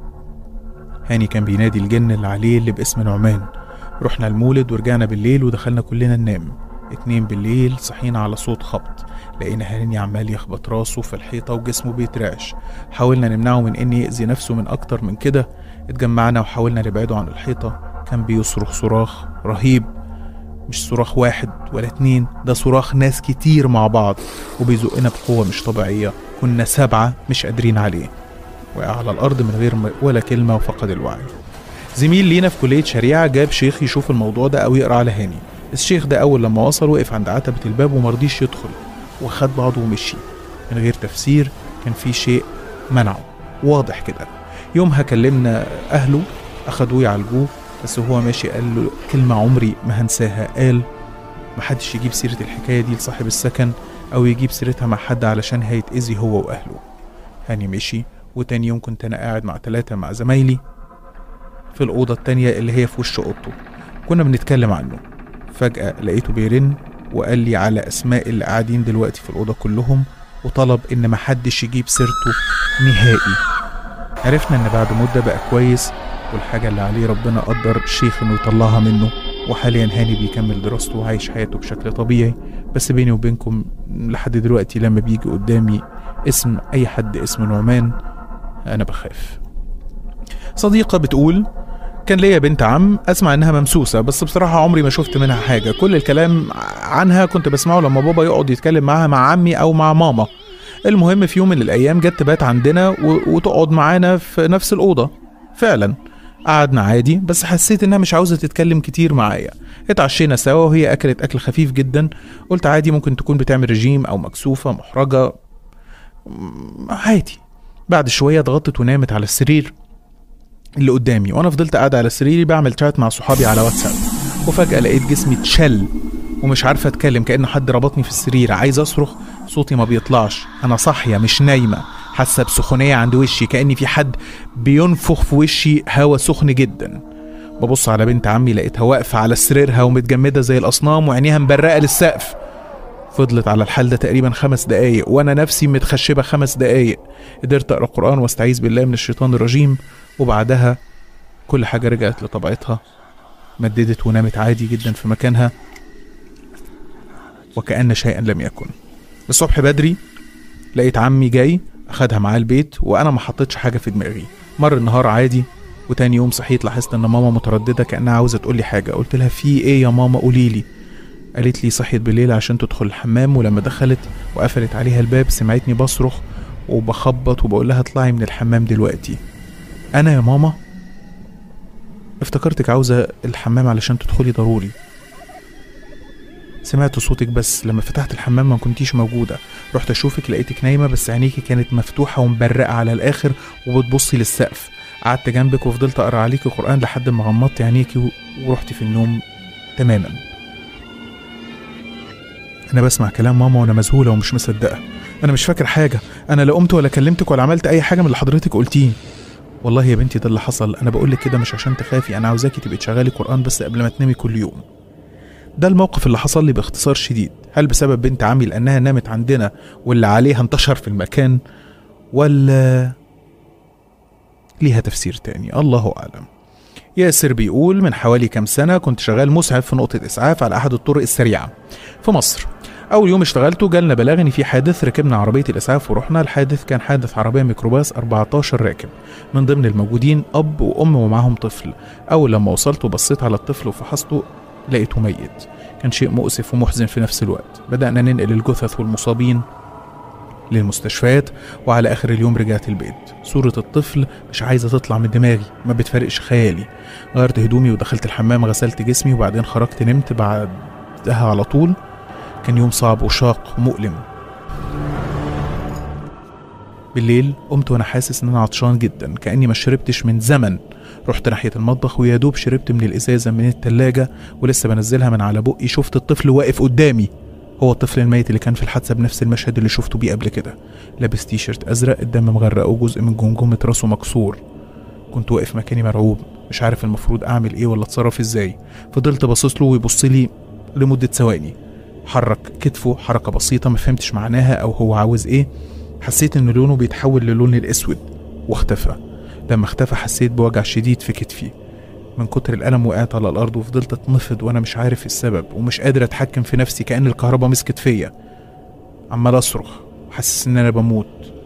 هاني كان بينادي الجن اللي عليه اللي باسم نعمان رحنا المولد ورجعنا بالليل ودخلنا كلنا ننام اتنين بالليل صحينا على صوت خبط لقينا هاني عمال يخبط راسه في الحيطة وجسمه بيترعش حاولنا نمنعه من ان يأذي نفسه من اكتر من كده اتجمعنا وحاولنا نبعده عن الحيطة كان بيصرخ صراخ رهيب مش صراخ واحد ولا اتنين ده صراخ ناس كتير مع بعض وبيزقنا بقوة مش طبيعية كنا سبعة مش قادرين عليه وقع على الأرض من غير ولا كلمة وفقد الوعي زميل لينا في كلية شريعة جاب شيخ يشوف الموضوع ده أو يقرأ على هاني الشيخ ده أول لما وصل وقف عند عتبة الباب ومرضيش يدخل وخد بعضه ومشي من غير تفسير كان في شيء منعه واضح كده يومها كلمنا أهله أخدوه يعالجوه بس هو ماشي قال له كلمة عمري ما هنساها قال محدش يجيب سيرة الحكاية دي لصاحب السكن أو يجيب سيرتها مع حد علشان هيتأذي هو وأهله هاني مشي وتاني يوم كنت أنا قاعد مع ثلاثة مع زمايلي في الأوضة التانية اللي هي في وش أوضته كنا بنتكلم عنه فجأة لقيته بيرن وقال لي على أسماء اللي قاعدين دلوقتي في الأوضة كلهم وطلب إن محدش يجيب سيرته نهائي عرفنا إن بعد مدة بقى كويس والحاجة اللي عليه ربنا قدر الشيخ إنه يطلعها منه وحاليا هاني بيكمل دراسته وعايش حياته بشكل طبيعي بس بيني وبينكم لحد دلوقتي لما بيجي قدامي اسم أي حد اسم نعمان أنا بخاف صديقة بتقول كان ليا بنت عم اسمع انها ممسوسه بس بصراحه عمري ما شفت منها حاجه كل الكلام عنها كنت بسمعه لما بابا يقعد يتكلم معاها مع عمي او مع ماما المهم في يوم من الايام جت تبات عندنا و... وتقعد معانا في نفس الاوضه فعلا قعدنا عادي بس حسيت انها مش عاوزه تتكلم كتير معايا اتعشينا سوا وهي اكلت اكل خفيف جدا قلت عادي ممكن تكون بتعمل رجيم او مكسوفه محرجه عادي بعد شويه اتغطت ونامت على السرير اللي قدامي وانا فضلت قاعد على سريري بعمل شات مع صحابي على واتساب وفجاه لقيت جسمي اتشل ومش عارفه اتكلم كان حد ربطني في السرير عايز اصرخ صوتي ما بيطلعش انا صاحيه مش نايمه حاسه بسخونيه عند وشي كاني في حد بينفخ في وشي هوا سخن جدا ببص على بنت عمي لقيتها واقفه على سريرها ومتجمده زي الاصنام وعينيها مبرقه للسقف فضلت على الحال ده تقريبا خمس دقايق وانا نفسي متخشبة خمس دقايق قدرت اقرا قرآن واستعيذ بالله من الشيطان الرجيم وبعدها كل حاجة رجعت لطبيعتها مددت ونامت عادي جدا في مكانها وكأن شيئا لم يكن الصبح بدري لقيت عمي جاي اخدها معاه البيت وانا ما حطيتش حاجه في دماغي مر النهار عادي وتاني يوم صحيت لاحظت ان ماما متردده كانها عاوزه تقول لي حاجه قلت لها في ايه يا ماما قولي لي قالت لي صحيت بالليل عشان تدخل الحمام ولما دخلت وقفلت عليها الباب سمعتني بصرخ وبخبط وبقول لها اطلعي من الحمام دلوقتي انا يا ماما افتكرتك عاوزه الحمام علشان تدخلي ضروري سمعت صوتك بس لما فتحت الحمام ما كنتيش موجودة رحت أشوفك لقيتك نايمة بس عينيكي كانت مفتوحة ومبرقة على الآخر وبتبصي للسقف قعدت جنبك وفضلت أقرأ عليكي قرآن لحد ما غمضت عينيكي و- ورحتي في النوم تماما أنا بسمع كلام ماما وأنا مذهولة ومش مصدقة أنا مش فاكر حاجة أنا لا قمت ولا كلمتك ولا عملت أي حاجة من اللي حضرتك قلتيه والله يا بنتي ده اللي حصل أنا بقولك كده مش عشان تخافي أنا عاوزاكي تبقي تشغلي قرآن بس قبل ما تنامي كل يوم ده الموقف اللي حصل لي باختصار شديد هل بسبب بنت عمي لأنها نامت عندنا واللي عليها انتشر في المكان ولا ليها تفسير تاني الله أعلم ياسر بيقول من حوالي كام سنة كنت شغال مسعف في نقطة إسعاف على أحد الطرق السريعة في مصر أول يوم اشتغلته جالنا بلاغ إن في حادث ركبنا عربية الإسعاف ورحنا الحادث كان حادث عربية ميكروباص 14 راكب من ضمن الموجودين أب وأم ومعاهم طفل أول لما وصلت وبصيت على الطفل وفحصته لقيته ميت كان شيء مؤسف ومحزن في نفس الوقت بدأنا ننقل الجثث والمصابين للمستشفيات وعلى آخر اليوم رجعت البيت صورة الطفل مش عايزة تطلع من دماغي ما بتفرقش خيالي غيرت هدومي ودخلت الحمام غسلت جسمي وبعدين خرجت نمت بعدها على طول كان يوم صعب وشاق ومؤلم بالليل قمت وانا حاسس ان انا عطشان جدا كاني ما شربتش من زمن رحت ناحيه المطبخ ويا دوب شربت من الازازه من التلاجة ولسه بنزلها من على بقي شفت الطفل واقف قدامي هو الطفل الميت اللي كان في الحادثه بنفس المشهد اللي شفته بيه قبل كده لابس تيشرت ازرق الدم مغرق وجزء من جمجمه راسه مكسور كنت واقف مكاني مرعوب مش عارف المفروض اعمل ايه ولا اتصرف ازاي فضلت باصص له ويبص لي لمده ثواني حرك كتفه حركه بسيطه ما فهمتش معناها او هو عاوز ايه حسيت ان لونه بيتحول للون الاسود واختفى لما اختفى حسيت بوجع شديد في كتفي من كتر الألم وقعت على الأرض وفضلت أتنفض وأنا مش عارف السبب ومش قادر أتحكم في نفسي كأن الكهرباء مسكت فيا عمال أصرخ وحاسس إن أنا بموت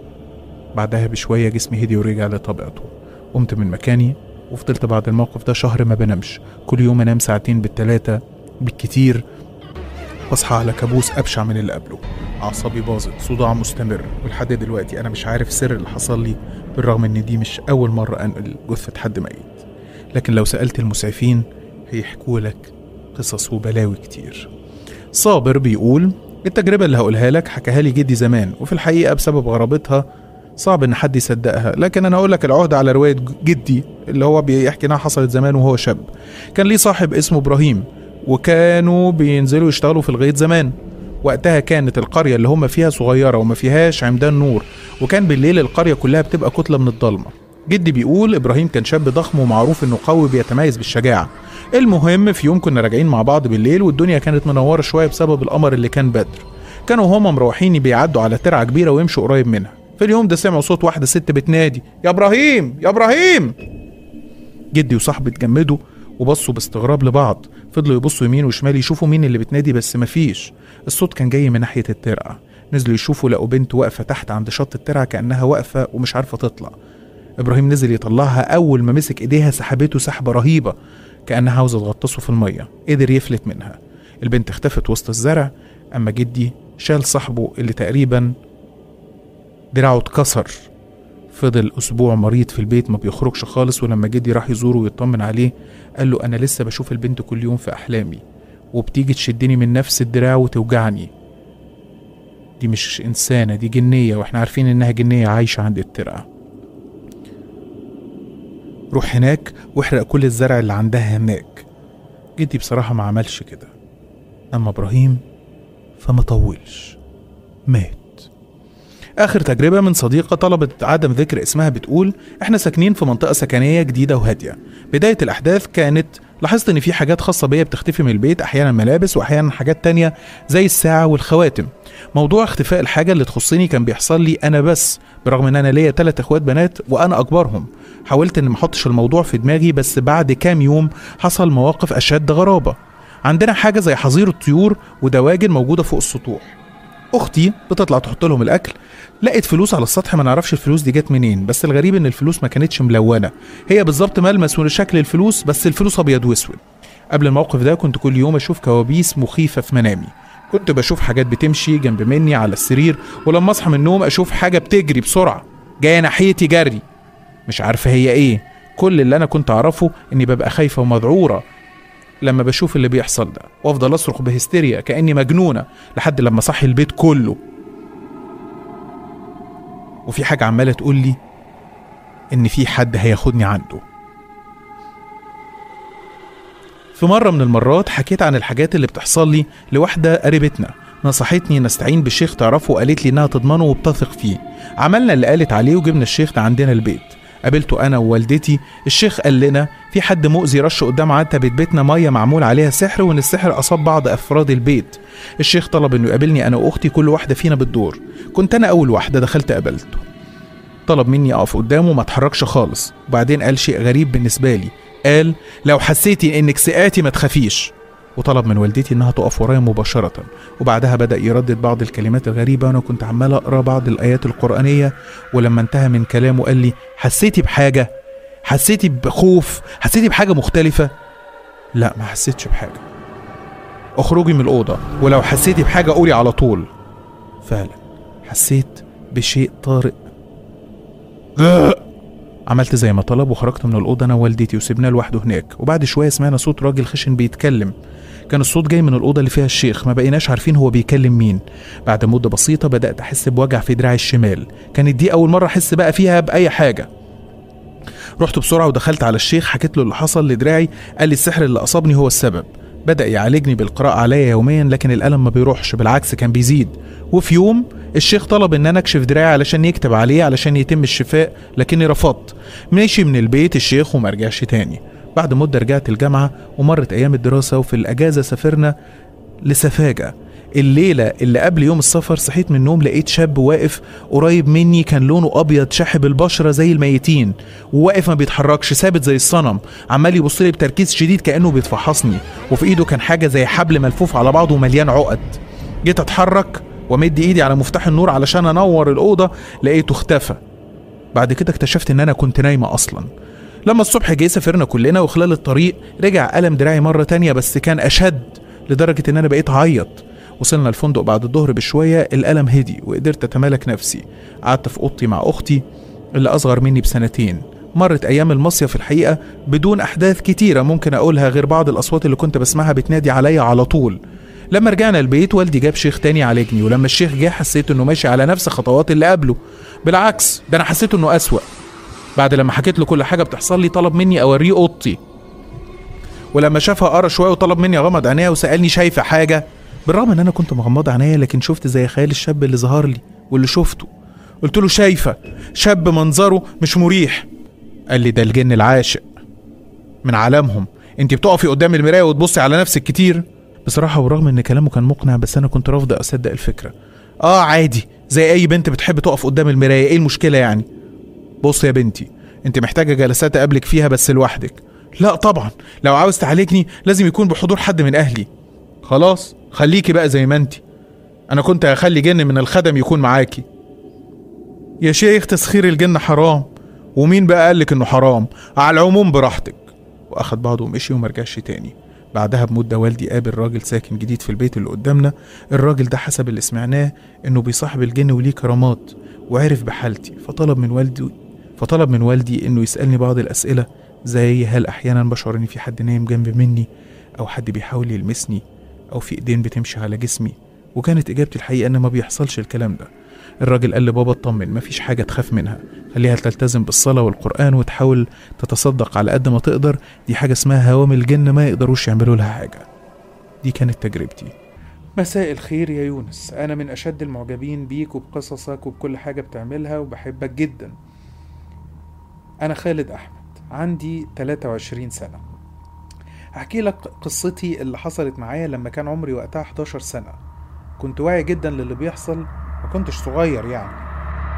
بعدها بشوية جسمي هدي ورجع لطبيعته قمت من مكاني وفضلت بعد الموقف ده شهر ما بنامش كل يوم أنام ساعتين بالتلاتة بالكتير بصحى على كابوس أبشع من اللي قبله أعصابي باظت صداع مستمر ولحد دلوقتي أنا مش عارف سر اللي حصل لي بالرغم إن دي مش أول مرة أنقل جثة حد ميت لكن لو سألت المسعفين هيحكوا لك قصص وبلاوي كتير صابر بيقول التجربة اللي هقولها لك حكاها لي جدي زمان وفي الحقيقة بسبب غرابتها صعب ان حد يصدقها لكن انا اقول لك العهدة على رواية جدي اللي هو بيحكي انها حصلت زمان وهو شاب كان ليه صاحب اسمه ابراهيم وكانوا بينزلوا يشتغلوا في الغيط زمان وقتها كانت القرية اللي هم فيها صغيرة وما فيهاش عمدان نور وكان بالليل القرية كلها بتبقى كتلة من الضلمة جدي بيقول ابراهيم كان شاب ضخم ومعروف انه قوي بيتميز بالشجاعة المهم في يوم كنا راجعين مع بعض بالليل والدنيا كانت منورة شوية بسبب القمر اللي كان بدر كانوا هما مروحين بيعدوا على ترعة كبيرة ويمشوا قريب منها في اليوم ده سمعوا صوت واحدة ست بتنادي يا ابراهيم يا ابراهيم جدي وصاحبي اتجمدوا وبصوا باستغراب لبعض فضلوا يبصوا يمين وشمال يشوفوا مين اللي بتنادي بس مفيش الصوت كان جاي من ناحية الترعة نزلوا يشوفوا لقوا بنت واقفة تحت عند شط الترعة كأنها واقفة ومش عارفة تطلع ابراهيم نزل يطلعها اول ما مسك ايديها سحبته سحبه رهيبه كانها عاوزه تغطسه في الميه قدر يفلت منها البنت اختفت وسط الزرع اما جدي شال صاحبه اللي تقريبا دراعه اتكسر فضل اسبوع مريض في البيت ما بيخرجش خالص ولما جدي راح يزوره ويطمن عليه قال له انا لسه بشوف البنت كل يوم في احلامي وبتيجي تشدني من نفس الدراع وتوجعني دي مش انسانه دي جنيه واحنا عارفين انها جنيه عايشه عند الترعه روح هناك واحرق كل الزرع اللي عندها هناك جدي بصراحة ما عملش كده أما إبراهيم فما طولش مات آخر تجربة من صديقة طلبت عدم ذكر اسمها بتقول إحنا ساكنين في منطقة سكنية جديدة وهادية بداية الأحداث كانت لاحظت إن في حاجات خاصة بيا بتختفي من البيت أحيانا ملابس وأحيانا حاجات تانية زي الساعة والخواتم موضوع اختفاء الحاجة اللي تخصني كان بيحصل لي أنا بس برغم إن أنا ليا تلات إخوات بنات وأنا أكبرهم حاولت إن ما أحطش الموضوع في دماغي بس بعد كام يوم حصل مواقف أشد غرابة عندنا حاجة زي حظيرة طيور ودواجن موجودة فوق السطوح اختي بتطلع تحط لهم الاكل لقيت فلوس على السطح ما نعرفش الفلوس دي جت منين بس الغريب ان الفلوس ما كانتش ملونه هي بالظبط ملمس وشكل الفلوس بس الفلوس ابيض واسود قبل الموقف ده كنت كل يوم اشوف كوابيس مخيفه في منامي كنت بشوف حاجات بتمشي جنب مني على السرير ولما اصحى من النوم اشوف حاجه بتجري بسرعه جايه ناحيتي جري مش عارفه هي ايه كل اللي انا كنت اعرفه اني ببقى خايفه ومذعوره لما بشوف اللي بيحصل ده وافضل اصرخ بهستيريا كاني مجنونه لحد لما صحي البيت كله وفي حاجه عماله تقول لي ان في حد هياخدني عنده في مره من المرات حكيت عن الحاجات اللي بتحصل لي لواحده قريبتنا نصحتني نستعين بالشيخ تعرفه وقالت لي انها تضمنه وبتثق فيه عملنا اللي قالت عليه وجبنا الشيخ ده عندنا البيت قابلته انا ووالدتي الشيخ قال لنا في حد مؤذي رش قدام عتبة بيتنا ميه معمول عليها سحر وان السحر اصاب بعض افراد البيت الشيخ طلب انه يقابلني انا واختي كل واحده فينا بالدور كنت انا اول واحده دخلت قابلته طلب مني اقف قدامه ما اتحركش خالص وبعدين قال شيء غريب بالنسبه لي قال لو حسيتي انك سقاتي ما تخافيش وطلب من والدتي انها تقف ورايا مباشره وبعدها بدا يردد بعض الكلمات الغريبه وانا كنت عمال اقرا بعض الايات القرانيه ولما انتهى من كلامه قال لي حسيتي بحاجه حسيتي بخوف حسيتي بحاجه مختلفه لا ما حسيتش بحاجه اخرجي من الاوضه ولو حسيتي بحاجه قولي على طول فعلا حسيت بشيء طارئ عملت زي ما طلب وخرجت من الأوضة أنا ووالدتي وسيبناه لوحده هناك وبعد شوية سمعنا صوت راجل خشن بيتكلم كان الصوت جاي من الأوضة اللي فيها الشيخ ما بقيناش عارفين هو بيكلم مين بعد مدة بسيطة بدأت أحس بوجع في دراعي الشمال كانت دي أول مرة أحس بقى فيها بأي حاجة رحت بسرعة ودخلت على الشيخ حكيت له اللي حصل لدراعي قال لي السحر اللي أصابني هو السبب بدأ يعالجني بالقراءة عليا يوميا لكن الألم ما بيروحش بالعكس كان بيزيد وفي يوم الشيخ طلب ان انا اكشف دراعي علشان يكتب عليه علشان يتم الشفاء لكني رفضت ماشي من البيت الشيخ وما رجعش تاني بعد مدة رجعت الجامعة ومرت أيام الدراسة وفي الأجازة سافرنا لسفاجة الليلة اللي قبل يوم السفر صحيت من النوم لقيت شاب واقف قريب مني كان لونه أبيض شاحب البشرة زي الميتين وواقف ما بيتحركش ثابت زي الصنم عمال يبص لي بتركيز شديد كأنه بيتفحصني وفي إيده كان حاجة زي حبل ملفوف على بعضه ومليان عقد جيت أتحرك ومد إيدي على مفتاح النور علشان أنور الأوضة لقيته اختفى بعد كده اكتشفت إن أنا كنت نايمة أصلاً لما الصبح جه سافرنا كلنا وخلال الطريق رجع ألم دراعي مرة تانية بس كان أشد لدرجة إن أنا بقيت أعيط وصلنا الفندق بعد الظهر بشوية الألم هدي وقدرت أتمالك نفسي قعدت في أوضتي مع أختي اللي أصغر مني بسنتين مرت أيام المصيف الحقيقة بدون أحداث كتيرة ممكن أقولها غير بعض الأصوات اللي كنت بسمعها بتنادي عليا على طول لما رجعنا البيت والدي جاب شيخ تاني يعالجني ولما الشيخ جه حسيت انه ماشي على نفس خطوات اللي قبله بالعكس ده انا حسيت انه اسوأ بعد لما حكيت له كل حاجه بتحصل لي طلب مني اوريه اوضتي ولما شافها قرا شويه وطلب مني اغمض عينيا وسالني شايفه حاجه بالرغم ان انا كنت مغمضه عينيا لكن شفت زي خيال الشاب اللي ظهر لي واللي شفته قلت له شايفه شاب منظره مش مريح قال لي ده الجن العاشق من عالمهم انت بتقفي قدام المرايه وتبصي على نفسك كتير بصراحه ورغم ان كلامه كان مقنع بس انا كنت رافضه اصدق الفكره اه عادي زي اي بنت بتحب تقف قدام المرايه ايه المشكله يعني بص يا بنتي انت محتاجه جلسات اقابلك فيها بس لوحدك لا طبعا لو عاوز تعالجني لازم يكون بحضور حد من اهلي خلاص خليكي بقى زي ما انت انا كنت هخلي جن من الخدم يكون معاكي يا شيخ تسخير الجن حرام ومين بقى قالك انه حرام على العموم براحتك واخد بعضه ومشي ومرجعش تاني بعدها بمدة والدي قابل راجل ساكن جديد في البيت اللي قدامنا الراجل ده حسب اللي سمعناه انه بيصاحب الجن وليه كرامات وعرف بحالتي فطلب من والدي فطلب من والدي انه يسالني بعض الاسئله زي هل احيانا بشعر ان في حد نايم جنب مني او حد بيحاول يلمسني او في ايدين بتمشي على جسمي وكانت اجابتي الحقيقه ان ما بيحصلش الكلام ده الراجل قال لبابا اطمن مفيش حاجه تخاف منها خليها تلتزم بالصلاه والقران وتحاول تتصدق على قد ما تقدر دي حاجه اسمها هوام الجن ما يقدروش يعملوا لها حاجه دي كانت تجربتي مساء الخير يا يونس أنا من أشد المعجبين بيك وبقصصك وبكل حاجة بتعملها وبحبك جدا أنا خالد أحمد عندي 23 سنة أحكي لك قصتي اللي حصلت معايا لما كان عمري وقتها 11 سنة كنت واعي جدا للي بيحصل ما كنتش صغير يعني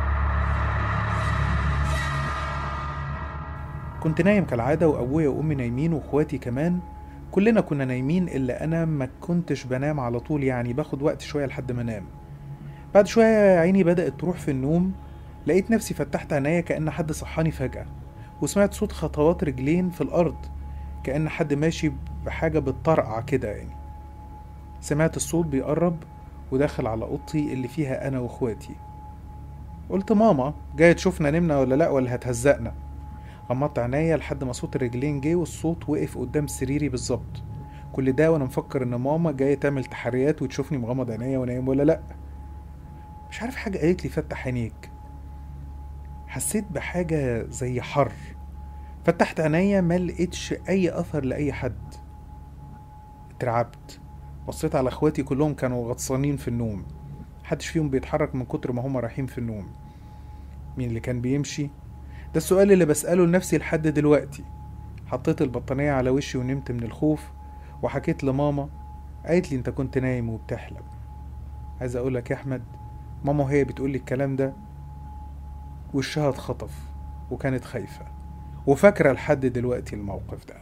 كنت نايم كالعادة وأبويا وأمي نايمين وأخواتي كمان كلنا كنا نايمين إلا أنا ما كنتش بنام على طول يعني باخد وقت شوية لحد ما أنام بعد شوية عيني بدأت تروح في النوم لقيت نفسي فتحت عينيا كأن حد صحاني فجأة وسمعت صوت خطوات رجلين في الأرض كأن حد ماشي بحاجة بتطرقع كده يعني سمعت الصوت بيقرب وداخل على أوضتي اللي فيها أنا وإخواتي قلت ماما جاية تشوفنا نمنا ولا لأ ولا هتهزقنا غمضت عينيا لحد ما صوت الرجلين جه والصوت وقف قدام سريري بالظبط كل ده وانا مفكر ان ماما جايه تعمل تحريات وتشوفني مغمض عينيا ونايم ولا لا مش عارف حاجه قالت لي فتح عينيك حسيت بحاجه زي حر فتحت عينيا ما لقيتش اي اثر لاي حد اترعبت بصيت على اخواتي كلهم كانوا غطسانين في النوم محدش فيهم بيتحرك من كتر ما هما رايحين في النوم مين اللي كان بيمشي ده السؤال اللي بسأله لنفسي لحد دلوقتي حطيت البطانية على وشي ونمت من الخوف وحكيت لماما قالت لي انت كنت نايم وبتحلم عايز اقولك يا احمد ماما وهي بتقولي الكلام ده وشها اتخطف وكانت خايفة وفاكرة لحد دلوقتي الموقف ده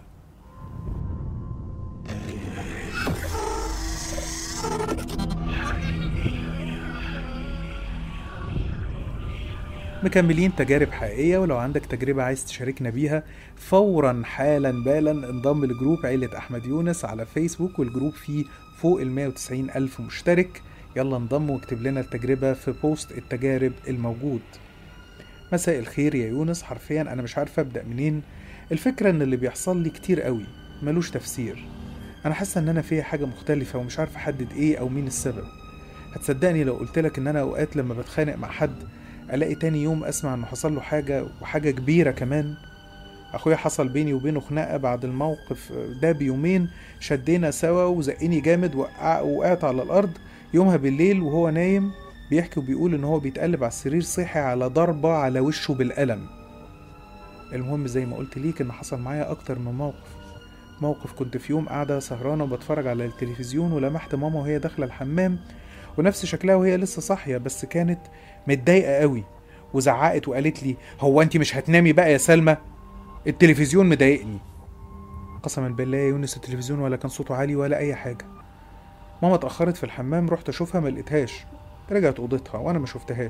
مكملين تجارب حقيقية ولو عندك تجربة عايز تشاركنا بيها فورا حالا بالا انضم لجروب عيلة أحمد يونس على فيسبوك والجروب فيه فوق ال 190 ألف مشترك يلا انضم واكتب لنا التجربة في بوست التجارب الموجود مساء الخير يا يونس حرفيا أنا مش عارفة أبدأ منين الفكرة إن اللي بيحصل لي كتير قوي ملوش تفسير أنا حاسة إن أنا فيها حاجة مختلفة ومش عارفة أحدد إيه أو مين السبب هتصدقني لو قلتلك إن أنا أوقات لما بتخانق مع حد الاقي تاني يوم اسمع انه حصل له حاجه وحاجه كبيره كمان اخويا حصل بيني وبينه خناقه بعد الموقف ده بيومين شدينا سوا وزقني جامد وقع وقعت على الارض يومها بالليل وهو نايم بيحكي وبيقول ان هو بيتقلب على السرير صحي على ضربه على وشه بالقلم المهم زي ما قلت ليك ان حصل معايا اكتر من موقف موقف كنت في يوم قاعده سهرانه بتفرج على التلفزيون ولمحت ماما وهي داخله الحمام ونفس شكلها وهي لسه صاحيه بس كانت متضايقه قوي وزعقت وقالت لي هو انت مش هتنامي بقى يا سلمى التلفزيون مضايقني قسما بالله يا يونس التلفزيون ولا كان صوته عالي ولا اي حاجه ماما اتاخرت في الحمام رحت اشوفها ما لقيتهاش رجعت اوضتها وانا ما شفتهاش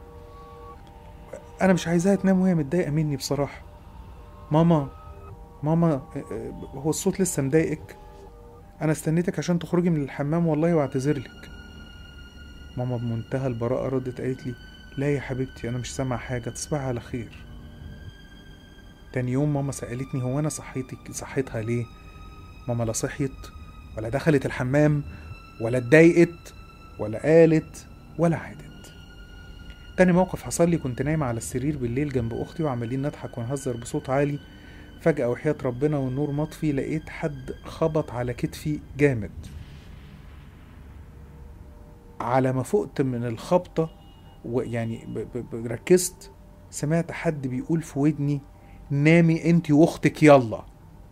انا مش عايزاها تنام وهي متضايقه مني بصراحه ماما ماما هو الصوت لسه مضايقك انا استنيتك عشان تخرجي من الحمام والله واعتذرلك ماما بمنتهى البراءة ردت قالت لي لا يا حبيبتي أنا مش سامعة حاجة تصبحي على خير تاني يوم ماما سألتني هو أنا صحيتك صحيتها ليه ماما لا صحيت ولا دخلت الحمام ولا اتضايقت ولا قالت ولا عادت تاني موقف حصل لي كنت نايمة على السرير بالليل جنب أختي وعمالين نضحك ونهزر بصوت عالي فجأة وحياة ربنا والنور مطفي لقيت حد خبط على كتفي جامد على ما فقت من الخبطة ويعني ب- ب- ب- ركزت سمعت حد بيقول في ودني نامي انت واختك يلا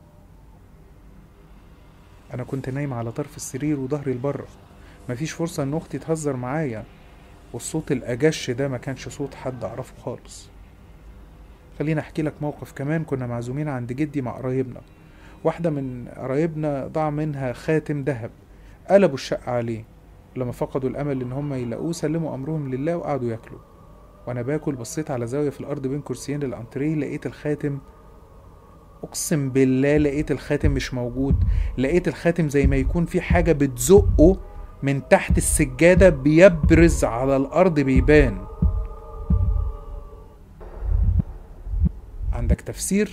انا كنت نايم على طرف السرير وظهري لبره مفيش فرصة ان اختي تهزر معايا والصوت الاجش ده ما كانش صوت حد اعرفه خالص خليني احكي لك موقف كمان كنا معزومين عند جدي مع قرايبنا واحدة من قرايبنا ضاع منها خاتم ذهب قلبوا الشقة عليه لما فقدوا الامل ان هم يلاقوه سلموا امرهم لله وقعدوا ياكلوا وانا باكل بصيت على زاويه في الارض بين كرسيين الانتريه لقيت الخاتم اقسم بالله لقيت الخاتم مش موجود لقيت الخاتم زي ما يكون في حاجه بتزقه من تحت السجاده بيبرز على الارض بيبان عندك تفسير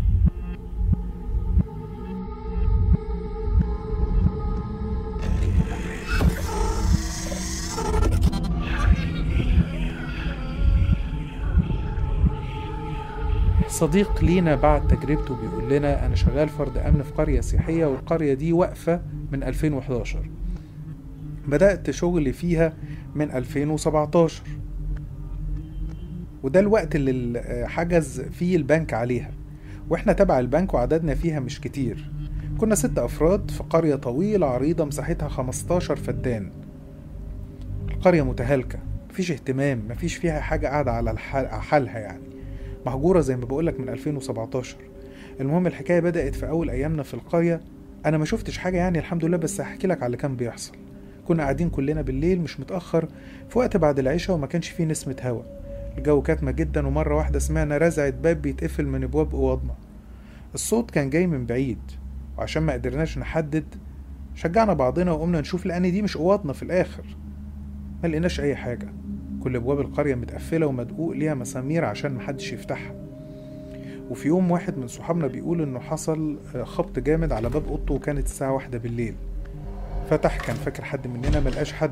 صديق لينا بعد تجربته بيقول لنا انا شغال فرد امن في قريه سياحيه والقريه دي واقفه من 2011 بدأت شغلي فيها من 2017 وده الوقت اللي ال- حجز فيه البنك عليها واحنا تبع البنك وعددنا فيها مش كتير كنا ست أفراد في قرية طويلة عريضة مساحتها 15 فدان القرية متهالكة مفيش اهتمام مفيش فيها حاجة قاعدة على الحال- على حالها يعني مهجورة زي ما بقولك من 2017 المهم الحكاية بدأت في أول أيامنا في القرية أنا ما شفتش حاجة يعني الحمد لله بس هحكي لك على اللي كان بيحصل كنا قاعدين كلنا بالليل مش متأخر في وقت بعد العشاء وما كانش فيه نسمة هوا الجو كاتمة جدا ومرة واحدة سمعنا رزعة باب بيتقفل من أبواب أوضنا الصوت كان جاي من بعيد وعشان ما قدرناش نحدد شجعنا بعضنا وقمنا نشوف لأن دي مش أوضنا في الآخر ما لقيناش أي حاجة كل أبواب القرية متقفلة ومدقوق ليها مسامير عشان محدش يفتحها وفي يوم واحد من صحابنا بيقول إنه حصل آه، خبط جامد على باب أوضته وكانت الساعة واحدة بالليل فتح كان فاكر حد مننا ملقاش حد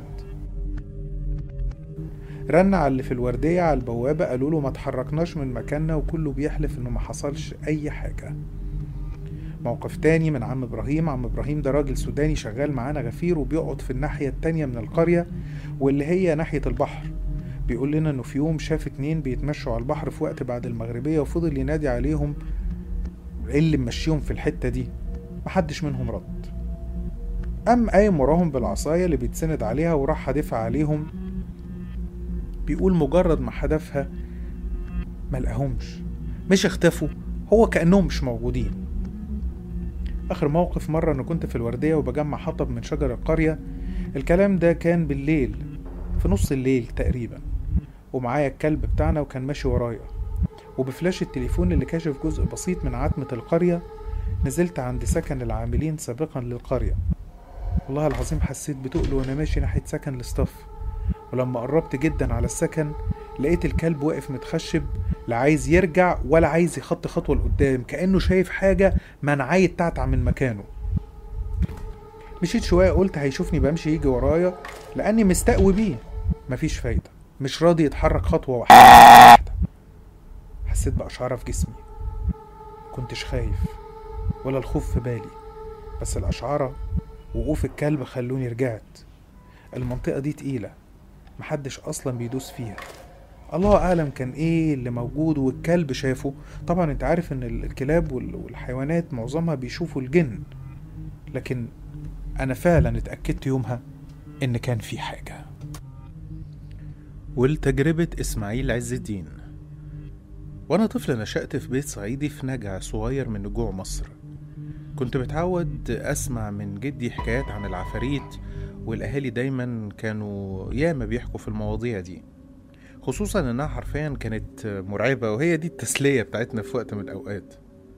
رن على اللي في الوردية على البوابة قالوا له ما تحركناش من مكاننا وكله بيحلف انه ما حصلش اي حاجة موقف تاني من عم ابراهيم عم ابراهيم ده راجل سوداني شغال معانا غفير وبيقعد في الناحية التانية من القرية واللي هي ناحية البحر بيقول لنا انه في يوم شاف اتنين بيتمشوا على البحر في وقت بعد المغربية وفضل ينادي عليهم ايه اللي ممشيهم في الحتة دي محدش منهم رد قام قايم وراهم بالعصاية اللي بيتسند عليها وراح حادفها عليهم بيقول مجرد ما حدفها ملقاهمش مش اختفوا هو كأنهم مش موجودين آخر موقف مرة أنا كنت في الوردية وبجمع حطب من شجر القرية الكلام ده كان بالليل في نص الليل تقريبا ومعايا الكلب بتاعنا وكان ماشي ورايا وبفلاش التليفون اللي كاشف جزء بسيط من عتمة القرية نزلت عند سكن العاملين سابقا للقرية والله العظيم حسيت بتقل وانا ماشي ناحية سكن الاستاف ولما قربت جدا على السكن لقيت الكلب واقف متخشب لا عايز يرجع ولا عايز يخط خطوة لقدام كأنه شايف حاجة منعاه يتعتع من مكانه مشيت شوية قلت هيشوفني بمشي يجي ورايا لأني مستقوي بيه مفيش فايدة مش راضي يتحرك خطوة واحدة حسيت بأشعار في جسمي كنتش خايف ولا الخوف في بالي بس الأشعار وقوف الكلب خلوني رجعت المنطقة دي تقيلة محدش أصلا بيدوس فيها الله أعلم كان إيه اللي موجود والكلب شافه طبعا أنت عارف إن ال- الكلاب وال- والحيوانات معظمها بيشوفوا الجن لكن أنا فعلا اتأكدت يومها إن كان في حاجة ولتجربة إسماعيل عز الدين وأنا طفل نشأت في بيت صعيدي في نجع صغير من نجوع مصر كنت متعود أسمع من جدي حكايات عن العفاريت والأهالي دايما كانوا ياما بيحكوا في المواضيع دي خصوصا إنها حرفيا كانت مرعبة وهي دي التسلية بتاعتنا في وقت من الأوقات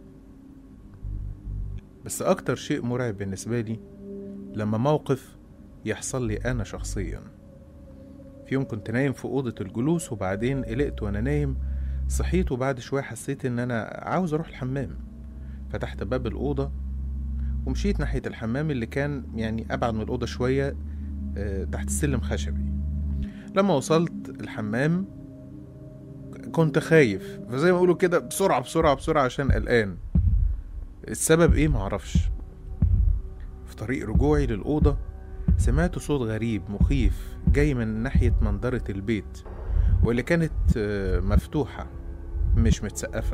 بس أكتر شيء مرعب بالنسبة لي لما موقف يحصل لي أنا شخصياً في يوم كنت نايم في أوضة الجلوس وبعدين قلقت وأنا نايم صحيت وبعد شوية حسيت إن أنا عاوز أروح الحمام فتحت باب الأوضة ومشيت ناحية الحمام اللي كان يعني أبعد من الأوضة شوية آه، تحت السلم خشبي لما وصلت الحمام كنت خايف فزي ما بيقولوا كده بسرعة بسرعة بسرعة عشان قلقان السبب ايه معرفش في طريق رجوعي للأوضة سمعت صوت غريب مخيف جاي من ناحية منظرة البيت واللي كانت آه، مفتوحة مش متسقفة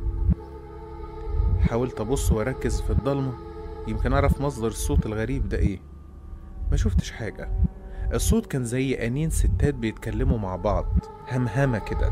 حاولت أبص وأركز في الضلمة يمكن أعرف مصدر الصوت الغريب ده إيه ما شفتش حاجة الصوت كان زي أنين ستات بيتكلموا مع بعض همهمة كده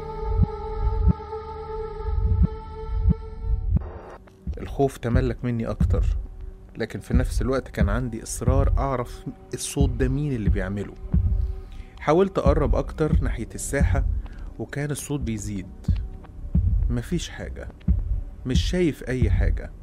الخوف تملك مني أكتر لكن في نفس الوقت كان عندي إصرار أعرف الصوت ده مين اللي بيعمله حاولت أقرب أكتر ناحية الساحة وكان الصوت بيزيد مفيش حاجة مش شايف أي حاجة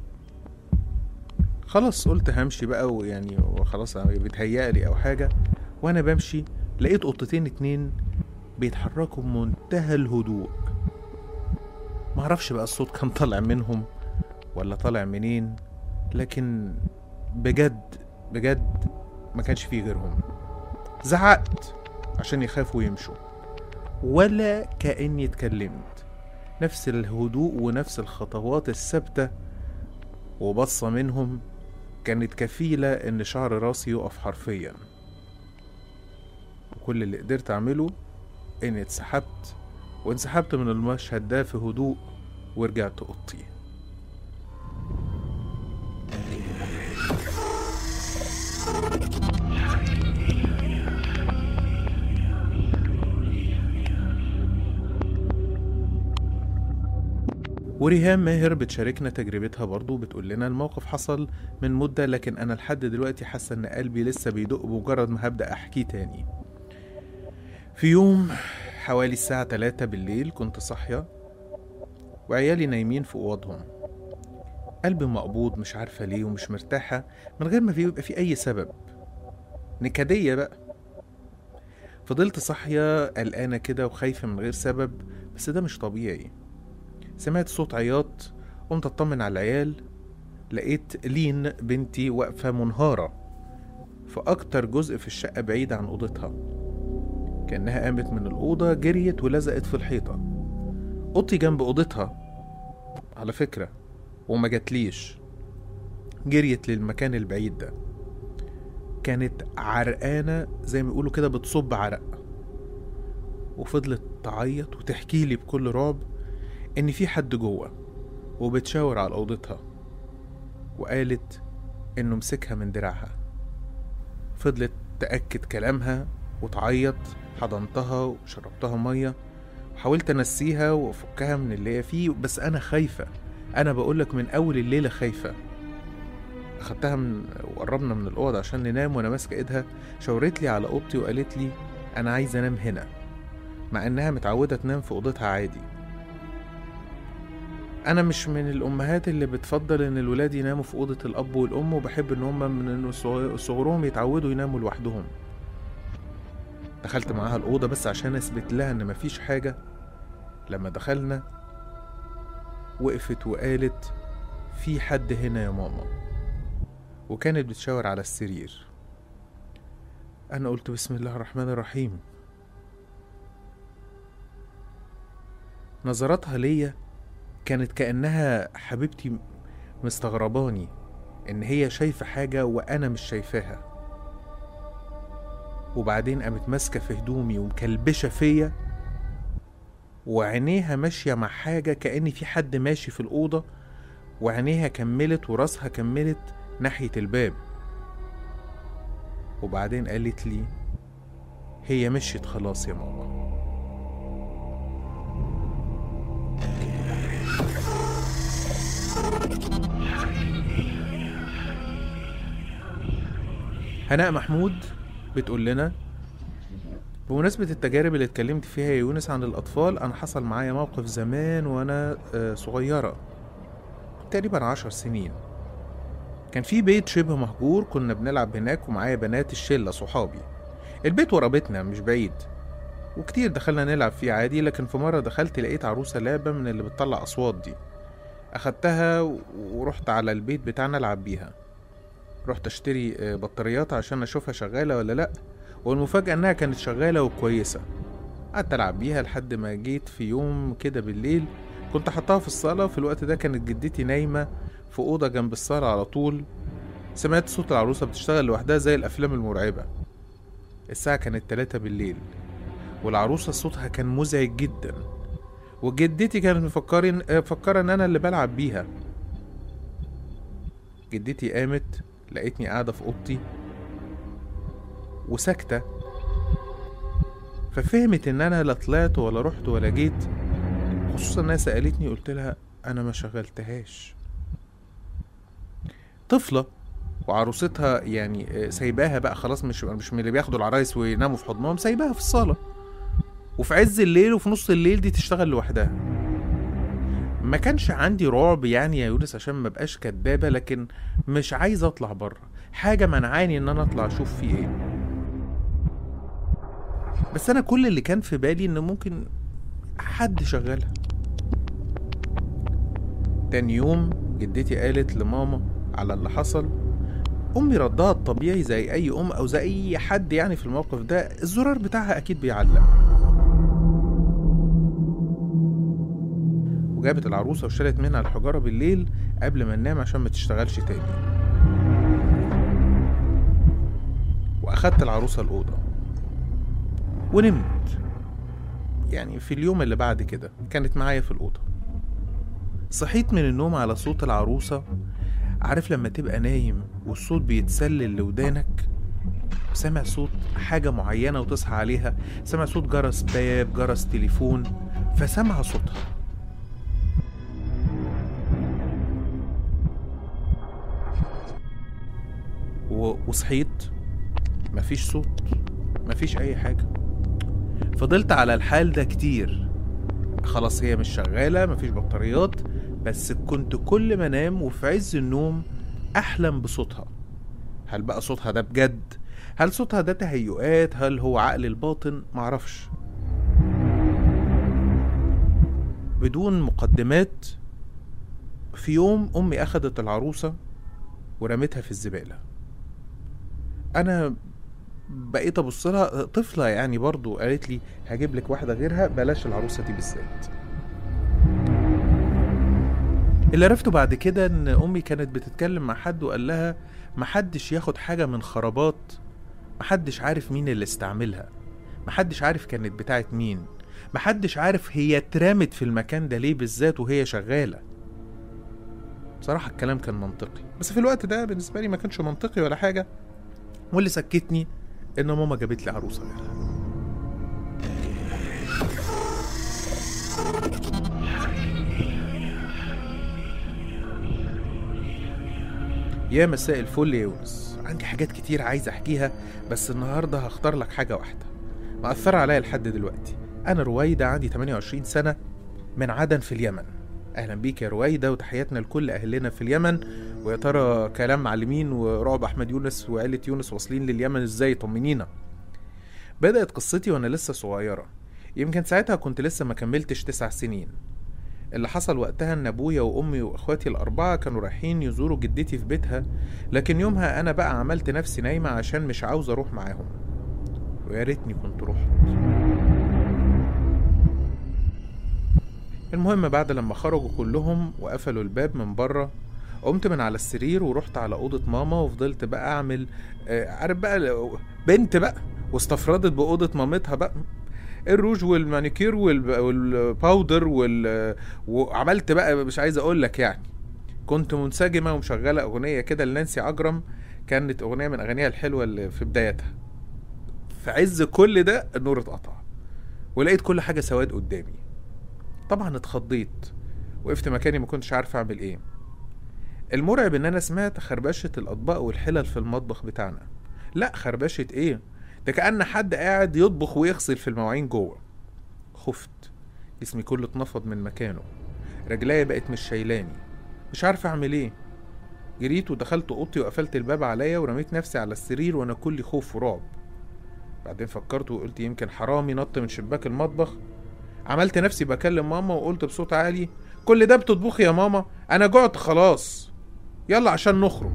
خلاص قلت همشي بقى ويعني وخلاص بيتهيألي أو حاجة وأنا بمشي لقيت قطتين اتنين بيتحركوا بمنتهى الهدوء معرفش بقى الصوت كان طالع منهم ولا طالع منين لكن بجد بجد ما كانش فيه غيرهم زعقت عشان يخافوا يمشوا ولا كأني اتكلمت نفس الهدوء ونفس الخطوات الثابتة وبصة منهم كانت كفيلة إن شعر راسي يقف حرفيا وكل اللي قدرت أعمله إني اتسحبت وانسحبت من المشهد ده في هدوء ورجعت أوضتي وريهام ماهر بتشاركنا تجربتها برضو بتقول لنا الموقف حصل من مدة لكن أنا لحد دلوقتي حاسة إن قلبي لسه بيدق بمجرد ما هبدأ أحكيه تاني في يوم حوالي الساعة 3 بالليل كنت صاحية وعيالي نايمين في أوضهم قلبي مقبوض مش عارفة ليه ومش مرتاحة من غير ما في يبقى في أي سبب نكدية بقى فضلت صاحية قلقانة كده وخايفة من غير سبب بس ده مش طبيعي سمعت صوت عياط قمت اطمن على العيال لقيت لين بنتي واقفة منهارة في أكتر جزء في الشقة بعيد عن أوضتها كأنها قامت من الأوضة جريت ولزقت في الحيطة أوضتي جنب أوضتها على فكرة وما جاتليش جريت للمكان البعيد ده كانت عرقانة زي ما يقولوا كده بتصب عرق وفضلت تعيط وتحكي لي بكل رعب إن في حد جوه وبتشاور على أوضتها وقالت إنه مسكها من دراعها فضلت تأكد كلامها وتعيط حضنتها وشربتها مية حاولت أنسيها وأفكها من اللي هي فيه بس أنا خايفة أنا بقولك من أول الليلة خايفة أخدتها من وقربنا من الأوض عشان ننام وأنا ماسكة إيدها شاورت لي على أوضتي وقالت لي أنا عايزة أنام هنا مع إنها متعودة تنام في أوضتها عادي انا مش من الامهات اللي بتفضل ان الولاد يناموا في اوضه الاب والام وبحب ان هم من صغ- صغرهم يتعودوا يناموا لوحدهم دخلت معاها الاوضه بس عشان اثبت لها ان مفيش حاجه لما دخلنا وقفت وقالت في حد هنا يا ماما وكانت بتشاور على السرير انا قلت بسم الله الرحمن الرحيم نظراتها ليا كانت كأنها حبيبتي مستغرباني إن هي شايفة حاجة وأنا مش شايفاها وبعدين قامت ماسكة في هدومي ومكلبشة فيا وعينيها ماشية مع حاجة كأن في حد ماشي في الأوضة وعينيها كملت وراسها كملت ناحية الباب وبعدين قالت لي هي مشيت خلاص يا ماما هناء محمود بتقول لنا بمناسبة التجارب اللي اتكلمت فيها يا يونس عن الأطفال أنا حصل معايا موقف زمان وأنا آه، صغيرة تقريبا عشر سنين كان في بيت شبه مهجور كنا بنلعب هناك ومعايا بنات الشلة صحابي البيت ورا بيتنا مش بعيد وكتير دخلنا نلعب فيه عادي لكن في مرة دخلت لقيت عروسة لعبة من اللي بتطلع أصوات دي أخدتها و- ورحت على البيت بتاعنا ألعب بيها رحت اشتري آه، بطاريات عشان اشوفها شغالة ولا لأ والمفاجأة انها كانت شغالة وكويسة قعدت العب بيها لحد ما جيت في يوم كده بالليل كنت حطها في الصالة في الوقت ده كانت جدتي نايمة في أوضة جنب الصالة على طول سمعت صوت العروسة بتشتغل لوحدها زي الأفلام المرعبة الساعة كانت تلاتة بالليل والعروسة صوتها كان مزعج جدا وجدتي كانت مفكرين آه، مفكرة ان انا اللي بلعب بيها جدتي قامت لقيتني قاعدة في أوضتي وساكتة ففهمت إن أنا لا طلعت ولا رحت ولا جيت خصوصا إنها سألتني قلت لها أنا ما شغلتهاش طفلة وعروستها يعني آه، سايباها بقى خلاص مش مش من اللي بياخدوا العرايس ويناموا في حضنهم سايباها في الصالة وفي عز الليل وفي نص الليل دي تشتغل لوحدها ما كانش عندي رعب يعني يا يونس عشان ما بقاش كدابة لكن مش عايز اطلع بره حاجة منعاني ان انا اطلع اشوف فيه ايه بس انا كل اللي كان في بالي ان ممكن حد شغالها تاني يوم جدتي قالت لماما على اللي حصل امي ردها الطبيعي زي اي ام او زي اي حد يعني في الموقف ده الزرار بتاعها اكيد بيعلق وجابت العروسة وشالت منها الحجارة بالليل قبل ما ننام عشان ما تشتغلش تاني وأخدت العروسة الأوضة ونمت يعني في اليوم اللي بعد كده كانت معايا في الأوضة صحيت من النوم على صوت العروسة عارف لما تبقى نايم والصوت بيتسلل لودانك سامع صوت حاجة معينة وتصحى عليها سامع صوت جرس باب جرس تليفون فسامع صوتها و... وصحيت مفيش صوت مفيش أي حاجة فضلت على الحال ده كتير خلاص هي مش شغالة مفيش بطاريات بس كنت كل ما انام وفي عز النوم احلم بصوتها هل بقى صوتها ده بجد هل صوتها ده تهيؤات هل هو عقل الباطن معرفش بدون مقدمات في يوم امي اخدت العروسه ورمتها في الزباله انا بقيت ابص لها طفله يعني برضو قالت لي هجيب لك واحده غيرها بلاش العروسه دي بالذات اللي عرفته بعد كده ان امي كانت بتتكلم مع حد وقال لها محدش ياخد حاجه من خرابات محدش عارف مين اللي استعملها محدش عارف كانت بتاعت مين محدش عارف هي اترمت في المكان ده ليه بالذات وهي شغاله بصراحه الكلام كان منطقي بس في الوقت ده بالنسبه لي ما كانش منطقي ولا حاجه واللي سكتني ان ماما جابت لي عروسه غيرها يا مساء الفل يا يونس عندي حاجات كتير عايز احكيها بس النهارده هختار لك حاجه واحده مأثرة عليا لحد دلوقتي انا رويدة عندي 28 سنه من عدن في اليمن اهلا بيك يا رويدة وتحياتنا لكل اهلنا في اليمن ويا ترى كلام معلمين ورعب احمد يونس وعيلة يونس واصلين لليمن ازاي طمنينا بدأت قصتي وانا لسه صغيرة يمكن ساعتها كنت لسه ما كملتش تسع سنين اللي حصل وقتها ان ابويا وامي واخواتي الاربعه كانوا رايحين يزوروا جدتي في بيتها لكن يومها انا بقى عملت نفسي نايمه عشان مش عاوز اروح معاهم ويا ريتني كنت رحت المهم بعد لما خرجوا كلهم وقفلوا الباب من بره قمت من على السرير ورحت على أوضة ماما وفضلت بقى أعمل آه، عارف بقى بنت بقى واستفردت بأوضة مامتها بقى الروج والمانيكير وال- والباودر وال... وعملت بقى مش عايز اقول لك يعني كنت منسجمه ومشغله اغنيه كده لنانسي عجرم كانت اغنيه من اغانيها الحلوه اللي في بدايتها في عز كل ده النور اتقطع ولقيت كل حاجه سواد قدامي طبعا اتخضيت وقفت مكاني ما كنتش عارف اعمل ايه المرعب ان انا سمعت خربشه الاطباق والحلل في المطبخ بتاعنا لا خربشه ايه ده كأن حد قاعد يطبخ ويغسل في المواعين جوه خفت جسمي كله اتنفض من مكانه رجليا بقت مش شايلاني مش عارف اعمل ايه جريت ودخلت اوضتي وقفلت الباب عليا ورميت نفسي على السرير وانا كلي خوف ورعب بعدين فكرت وقلت يمكن حرامي نط من شباك المطبخ عملت نفسي بكلم ماما وقلت بصوت عالي كل ده بتطبخي يا ماما انا جعت خلاص يلا عشان نخرج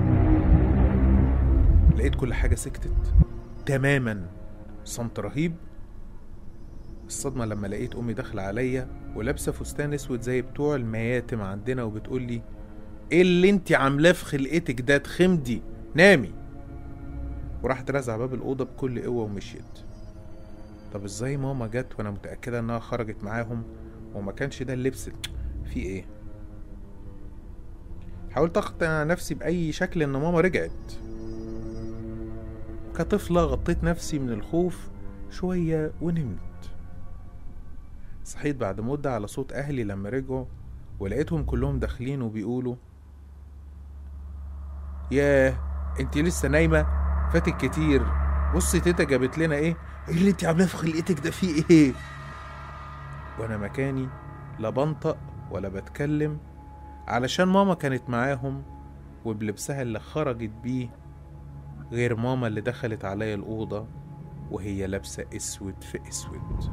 لقيت كل حاجة سكتت تماما صمت رهيب الصدمة لما لقيت أمي داخلة عليا ولابسة فستان أسود زي بتوع المياتم عندنا وبتقول لي إيه اللي أنت عاملاه في خلقتك ده تخمدي نامي وراحت رازعة باب الأوضة بكل قوة ومشيت طب ازاي ماما جت وانا متأكدة انها خرجت معاهم وما كانش ده اللبس في ايه حاولت اقنع نفسي بأي شكل ان ماما رجعت كطفلة غطيت نفسي من الخوف شوية ونمت صحيت بعد مدة على صوت أهلي لما رجعوا ولقيتهم كلهم داخلين وبيقولوا ياه انتي لسه نايمة فاتك كتير بصي تيتا جابت لنا ايه ايه اللي انتي عاملاه في خلقتك ده فيه ايه وانا مكاني لا بنطق ولا بتكلم علشان ماما كانت معاهم وبلبسها اللي خرجت بيه غير ماما اللي دخلت عليا الأوضة وهي لابسة أسود في أسود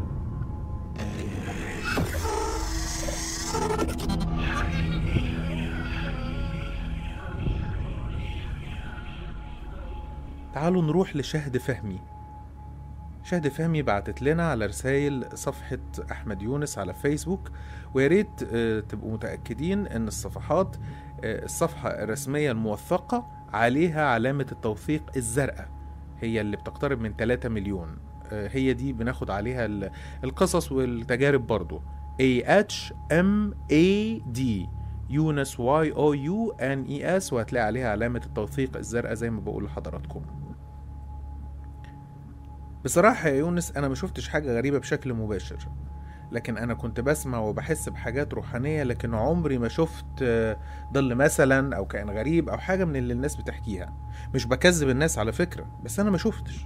تعالوا نروح لشهد فهمي شهد فهمي بعتت لنا على رسائل صفحة أحمد يونس على فيسبوك ويا ريت آه، تبقوا متأكدين إن الصفحات آه، الصفحة الرسمية الموثقة عليها علامة التوثيق الزرقاء هي اللي بتقترب من 3 مليون آه، هي دي بناخد عليها ال- القصص والتجارب برضو A H M A D يونس واي او يو ان اي اس وهتلاقي عليها علامة التوثيق الزرقاء زي ما بقول لحضراتكم بصراحة يا يونس أنا ما شفتش حاجة غريبة بشكل مباشر لكن أنا كنت بسمع وبحس بحاجات روحانية لكن عمري ما شفت آه، ظل مثلا أو كائن غريب أو حاجة من اللي الناس بتحكيها مش بكذب الناس على فكرة بس أنا ما شفتش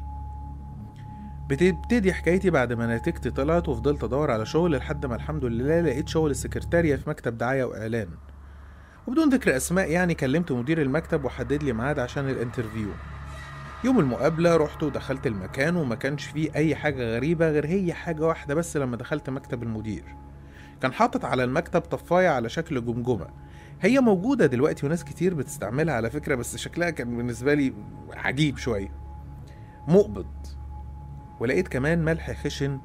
بتبتدي حكايتي بعد ما نتيجتي طلعت وفضلت ادور على شغل لحد ما الحمد لله لقيت شغل السكرتارية في مكتب دعاية واعلان وبدون ذكر اسماء يعني كلمت مدير المكتب وحدد لي ميعاد عشان الانترفيو يوم المقابلة رحت ودخلت المكان وما كانش فيه أي حاجة غريبة غير هي حاجة واحدة بس لما دخلت مكتب المدير كان حاطط على المكتب طفاية على شكل جمجمة هي موجودة دلوقتي وناس كتير بتستعملها على فكرة بس شكلها كان بالنسبة لي عجيب شوية مقبض ولقيت كمان ملح خشن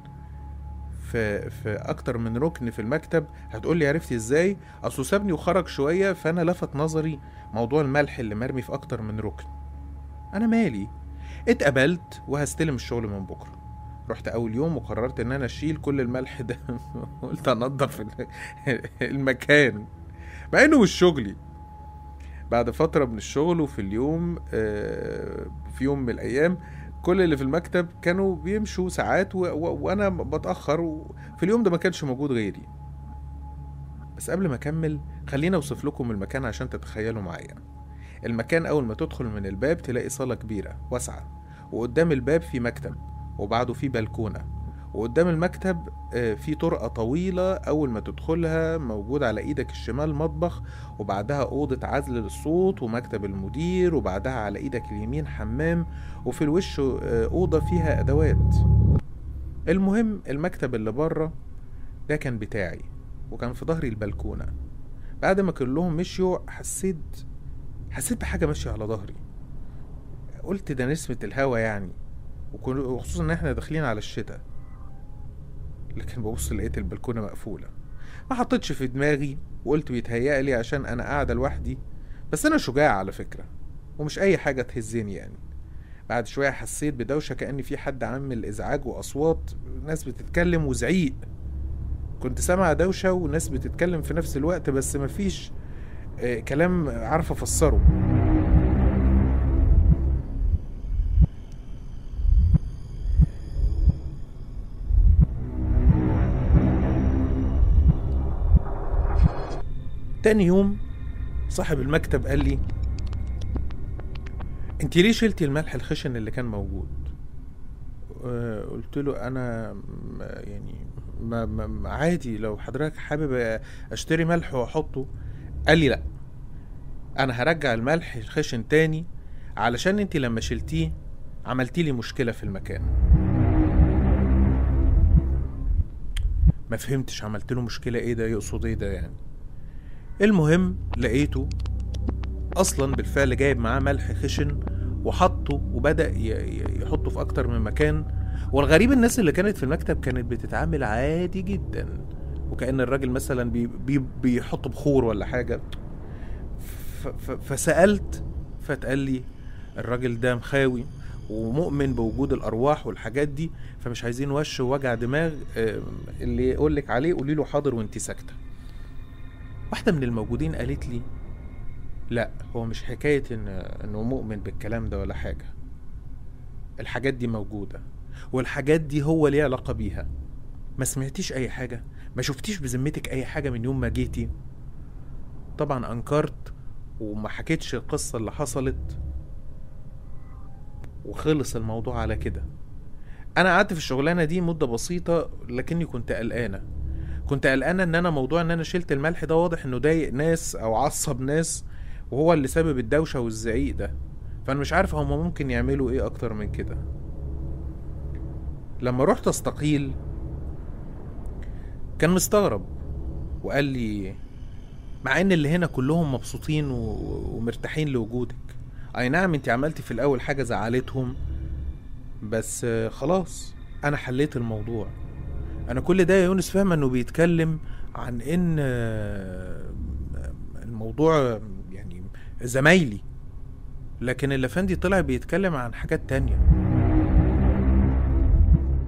في في اكتر من ركن في المكتب هتقول لي عرفتي ازاي اصله سابني وخرج شويه فانا لفت نظري موضوع الملح اللي مرمي في اكتر من ركن انا مالي اتقبلت وهستلم الشغل من بكره رحت اول يوم وقررت ان انا اشيل كل الملح ده قلت انضف ال- المكان مع انه مش شغلي بعد فتره من الشغل وفي اليوم آه، في يوم من الايام كل اللي في المكتب كانوا بيمشوا ساعات و... و... وانا بتاخر وفي اليوم ده ما كانش موجود غيري بس قبل ما اكمل خليني اوصف لكم المكان عشان تتخيلوا معايا المكان اول ما تدخل من الباب تلاقي صاله كبيره واسعه وقدام الباب في مكتب وبعده في بلكونه وقدام المكتب آه، في طرقة طويلة أول ما تدخلها موجود على إيدك الشمال مطبخ وبعدها أوضة عزل للصوت ومكتب المدير وبعدها على إيدك اليمين حمام وفي الوش آه، أوضة فيها أدوات المهم المكتب اللي بره ده كان بتاعي وكان في ظهري البلكونة بعد ما كلهم مشيوا حسيت حسيت بحاجة ماشية على ظهري قلت ده نسمة الهوا يعني وكن- وخصوصا ان احنا داخلين على الشتاء لكن ببص لقيت البلكونة مقفولة ما حطيتش في دماغي وقلت بيتهيألي عشان انا قاعدة لوحدي بس انا شجاع على فكرة ومش اي حاجة تهزني يعني بعد شوية حسيت بدوشة كأن في حد عامل إزعاج وأصوات ناس بتتكلم وزعيق كنت سامع دوشة وناس بتتكلم في نفس الوقت بس مفيش آه، كلام عارف أفسره تاني يوم صاحب المكتب قال لي انت ليه شلتي الملح الخشن اللي كان موجود آه، قلت له انا م- يعني ما ما ما- عادي لو حضرتك حابب اشتري ملح واحطه قال لي لا انا هرجع الملح الخشن تاني علشان انت لما شلتيه عملتي لي مشكلة في المكان ما فهمتش عملت له مشكلة ايه ده يقصد ايه ده يعني المهم لقيته اصلا بالفعل جايب معاه ملح خشن وحطه وبدا ي- ي- يحطه في اكتر من مكان والغريب الناس اللي كانت في المكتب كانت بتتعامل عادي جدا وكأن الراجل مثلا بي بي بيحط بخور ولا حاجة ف ف فسألت فاتقال لي الراجل ده مخاوي ومؤمن بوجود الارواح والحاجات دي فمش عايزين وش ووجع دماغ آم، اللي يقول لك عليه قولي له حاضر وانت ساكته واحده من الموجودين قالت لي لا هو مش حكايه ان انه مؤمن بالكلام ده ولا حاجه الحاجات دي موجوده والحاجات دي هو ليه علاقه بيها ما سمعتيش اي حاجه ما شفتيش بذمتك اي حاجه من يوم ما جيتي طبعا انكرت وما حكيتش القصه اللي حصلت وخلص الموضوع على كده انا قعدت في الشغلانه دي مده بسيطه لكني كنت قلقانه كنت قلقانه ان انا موضوع ان انا شلت الملح ده واضح انه ضايق ناس او عصب ناس وهو اللي سبب الدوشه والزعيق ده فانا مش عارف هما ممكن يعملوا ايه اكتر من كده لما رحت استقيل كان مستغرب وقال لي مع ان اللي هنا كلهم مبسوطين و- ومرتاحين لوجودك اي نعم انت عملتي في الاول حاجه زعلتهم بس آه، خلاص انا حليت الموضوع انا كل ده يا يونس فاهم انه بيتكلم عن ان آه، الموضوع يعني زمايلي لكن الافندي طلع بيتكلم عن حاجات تانية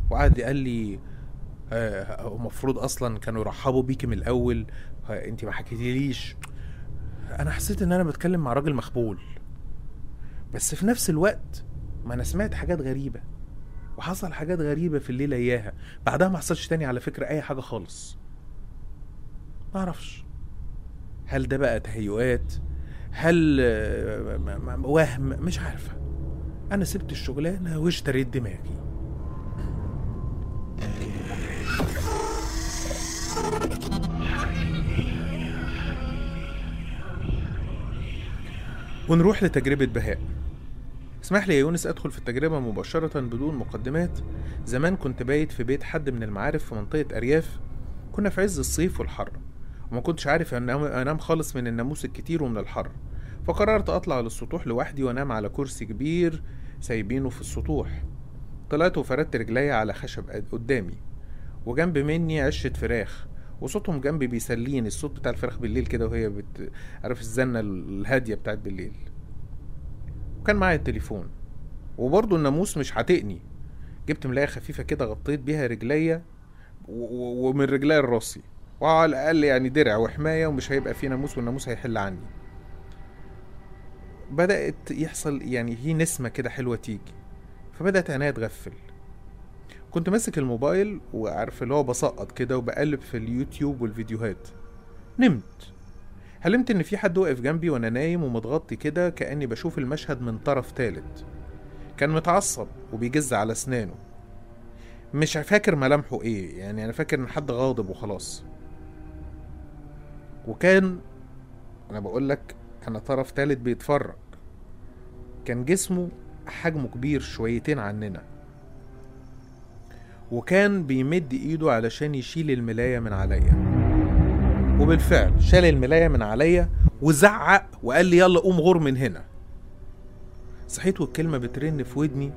وقعد قال لي آه، هو المفروض اصلا كانوا يرحبوا بيكي من الاول انت ما حكيتيليش انا حسيت ان انا بتكلم مع راجل مخبول بس في نفس الوقت ما انا سمعت حاجات غريبه وحصل حاجات غريبه في الليله اياها بعدها ما حصلش تاني على فكره اي حاجه خالص ما اعرفش هل ده بقى تهيؤات هل آه، م- م- وهم مش عارفه انا سبت الشغلانه واشتريت دماغي ونروح لتجربة بهاء اسمح لي يا يونس ادخل في التجربة مباشرة بدون مقدمات زمان كنت بايت في بيت حد من المعارف في منطقة ارياف كنا في عز الصيف والحر وما كنتش عارف انام انام خالص من الناموس الكتير ومن الحر فقررت اطلع للسطوح لوحدي وانام على كرسي كبير سايبينه في السطوح طلعت وفردت رجلي على خشب قد- قدامي وجنب مني عشة فراخ وصوتهم جنبي بيسليني الصوت بتاع الفراخ بالليل كده وهي بت... عارف الزنة الهادية بتاعت بالليل وكان معايا التليفون وبرضه الناموس مش هتقني جبت ملاية خفيفة كده غطيت بيها رجليا و... و... ومن رجليا لراسي وعلى الأقل يعني درع وحماية ومش هيبقى في ناموس والناموس هيحل عني بدأت يحصل يعني في نسمة كده حلوة تيجي فبدأت عينيا تغفل كنت ماسك الموبايل وعارف اللي هو بسقط كده وبقلب في اليوتيوب والفيديوهات نمت حلمت ان في حد واقف جنبي وانا نايم ومتغطي كده كاني بشوف المشهد من طرف تالت كان متعصب وبيجز على اسنانه مش فاكر ملامحه ايه يعني انا فاكر ان حد غاضب وخلاص وكان انا بقول لك انا طرف تالت بيتفرج كان جسمه حجمه كبير شويتين عننا وكان بيمد ايده علشان يشيل الملاية من عليا وبالفعل شال الملاية من عليا وزعق وقال لي يلا قوم غور من هنا صحيت والكلمة بترن في ودني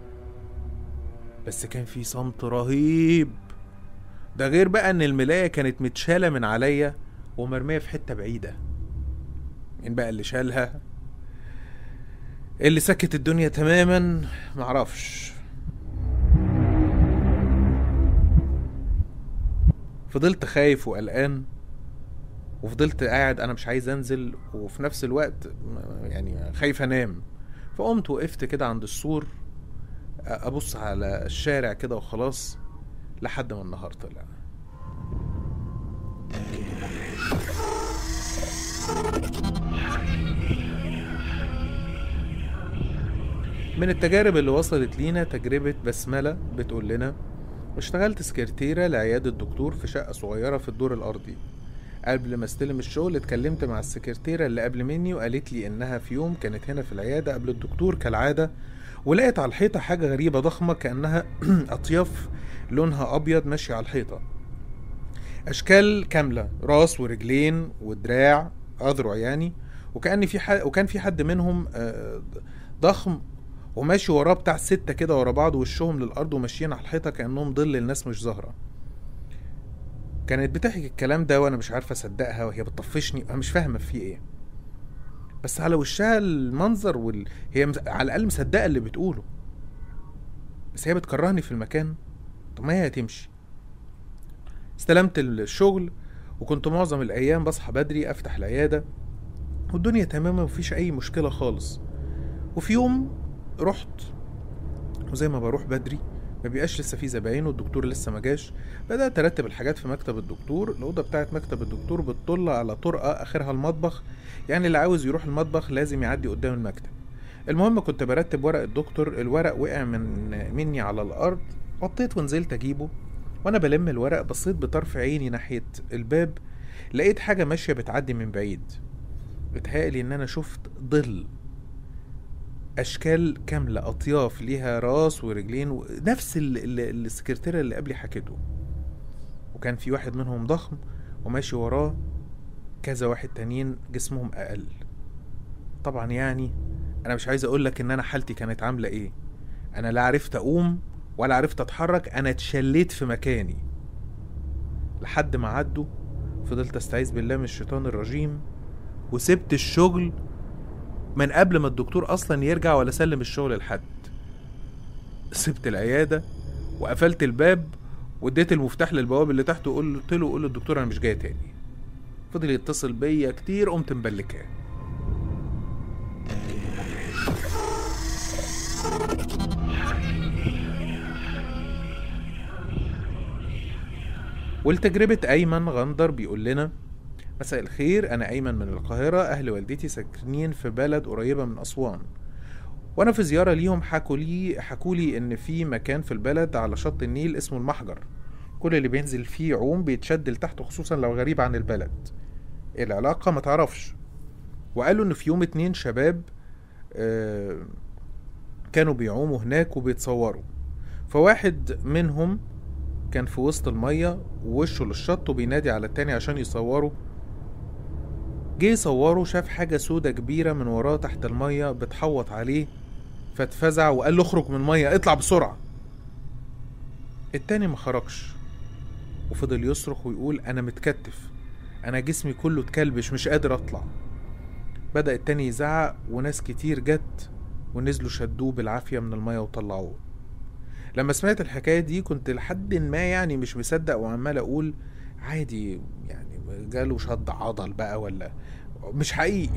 بس كان في صمت رهيب ده غير بقى ان الملاية كانت متشالة من عليا ومرمية في حتة بعيدة مين بقى اللي شالها اللي سكت الدنيا تماما معرفش فضلت خايف وقلقان وفضلت قاعد انا مش عايز انزل وفي نفس الوقت م- يعني خايف انام فقمت وقفت كده عند السور أ- ابص على الشارع كده وخلاص لحد ما النهار طلع من التجارب اللي وصلت لينا تجربة بسملة بتقول لنا اشتغلت سكرتيرة لعيادة دكتور في شقة صغيرة في الدور الأرضي قبل ما استلم الشغل اتكلمت مع السكرتيرة اللي قبل مني وقالت لي إنها في يوم كانت هنا في العيادة قبل الدكتور كالعادة ولقيت على الحيطة حاجة غريبة ضخمة كأنها أطياف لونها أبيض ماشية على الحيطة أشكال كاملة راس ورجلين ودراع أذرع يعني وكأن في حد وكان في حد منهم آه، ضخم وماشي وراه بتاع ستة كده ورا بعض وشهم للأرض وماشيين على الحيطة كأنهم ظل الناس مش ظاهرة كانت بتحكي الكلام ده وأنا مش عارفة أصدقها وهي بتطفشني أنا مش فاهمة في إيه بس على وشها المنظر وال... هي مس... على الأقل مصدقة اللي بتقوله بس هي بتكرهني في المكان طب ما هي هتمشي استلمت الشغل وكنت معظم الأيام بصحى بدري أفتح العيادة والدنيا تمام ومفيش أي مشكلة خالص وفي يوم رحت وزي ما بروح بدري ما بيبقاش لسه في زباين والدكتور لسه ما جاش بدات ارتب الحاجات في مكتب الدكتور الاوضه بتاعت مكتب الدكتور بتطل على طرقه اخرها المطبخ يعني اللي عاوز يروح المطبخ لازم يعدي قدام المكتب المهم كنت برتب ورق الدكتور الورق وقع من مني على الارض وطيت ونزلت اجيبه وانا بلم الورق بصيت بطرف عيني ناحيه الباب لقيت حاجه ماشيه بتعدي من بعيد اتهيألي ان انا شفت ظل اشكال كامله اطياف ليها راس ورجلين و... نفس ال... ال... السكرتيره اللي قبلي حكيته وكان في واحد منهم ضخم وماشي وراه كذا واحد تانيين جسمهم اقل طبعا يعني انا مش عايز اقول لك ان انا حالتي كانت عامله ايه انا لا عرفت اقوم ولا عرفت اتحرك انا اتشليت في مكاني لحد ما عدوا فضلت استعيذ بالله من الشيطان الرجيم وسبت الشغل من قبل ما الدكتور اصلا يرجع ولا سلم الشغل لحد سبت العياده وقفلت الباب واديت المفتاح للبواب اللي تحت وقلت له قول للدكتور انا مش جاي تاني فضل يتصل بيا كتير قمت مبلكاه ولتجربة أيمن غندر بيقول لنا مساء الخير أنا أيمن من القاهرة أهل والدتي ساكنين في بلد قريبة من أسوان وأنا في زيارة ليهم حكوا لي حكوا لي إن في مكان في البلد على شط النيل اسمه المحجر كل اللي بينزل فيه عوم بيتشد لتحت خصوصا لو غريب عن البلد العلاقة ما تعرفش وقالوا إن في يوم اتنين شباب آه، كانوا بيعوموا هناك وبيتصوروا فواحد منهم كان في وسط المية ووشه للشط وبينادي على التاني عشان يصوره جه يصوره شاف حاجة سودة كبيرة من وراه تحت المية بتحوط عليه فاتفزع وقال له اخرج من المية اطلع بسرعة التاني ما خرجش وفضل يصرخ ويقول انا متكتف انا جسمي كله اتكلبش مش قادر اطلع بدأ التاني يزعق وناس كتير جت ونزلوا شدوه بالعافية من المية وطلعوه لما سمعت الحكاية دي كنت لحد ما يعني مش مصدق وعمال أقول عادي يعني جاله شد عضل بقى ولا مش حقيقي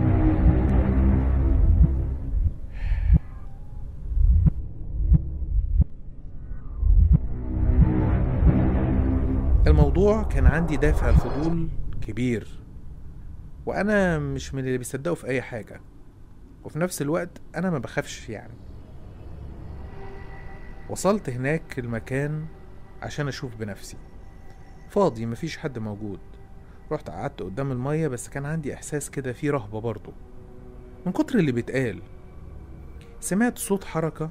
الموضوع كان عندي دافع الفضول كبير وأنا مش من اللي بيصدقوا في أي حاجة وفي نفس الوقت أنا ما بخافش يعني وصلت هناك المكان عشان اشوف بنفسي فاضي مفيش حد موجود رحت قعدت قدام المية بس كان عندي احساس كده فيه رهبة برضه من كتر اللي بيتقال سمعت صوت حركة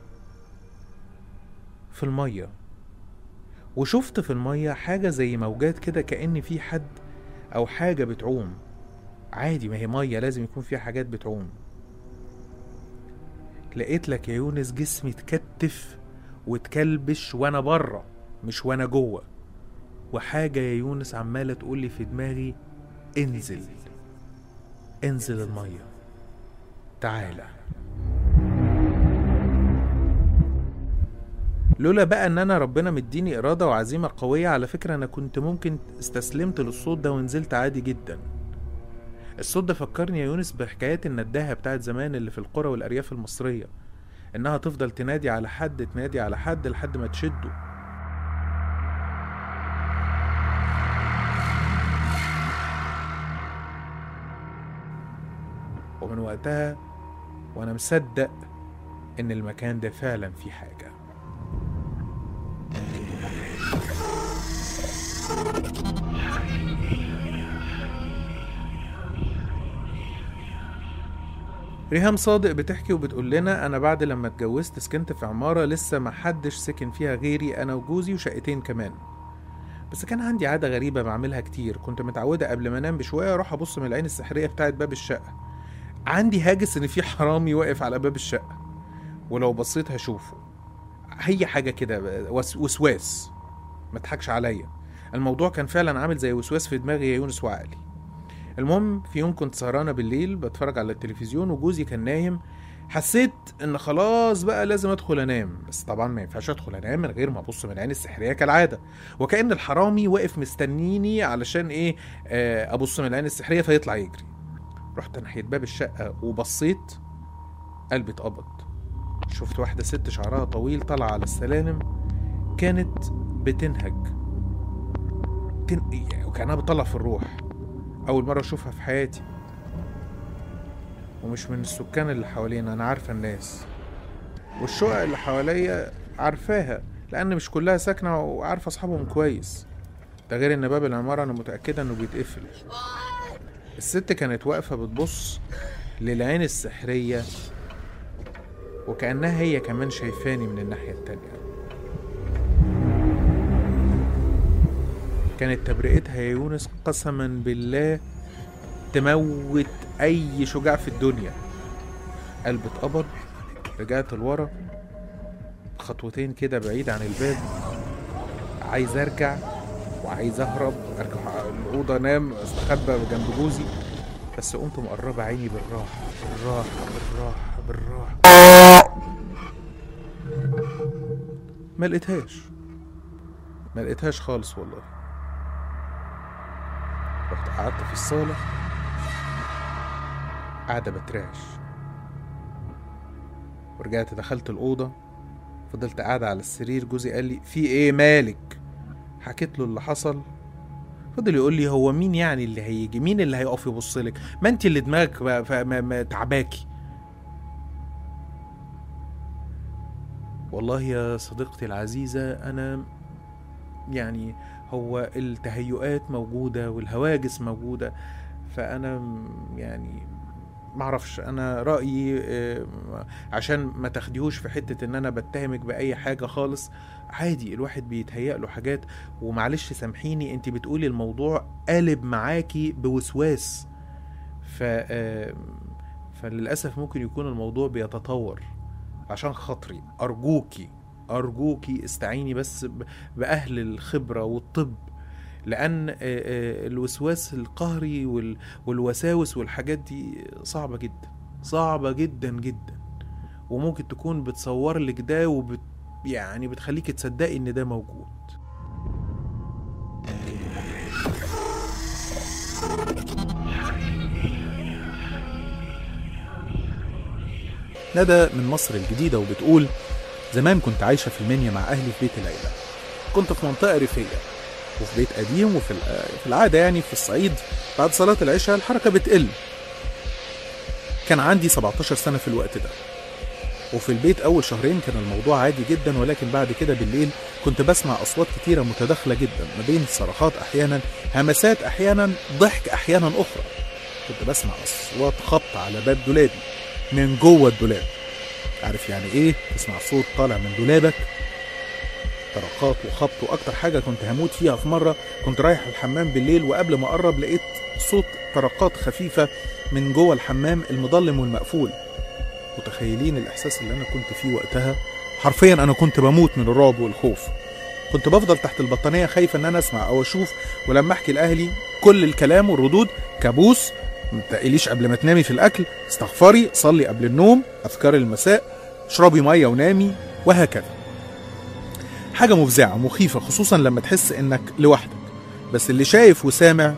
في المية وشفت في المية حاجة زي موجات كده كأن في حد أو حاجة بتعوم عادي ما هي مية لازم يكون فيها حاجات بتعوم لقيت لك يا يونس جسمي اتكتف واتكلبش وانا بره مش وانا جوه وحاجة يا يونس عمالة تقولي في دماغي انزل انزل المية تعالى لولا بقى ان انا ربنا مديني ارادة وعزيمة قوية على فكرة انا كنت ممكن استسلمت للصوت ده ونزلت عادي جدا الصوت ده فكرني يا يونس بحكايات النداهة بتاعت زمان اللي في القرى والارياف المصرية انها تفضل تنادي على حد تنادي على حد لحد ما تشده ومن وقتها وانا مصدق ان المكان ده فعلا فيه حاجه ريهام صادق بتحكي وبتقول لنا انا بعد لما اتجوزت سكنت في عمارة لسه ما حدش سكن فيها غيري انا وجوزي وشقتين كمان بس كان عندي عادة غريبة بعملها كتير كنت متعودة قبل ما انام بشوية اروح ابص من العين السحرية بتاعت باب الشقة عندي هاجس ان في حرامي واقف على باب الشقة ولو بصيت هشوفه هي حاجة كده وس- وسواس ما تضحكش عليا الموضوع كان فعلا عامل زي وسواس في دماغي يا يونس وعقلي المهم في يوم كنت سهرانة بالليل بتفرج على التلفزيون وجوزي كان نايم حسيت ان خلاص بقى لازم ادخل انام بس طبعا ما ينفعش ادخل انام من غير ما ابص من العين السحريه كالعاده وكان الحرامي واقف مستنيني علشان ايه آه ابص من العين السحريه فيطلع يجري رحت ناحيه باب الشقه وبصيت قلبي اتقبض شفت واحده ست شعرها طويل طالعه على السلالم كانت بتنهج تن... يعني وكانها بتطلع في الروح اول مره اشوفها في حياتي ومش من السكان اللي حوالينا انا عارفه الناس والشقق اللي حواليا عارفاها لان مش كلها ساكنه وعارفه اصحابهم كويس ده غير ان باب العماره انا متاكده انه بيتقفل الست كانت واقفه بتبص للعين السحريه وكانها هي كمان شايفاني من الناحيه التانيه كانت تبرئتها يا يونس قسما بالله تموت اي شجاع في الدنيا قلبي اتقبض رجعت لورا خطوتين كده بعيد عن الباب عايز ارجع وعايز اهرب ارجع الاوضه انام استخبى جنب جوزي بس قمت مقربه عيني بالراحه بالراحه بالراحه بالراحه ما لقيتهاش ما لقيتهاش خالص والله رحت قعدت في الصالة قاعدة بترعش ورجعت دخلت الأوضة فضلت قاعدة على السرير جوزي قال لي في ايه مالك حكيت له اللي حصل فضل يقول لي هو مين يعني اللي هيجي مين اللي هيقف يبص لك ما انت اللي دماغك ما- ف- ما- ما تعباكي والله يا صديقتي العزيزة أنا يعني هو التهيؤات موجودة والهواجس موجودة فأنا م- يعني معرفش أنا رأيي آه، عشان ما تاخديهوش في حتة إن أنا بتهمك بأي حاجة خالص عادي الواحد بيتهيأ له حاجات ومعلش سامحيني انت بتقولي الموضوع قالب معاكي بوسواس ف آه، فللأسف ممكن يكون الموضوع بيتطور عشان خاطري أرجوكي أرجوكي استعيني بس ب- بأهل الخبرة والطب لأن آه، آه، الوسواس القهري وال- والوساوس والحاجات دي صعبة جدا صعبة جدا جدا وممكن تكون بتصور لك ده وبت يعني بتخليك تصدقي ان ده موجود ندى من مصر الجديدة وبتقول زمان كنت عايشة في المنيا مع أهلي في بيت العيلة كنت في منطقة ريفية وفي بيت قديم وفي الع- في العادة يعني في الصعيد بعد صلاة العشاء الحركة بتقل كان عندي 17 سنة في الوقت ده وفي البيت أول شهرين كان الموضوع عادي جدا ولكن بعد كده بالليل كنت بسمع أصوات كتيرة متداخلة جدا ما بين صرخات أحيانا همسات أحيانا ضحك أحيانا أخرى كنت بسمع أصوات خبط على باب دولابي من جوه الدولاب عارف يعني ايه تسمع صوت طالع من دولابك طرقات وخبط واكتر حاجه كنت هموت فيها في مره كنت رايح الحمام بالليل وقبل ما اقرب لقيت صوت طرقات خفيفه من جوه الحمام المظلم والمقفول متخيلين الاحساس اللي انا كنت فيه وقتها حرفيا انا كنت بموت من الرعب والخوف كنت بفضل تحت البطانيه خايف ان انا اسمع او اشوف ولما احكي لاهلي كل الكلام والردود كابوس ما تقليش قبل ما تنامي في الاكل استغفري صلي قبل النوم اذكار المساء اشربي ميه ونامي وهكذا حاجه مفزعه مخيفه خصوصا لما تحس انك لوحدك بس اللي شايف وسامع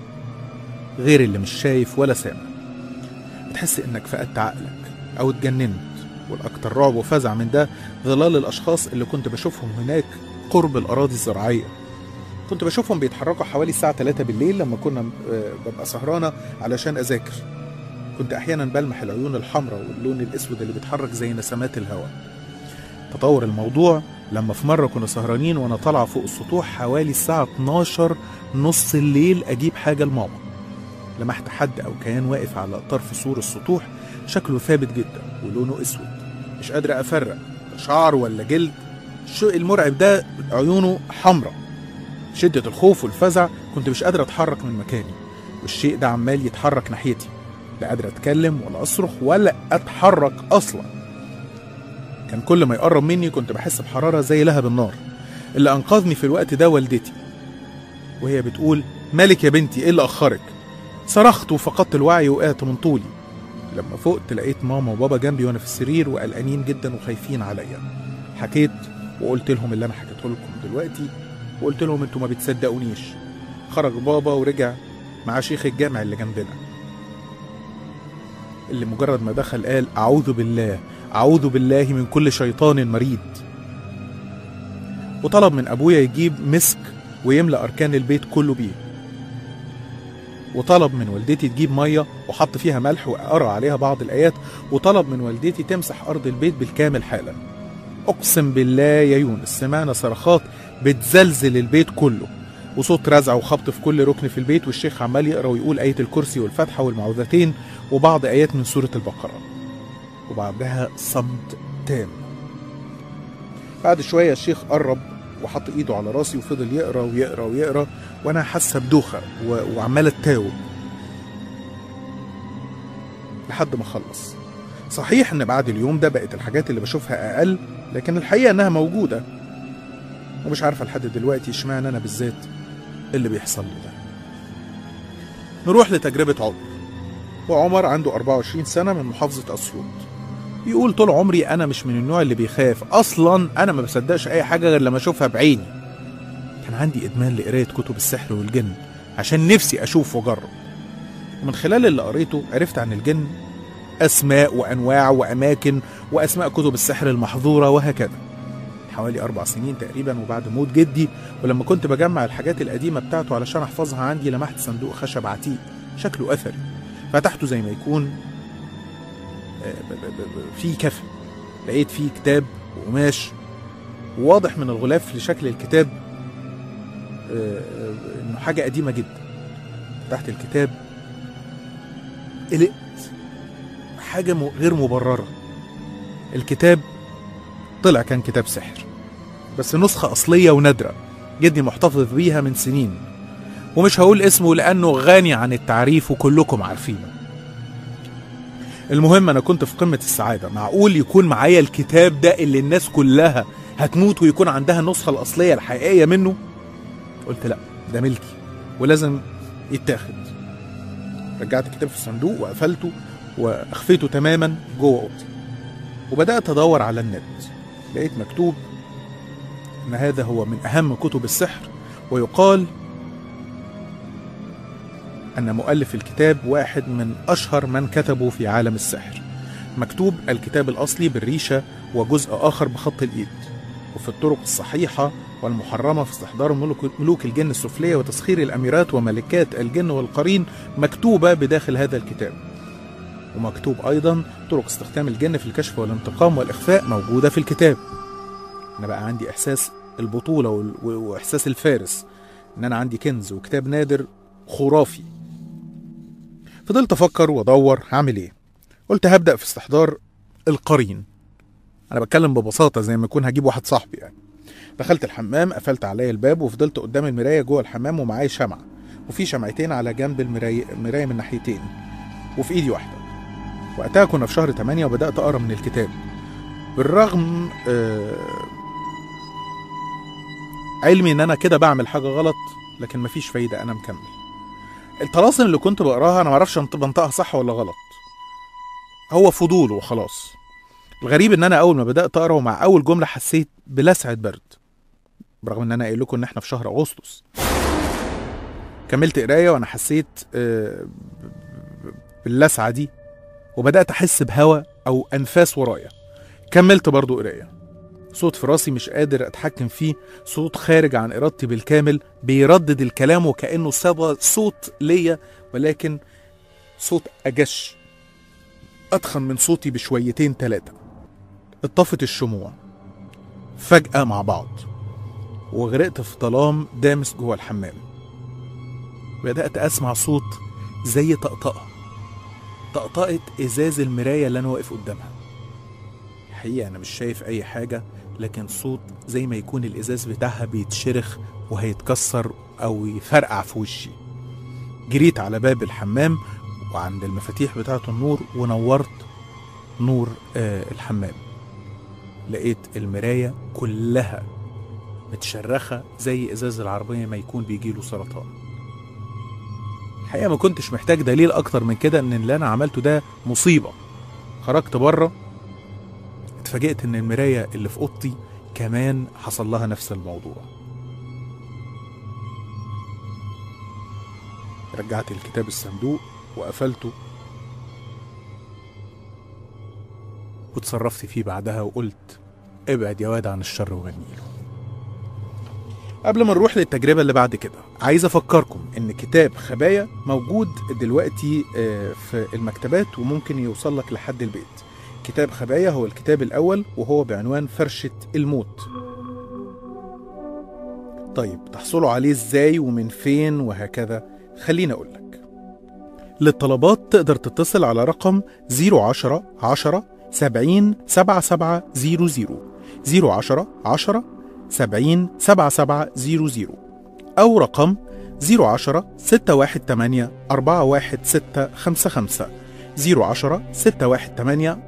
غير اللي مش شايف ولا سامع بتحس انك فقدت عقلك او اتجننت والاكتر رعب وفزع من ده ظلال الاشخاص اللي كنت بشوفهم هناك قرب الاراضي الزراعيه كنت بشوفهم بيتحركوا حوالي الساعة 3 بالليل لما كنا آه، ببقى سهرانة علشان أذاكر كنت أحيانا بلمح العيون الحمراء واللون الأسود اللي بيتحرك زي نسمات الهواء تطور الموضوع لما في مرة كنا سهرانين وأنا طالعة فوق السطوح حوالي الساعة 12 نص الليل أجيب حاجة لماما لمحت حد أو كيان واقف على طرف سور السطوح شكله ثابت جدا ولونه أسود مش قادر أفرق شعر ولا جلد الشيء المرعب ده عيونه حمراء شدة الخوف والفزع كنت مش قادر اتحرك من مكاني والشيء ده عمال يتحرك ناحيتي لا قادر اتكلم ولا اصرخ ولا اتحرك اصلا كان كل ما يقرب مني كنت بحس بحرارة زي لهب النار اللي انقذني في الوقت ده والدتي وهي بتقول مالك يا بنتي ايه اللي اخرك صرخت وفقدت الوعي وقعت من طولي لما فقت لقيت ماما وبابا جنبي وانا في السرير وقلقانين جدا وخايفين عليا حكيت وقلت لهم اللي انا حكيته لكم دلوقتي وقلت لهم انتوا ما بتصدقونيش خرج بابا ورجع مع شيخ الجامع اللي جنبنا اللي مجرد ما دخل قال اعوذ بالله اعوذ بالله من كل شيطان مريد وطلب من ابويا يجيب مسك ويملأ اركان البيت كله بيه وطلب من والدتي تجيب ميه وحط فيها ملح وقرا عليها بعض الايات وطلب من والدتي تمسح ارض البيت بالكامل حالا اقسم بالله يا يونس سمعنا صرخات بتزلزل البيت كله وصوت رزع وخبط في كل ركن في البيت والشيخ عمال يقرا ويقول آية الكرسي والفاتحة والمعوذتين وبعض آيات من سورة البقرة وبعدها صمت تام بعد شوية الشيخ قرب وحط ايده على راسي وفضل يقرا ويقرا ويقرا وانا حاسه بدوخه و... وعماله تتاوب لحد ما خلص صحيح ان بعد اليوم ده بقت الحاجات اللي بشوفها اقل لكن الحقيقه انها موجوده ومش عارفه لحد دلوقتي اشمعنى انا بالذات اللي بيحصل لي ده نروح لتجربه عمر وعمر عنده 24 سنه من محافظه اسيوط بيقول طول عمري انا مش من النوع اللي بيخاف اصلا انا ما بصدقش اي حاجه غير لما اشوفها بعيني كان عندي ادمان لقرايه كتب السحر والجن عشان نفسي اشوف واجرب ومن خلال اللي قريته عرفت عن الجن اسماء وانواع واماكن واسماء كتب السحر المحظوره وهكذا حوالي أربع سنين تقريبا وبعد موت جدي ولما كنت بجمع الحاجات القديمة بتاعته علشان أحفظها عندي لمحت صندوق خشب عتيق شكله أثري فتحته زي ما يكون آه، ب- ب- ب- فيه كفن لقيت فيه كتاب وقماش وواضح من الغلاف لشكل الكتاب آه، آه، انه حاجة قديمة جدا فتحت الكتاب قلقت حاجة م- غير مبررة الكتاب طلع كان كتاب سحر بس نسخة أصلية ونادرة جدي محتفظ بيها من سنين ومش هقول اسمه لأنه غني عن التعريف وكلكم عارفينه المهم أنا كنت في قمة السعادة معقول يكون معايا الكتاب ده اللي الناس كلها هتموت ويكون عندها النسخة الأصلية الحقيقية منه قلت لا ده ملكي ولازم يتاخد رجعت الكتاب في الصندوق وقفلته واخفيته تماما جوه اوضتي وبدات ادور على النت لقيت مكتوب ان هذا هو من اهم كتب السحر ويقال ان مؤلف الكتاب واحد من اشهر من كتبوا في عالم السحر مكتوب الكتاب الاصلي بالريشه وجزء اخر بخط الايد وفي الطرق الصحيحه والمحرمه في استحضار ملوك, ملوك الجن السفليه وتسخير الاميرات وملكات الجن والقرين مكتوبه بداخل هذا الكتاب ومكتوب ايضا طرق استخدام الجن في الكشف والانتقام والاخفاء موجوده في الكتاب انا بقى عندي احساس البطوله وال- و- واحساس الفارس ان انا عندي كنز وكتاب نادر خرافي فضلت افكر وادور هعمل ايه قلت هبدا في استحضار القرين انا بتكلم ببساطه زي ما يكون هجيب واحد صاحبي يعني دخلت الحمام قفلت عليا الباب وفضلت قدام المرايه جوه الحمام ومعايا شمعه وفي شمعتين على جنب المرايه المرايه من ناحيتين وفي ايدي واحده وقتها كنا في شهر 8 وبدات اقرا من الكتاب بالرغم آه، علمي ان انا كده بعمل حاجه غلط لكن مفيش فايده انا مكمل الطلاسم اللي كنت بقراها انا معرفش أنط- بنطقها صح ولا غلط هو فضول وخلاص الغريب ان انا اول ما بدات اقرا ومع اول جمله حسيت بلسعه برد برغم ان انا قايل لكم ان احنا في شهر اغسطس كملت قرايه وانا حسيت آه، ب- ب- باللسعه دي وبدات احس بهوا او انفاس ورايا كملت برضو قرايه صوت في راسي مش قادر اتحكم فيه صوت خارج عن ارادتي بالكامل بيردد الكلام وكانه صدى صوت ليا ولكن صوت اجش اتخن من صوتي بشويتين تلاتة اتطفت الشموع فجأة مع بعض وغرقت في ظلام دامس جوه الحمام بدأت أسمع صوت زي طقطقة طقطقة إزاز المراية اللي أنا واقف قدامها الحقيقة أنا مش شايف أي حاجة لكن صوت زي ما يكون الإزاز بتاعها بيتشرخ وهيتكسر أو يفرقع في وشي جريت على باب الحمام وعند المفاتيح بتاعة النور ونورت نور آه الحمام لقيت المراية كلها متشرخة زي إزاز العربية ما يكون بيجيله سرطان الحقيقة ما كنتش محتاج دليل أكتر من كده إن اللي أنا عملته ده مصيبة خرجت بره اتفاجئت إن المراية اللي في أوضتي كمان حصل لها نفس الموضوع رجعت الكتاب الصندوق وقفلته وتصرفت فيه بعدها وقلت ابعد يا واد عن الشر وغنيله قبل ما نروح للتجربة اللي بعد كده عايز أفكركم إن كتاب خبايا موجود دلوقتي آه، في المكتبات وممكن يوصل لك لحد البيت كتاب خبايا هو الكتاب الأول وهو بعنوان فرشة الموت طيب تحصلوا عليه إزاي ومن فين وهكذا خليني أقول لك للطلبات تقدر تتصل على رقم 010 10 70 7700 010 10 70 7700 أو رقم 010 618 41655 010 618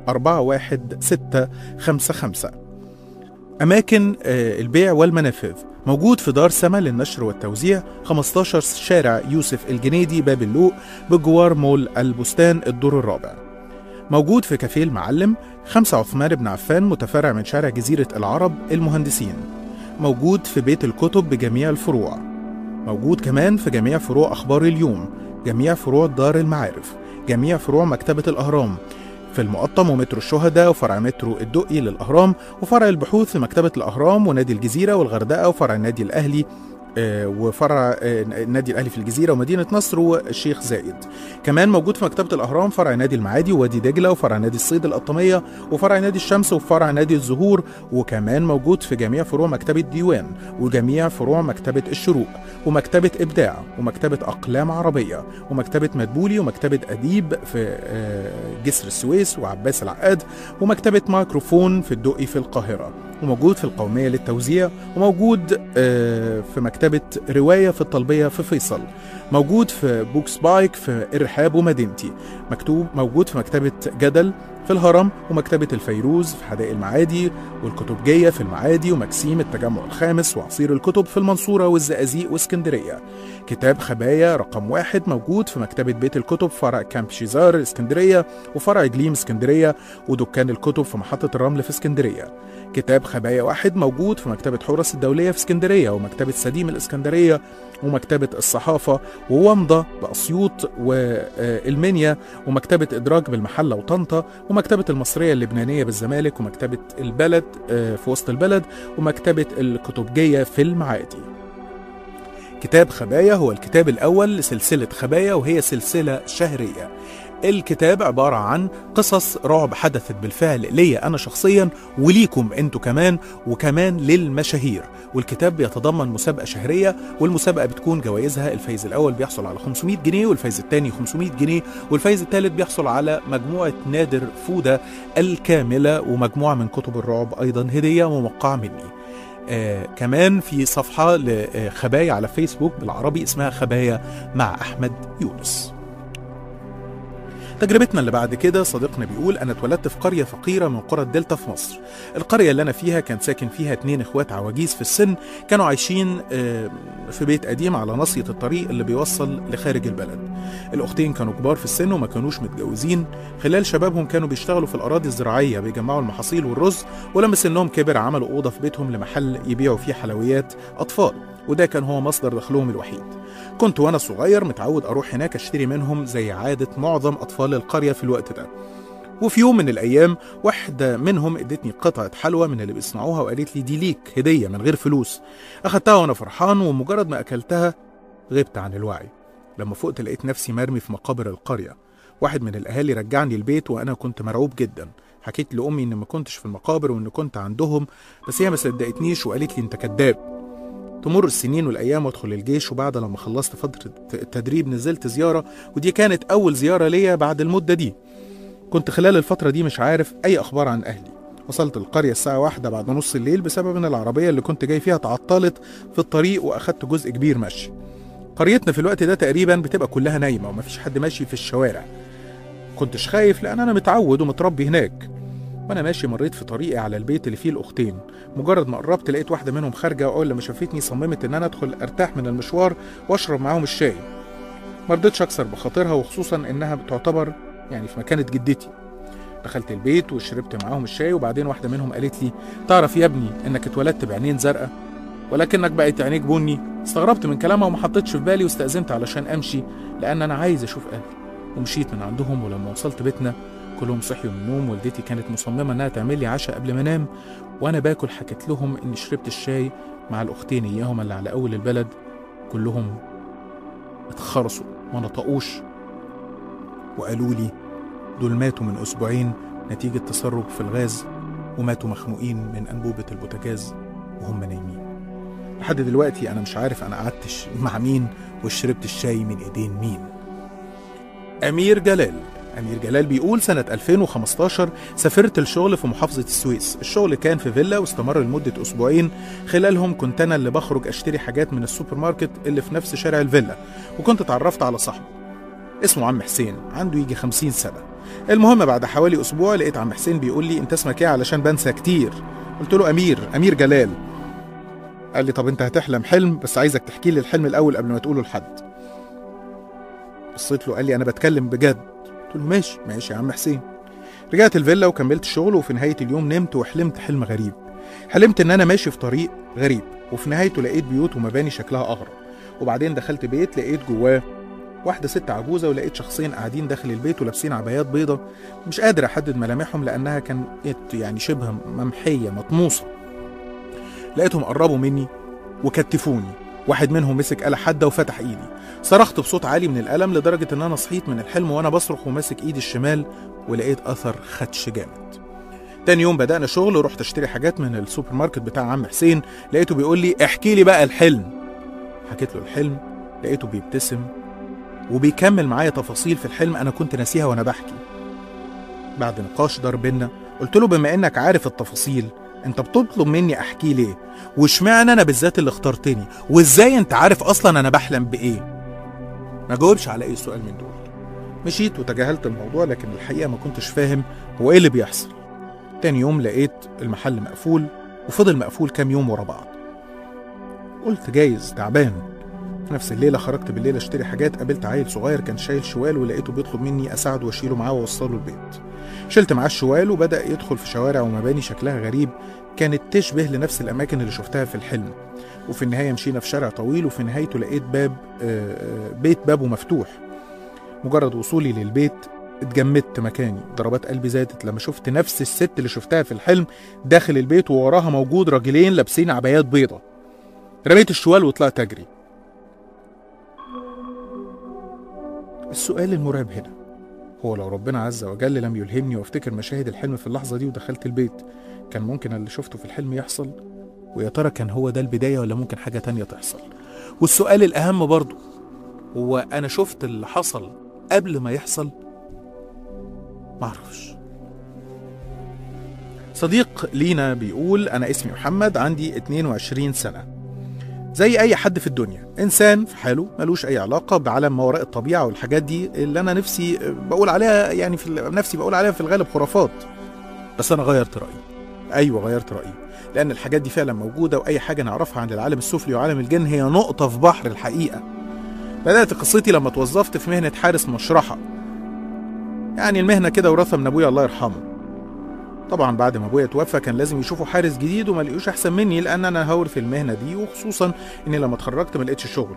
41655 أماكن آه، البيع والمنافذ موجود في دار سما للنشر والتوزيع 15 شارع يوسف الجنيدي باب اللوق بجوار مول البستان الدور الرابع موجود في كافيه المعلم خمسة عثمان بن عفان متفرع من شارع جزيرة العرب المهندسين موجود في بيت الكتب بجميع الفروع موجود كمان في جميع فروع أخبار اليوم جميع فروع دار المعارف جميع فروع مكتبة الأهرام في المقطم ومترو الشهداء وفرع مترو الدقي للأهرام وفرع البحوث في مكتبة الأهرام ونادي الجزيرة والغردقة وفرع النادي الأهلي آه، وفرع آه، النادي الاهلي في الجزيره ومدينه نصر والشيخ زايد كمان موجود في مكتبه الاهرام فرع نادي المعادي ووادي دجله وفرع نادي الصيد القطاميه وفرع نادي الشمس وفرع نادي الزهور وكمان موجود في جميع فروع مكتبه ديوان وجميع فروع مكتبه الشروق ومكتبه ابداع ومكتبه اقلام عربيه ومكتبه مدبولي ومكتبه اديب في آه، جسر السويس وعباس العقاد ومكتبه ميكروفون في الدقي في القاهره وموجود في القومية للتوزيع وموجود آه، في مكتبة رواية في الطلبية في فيصل موجود في بوكس بايك في إرحاب ومدينتي مكتوب موجود في مكتبة جدل في الهرم ومكتبة الفيروز في حدائق المعادي والكتبجية في المعادي ومكسيم التجمع الخامس وعصير الكتب في المنصورة والزقازيق واسكندرية كتاب خبايا رقم واحد موجود في مكتبة بيت الكتب فرع كامب شيزار اسكندرية وفرع جليم اسكندرية ودكان الكتب في محطة الرمل في اسكندرية كتاب خبايا واحد موجود في مكتبة حورس الدولية في اسكندرية ومكتبة سديم الاسكندرية ومكتبة الصحافة وومضة بأسيوط والمنيا ومكتبة إدراج بالمحلة وطنطا ومكتبة المصرية اللبنانية بالزمالك ومكتبة البلد آه، في وسط البلد ومكتبة الكتبجية في المعادي كتاب خبايا هو الكتاب الأول لسلسلة خبايا وهي سلسلة شهرية الكتاب عبارة عن قصص رعب حدثت بالفعل ليا أنا شخصيا وليكم أنتوا كمان وكمان للمشاهير والكتاب بيتضمن مسابقة شهرية والمسابقة بتكون جوائزها الفايز الأول بيحصل على 500 جنيه والفايز الثاني 500 جنيه والفايز الثالث بيحصل على مجموعة نادر فودة الكاملة ومجموعة من كتب الرعب أيضا هدية موقعة مني آه كمان في صفحة لخبايا على فيسبوك بالعربي اسمها خبايا مع أحمد يونس تجربتنا اللي بعد كده صديقنا بيقول انا اتولدت في قريه فقيره من قرى الدلتا في مصر القريه اللي انا فيها كان ساكن فيها اتنين اخوات عواجيز في السن كانوا عايشين آه، في بيت قديم على ناصيه الطريق اللي بيوصل لخارج البلد الاختين كانوا كبار في السن وما كانوش متجوزين خلال شبابهم كانوا بيشتغلوا في الاراضي الزراعيه بيجمعوا المحاصيل والرز ولما سنهم كبر عملوا اوضه في بيتهم لمحل يبيعوا فيه حلويات اطفال وده كان هو مصدر دخلهم الوحيد كنت وانا صغير متعود اروح هناك اشتري منهم زي عاده معظم اطفال القريه في الوقت ده وفي يوم من الايام واحده منهم ادتني قطعه حلوى من اللي بيصنعوها وقالت لي دي ليك هديه من غير فلوس اخدتها وانا فرحان ومجرد ما اكلتها غبت عن الوعي لما فقت لقيت نفسي مرمي في مقابر القريه واحد من الاهالي رجعني البيت وانا كنت مرعوب جدا حكيت لامي ان ما كنتش في المقابر وان كنت عندهم بس هي ما صدقتنيش وقالت لي انت كذاب تمر السنين والايام وادخل الجيش وبعد لما خلصت فتره التدريب نزلت زياره ودي كانت اول زياره ليا بعد المده دي كنت خلال الفتره دي مش عارف اي اخبار عن اهلي وصلت القريه الساعه واحدة بعد نص الليل بسبب ان العربيه اللي كنت جاي فيها تعطلت في الطريق واخدت جزء كبير مشي قريتنا في الوقت ده تقريبا بتبقى كلها نايمه ومفيش حد ماشي في الشوارع كنتش خايف لان انا متعود ومتربي هناك وانا ماشي مريت في طريقي على البيت اللي فيه الاختين مجرد ما قربت لقيت واحده منهم خارجه واول لما شافتني صممت ان انا ادخل ارتاح من المشوار واشرب معاهم الشاي ما رضيتش اكسر بخاطرها وخصوصا انها بتعتبر يعني في مكانه جدتي دخلت البيت وشربت معاهم الشاي وبعدين واحده منهم قالت لي تعرف يا ابني انك اتولدت بعينين زرقاء ولكنك بقت عينيك بني استغربت من كلامها وما حطيتش في بالي واستأذنت علشان امشي لان انا عايز اشوف اهلي ومشيت من عندهم ولما وصلت بيتنا كلهم صحيوا من النوم والدتي كانت مصممه انها تعمل لي عشاء قبل ما انام وانا باكل حكيت لهم اني شربت الشاي مع الاختين اياهم اللي على اول البلد كلهم اتخرسوا ما نطقوش وقالوا لي دول ماتوا من اسبوعين نتيجه تسرب في الغاز وماتوا مخنوقين من انبوبه البوتاجاز وهم نايمين لحد دلوقتي انا مش عارف انا قعدت ش- مع مين وشربت الشاي من ايدين مين امير جلال أمير جلال بيقول سنة 2015 سافرت الشغل في محافظة السويس الشغل كان في فيلا واستمر لمدة أسبوعين خلالهم كنت أنا اللي بخرج أشتري حاجات من السوبر ماركت اللي في نفس شارع الفيلا وكنت اتعرفت على صاحبه اسمه عم حسين عنده يجي 50 سنة المهم بعد حوالي أسبوع لقيت عم حسين بيقول لي أنت اسمك إيه علشان بنسى كتير قلت له أمير أمير جلال قال لي طب أنت هتحلم حلم بس عايزك تحكي لي الحلم الأول قبل ما تقوله لحد بصيت له قال لي أنا بتكلم بجد قلت له ماشي ماشي يا عم حسين رجعت الفيلا وكملت الشغل وفي نهاية اليوم نمت وحلمت حلم غريب حلمت ان انا ماشي في طريق غريب وفي نهايته لقيت بيوت ومباني شكلها اغرب وبعدين دخلت بيت لقيت جواه واحدة ست عجوزة ولقيت شخصين قاعدين داخل البيت ولابسين عبايات بيضة مش قادر أحدد ملامحهم لأنها كانت يعني شبه ممحية مطموسة لقيتهم قربوا مني وكتفوني واحد منهم مسك آلة حادة وفتح إيدي صرخت بصوت عالي من الألم لدرجة إن أنا صحيت من الحلم وأنا بصرخ وماسك إيدي الشمال ولقيت أثر خدش جامد تاني يوم بدأنا شغل ورحت أشتري حاجات من السوبر ماركت بتاع عم حسين لقيته بيقول لي احكي لي بقى الحلم حكيت له الحلم لقيته بيبتسم وبيكمل معايا تفاصيل في الحلم أنا كنت ناسيها وأنا بحكي بعد نقاش دار بينا قلت له بما إنك عارف التفاصيل انت بتطلب مني احكي ليه واشمعنى انا بالذات اللي اخترتني وازاي انت عارف اصلا انا بحلم بايه ما جاوبش على اي سؤال من دول مشيت وتجاهلت الموضوع لكن الحقيقه ما كنتش فاهم هو ايه اللي بيحصل تاني يوم لقيت المحل مقفول وفضل مقفول كام يوم ورا بعض قلت جايز تعبان في نفس الليلة خرجت بالليل اشتري حاجات قابلت عيل صغير كان شايل شوال ولقيته بيطلب مني اساعده واشيله معاه واوصله البيت شلت معاه الشوال وبدأ يدخل في شوارع ومباني شكلها غريب كانت تشبه لنفس الأماكن اللي شفتها في الحلم وفي النهاية مشينا في شارع طويل وفي نهايته لقيت باب آه، آه، بيت بابه مفتوح مجرد وصولي للبيت اتجمدت مكاني ضربات قلبي زادت لما شفت نفس الست اللي شفتها في الحلم داخل البيت ووراها موجود راجلين لابسين عبايات بيضة رميت الشوال وطلعت أجري السؤال المرعب هنا هو لو ربنا عز وجل لم يلهمني وافتكر مشاهد الحلم في اللحظة دي ودخلت البيت كان ممكن اللي شفته في الحلم يحصل ويا ترى كان هو ده البداية ولا ممكن حاجة تانية تحصل والسؤال الأهم برضو هو أنا شفت اللي حصل قبل ما يحصل معرفش صديق لينا بيقول أنا اسمي محمد عندي 22 سنة زي أي حد في الدنيا إنسان في حاله ملوش أي علاقة بعالم ما وراء الطبيعة والحاجات دي اللي أنا نفسي بقول عليها يعني في ال- نفسي بقول عليها في الغالب خرافات بس أنا غيرت رأيي أيوة غيرت رأيي لأن الحاجات دي فعلا موجودة وأي حاجة نعرفها عن العالم السفلي وعالم الجن هي نقطة في بحر الحقيقة بدأت قصتي لما توظفت في مهنة حارس مشرحة يعني المهنة كده وراثة من أبويا الله يرحمه طبعا بعد ما ابويا توفى كان لازم يشوفوا حارس جديد وما لقيوش احسن مني لان انا هور في المهنه دي وخصوصا اني لما اتخرجت ما لقيتش شغل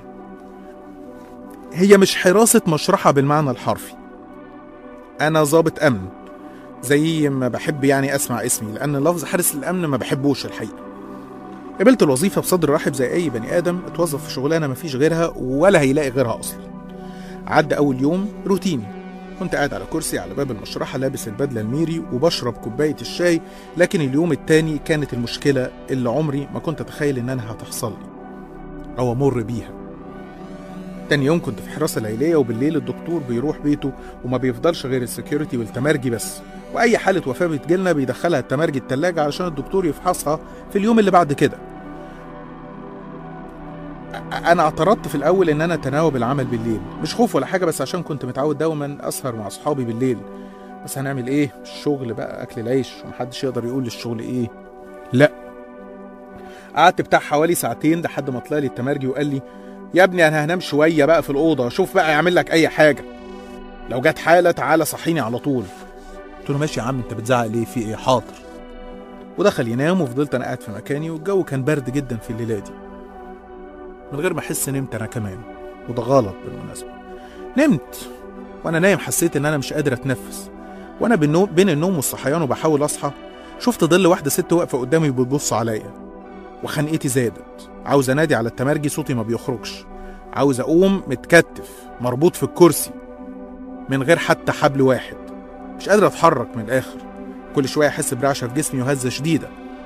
هي مش حراسه مشرحه بالمعنى الحرفي انا ضابط امن زي ما بحب يعني اسمع اسمي لان لفظ حارس الامن ما بحبوش الحقيقه قبلت الوظيفه بصدر رحب زي اي بني ادم اتوظف في شغلانه مفيش غيرها ولا هيلاقي غيرها اصلا عدى اول يوم روتيني كنت قاعد على كرسي على باب المشرحة لابس البدلة الميري وبشرب كوباية الشاي لكن اليوم التاني كانت المشكلة اللي عمري ما كنت أتخيل إنها هتحصل لي أو أمر بيها تاني يوم كنت في حراسة ليلية وبالليل الدكتور بيروح بيته وما بيفضلش غير السكيورتي والتمرجي بس وأي حالة وفاة بتجيلنا بيدخلها التمرجي التلاجة علشان الدكتور يفحصها في اليوم اللي بعد كده انا اعترضت في الاول ان انا اتناوب العمل بالليل مش خوف ولا حاجه بس عشان كنت متعود دوما اسهر مع اصحابي بالليل بس هنعمل ايه الشغل بقى اكل العيش ومحدش يقدر يقول للشغل ايه لا قعدت بتاع حوالي ساعتين لحد ما طلع لي التمرجي وقال لي يا ابني انا هنام شويه بقى في الاوضه شوف بقى يعمل لك اي حاجه لو جت حاله تعالى صحيني على طول قلت له ماشي يا عم انت بتزعق ليه في ايه حاضر ودخل ينام وفضلت انا قاعد في مكاني والجو كان برد جدا في الليله دي من غير ما احس نمت انا كمان وده غلط بالمناسبه نمت وانا نايم حسيت ان انا مش قادر اتنفس وانا بالنوم بين النوم والصحيان وبحاول اصحى شفت ظل واحده ست واقفه قدامي بتبص عليا وخنقتي زادت عاوز انادي على التمرجي صوتي ما بيخرجش عاوز اقوم متكتف مربوط في الكرسي من غير حتى حبل واحد مش قادر اتحرك من الاخر كل شويه احس برعشه في جسمي وهزه شديده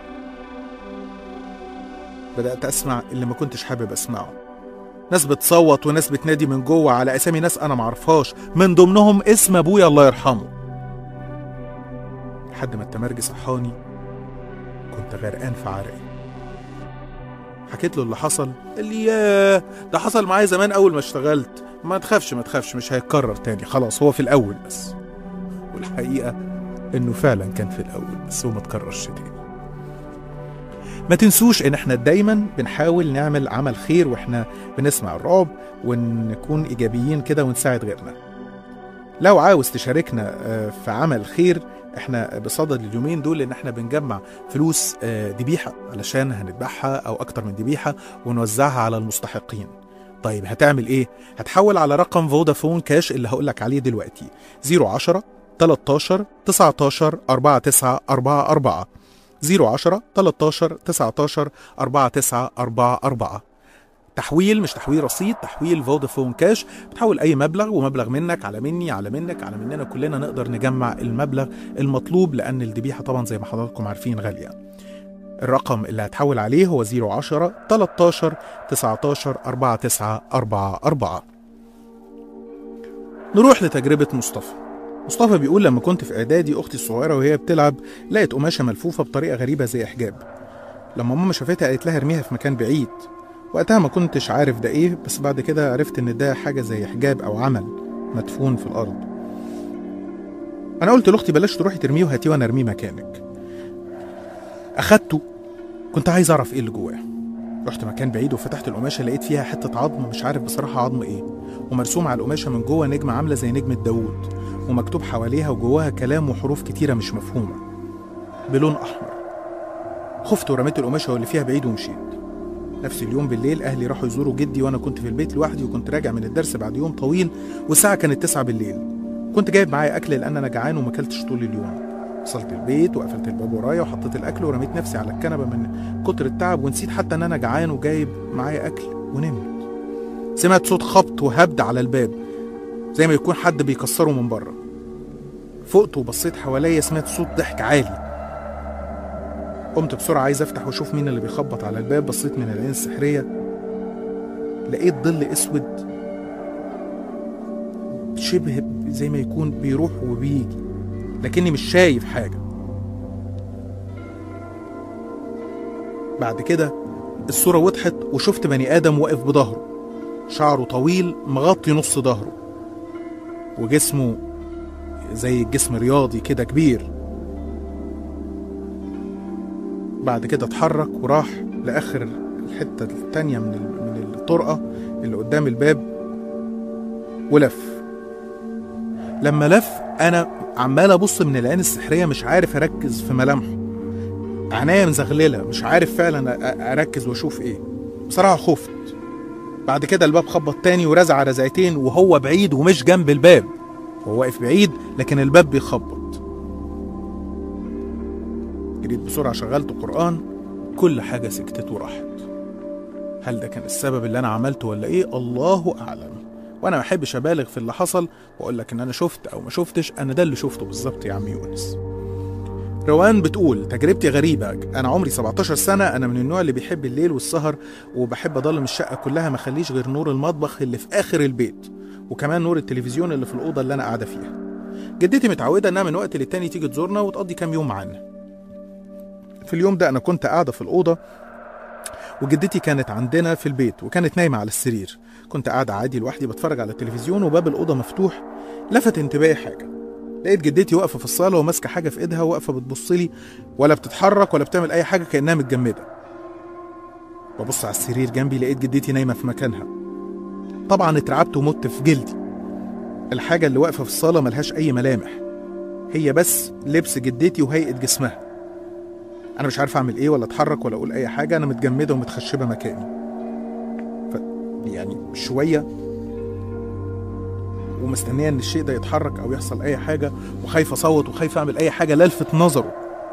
بدأت أسمع اللي ما كنتش حابب أسمعه ناس بتصوت وناس بتنادي من جوه على أسامي ناس أنا معرفهاش من ضمنهم اسم أبويا الله يرحمه لحد ما التمرجي صحاني كنت غرقان في عرقي حكيت له اللي حصل قال لي ياه ده حصل معايا زمان أول ما اشتغلت ما تخافش ما تخافش مش هيتكرر تاني خلاص هو في الأول بس والحقيقة إنه فعلا كان في الأول بس هو ما تكررش تاني ما تنسوش ان احنا دايما بنحاول نعمل عمل خير واحنا بنسمع الرعب ونكون ايجابيين كده ونساعد غيرنا لو عاوز تشاركنا آه، في عمل خير احنا بصدد اليومين دول ان احنا بنجمع فلوس آه، ذبيحه علشان هنذبحها او اكتر من ذبيحه ونوزعها على المستحقين طيب هتعمل ايه هتحول على رقم فودافون كاش اللي هقول لك عليه دلوقتي 010 13 19 4944 010 13 19 4944 تحويل مش تحويل رصيد تحويل فودافون كاش بتحول اي مبلغ ومبلغ منك على مني على منك على مننا كلنا نقدر نجمع المبلغ المطلوب لان الذبيحه طبعا زي ما حضراتكم عارفين غاليه الرقم اللي هتحول عليه هو 010 13 19 4944 نروح لتجربة مصطفى مصطفى بيقول لما كنت في اعدادي اختي الصغيره وهي بتلعب لقت قماشه ملفوفه بطريقه غريبه زي حجاب لما ماما شافتها قالت لها ارميها في مكان بعيد وقتها ما كنتش عارف ده ايه بس بعد كده عرفت ان ده حاجه زي حجاب او عمل مدفون في الارض انا قلت لاختي بلاش تروحي ترميه وهاتيه وانا ارميه مكانك اخدته كنت عايز اعرف ايه اللي جواه رحت مكان بعيد وفتحت القماشه لقيت فيها حته عظم مش عارف بصراحه عظم ايه ومرسوم على القماشه من جوه نجمه عامله زي نجمه داوود ومكتوب حواليها وجواها كلام وحروف كتيره مش مفهومه بلون احمر خفت ورميت القماشه واللي فيها بعيد ومشيت نفس اليوم بالليل اهلي راحوا يزوروا جدي وانا كنت في البيت لوحدي وكنت راجع من الدرس بعد يوم طويل والساعه كانت 9 بالليل كنت جايب معايا اكل لان انا جعان وما اكلتش طول اليوم وصلت البيت وقفلت الباب ورايا وحطيت الاكل ورميت نفسي على الكنبه من كتر التعب ونسيت حتى ان انا جعان وجايب معايا اكل ونمت سمعت صوت خبط وهبد على الباب زي ما يكون حد بيكسره من بره فقت وبصيت حواليا سمعت صوت ضحك عالي قمت بسرعة عايز افتح واشوف مين اللي بيخبط على الباب بصيت من العين السحرية لقيت ظل اسود شبه زي ما يكون بيروح وبيجي لكني مش شايف حاجة بعد كده الصورة وضحت وشفت بني آدم واقف بظهره شعره طويل مغطي نص ظهره وجسمه زي الجسم رياضي كده كبير بعد كده اتحرك وراح لآخر الحتة التانية من ال- من الطرقة اللي قدام الباب ولف لما لف أنا عمال أبص من العين السحرية مش عارف أركز في ملامحه عينيا مزغللة مش عارف فعلا أ- أركز وأشوف إيه بصراحة خفت بعد كده الباب خبط تاني ورزع رزعتين وهو بعيد ومش جنب الباب هو واقف بعيد لكن الباب بيخبط جريت بسرعة شغلت قرآن كل حاجة سكتت وراحت هل ده كان السبب اللي أنا عملته ولا إيه الله أعلم وأنا ما أحبش أبالغ في اللي حصل وأقول لك إن أنا شفت أو ما شفتش أنا ده اللي شفته بالظبط يا عم يونس روان بتقول تجربتي غريبة أنا عمري 17 سنة أنا من النوع اللي بيحب الليل والسهر وبحب أضلم الشقة كلها ما أخليش غير نور المطبخ اللي في آخر البيت وكمان نور التلفزيون اللي في الأوضة اللي أنا قاعدة فيها جدتي متعودة إنها من وقت للتاني تيجي تزورنا وتقضي كام يوم معانا في اليوم ده أنا كنت قاعدة في الأوضة وجدتي كانت عندنا في البيت وكانت نايمة على السرير كنت قاعدة عادي لوحدي بتفرج على التلفزيون وباب الأوضة مفتوح لفت انتباهي حاجة لقيت جدتي واقفة في الصالة وماسكة حاجة في إيدها واقفة بتبص لي ولا بتتحرك ولا بتعمل أي حاجة كأنها متجمدة ببص على السرير جنبي لقيت جدتي نايمة في مكانها طبعا اترعبت ومت في جلدي الحاجة اللي واقفة في الصالة ملهاش أي ملامح هي بس لبس جدتي وهيئة جسمها انا مش عارف اعمل ايه ولا اتحرك ولا اقول اي حاجه انا متجمده ومتخشبه مكاني ف يعني شويه ومستنيه ان الشيء ده يتحرك او يحصل اي حاجه وخايف اصوت وخايف اعمل اي حاجه للفت نظره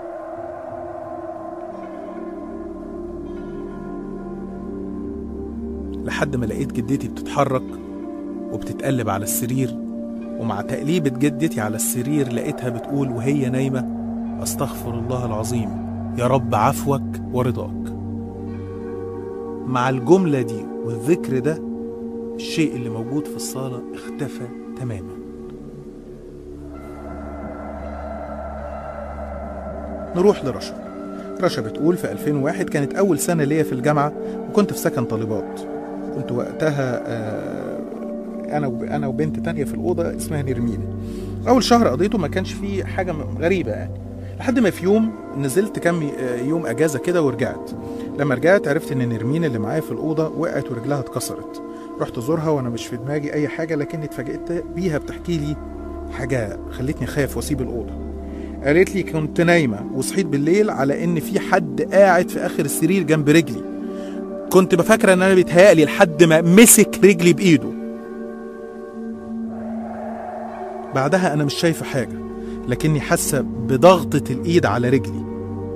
لحد ما لقيت جدتي بتتحرك وبتتقلب على السرير ومع تقليبة جدتي على السرير لقيتها بتقول وهي نايمة أستغفر الله العظيم يا رب عفوك ورضاك مع الجملة دي والذكر ده الشيء اللي موجود في الصالة اختفى تماما نروح لرشا رشا بتقول في 2001 كانت أول سنة ليا في الجامعة وكنت في سكن طالبات كنت وقتها آه، أنا وب- أنا وبنت تانية في الأوضة اسمها نرمين أول شهر قضيته ما كانش فيه حاجة م- غريبة يعني لحد ما في يوم نزلت كام ي- آه، يوم اجازه كده ورجعت لما رجعت عرفت ان نرمين اللي معايا في الاوضه وقعت ورجلها اتكسرت رحت ازورها وانا مش في دماغي اي حاجه لكني اتفاجئت بيها بتحكي لي حاجه خلتني خايف واسيب الاوضه قالت لي كنت نايمة وصحيت بالليل على إن في حد قاعد في آخر السرير جنب رجلي كنت بفكر إن أنا بيتهيألي لحد ما مسك رجلي بإيده بعدها أنا مش شايفة حاجة لكني حاسة بضغطة الإيد على رجلي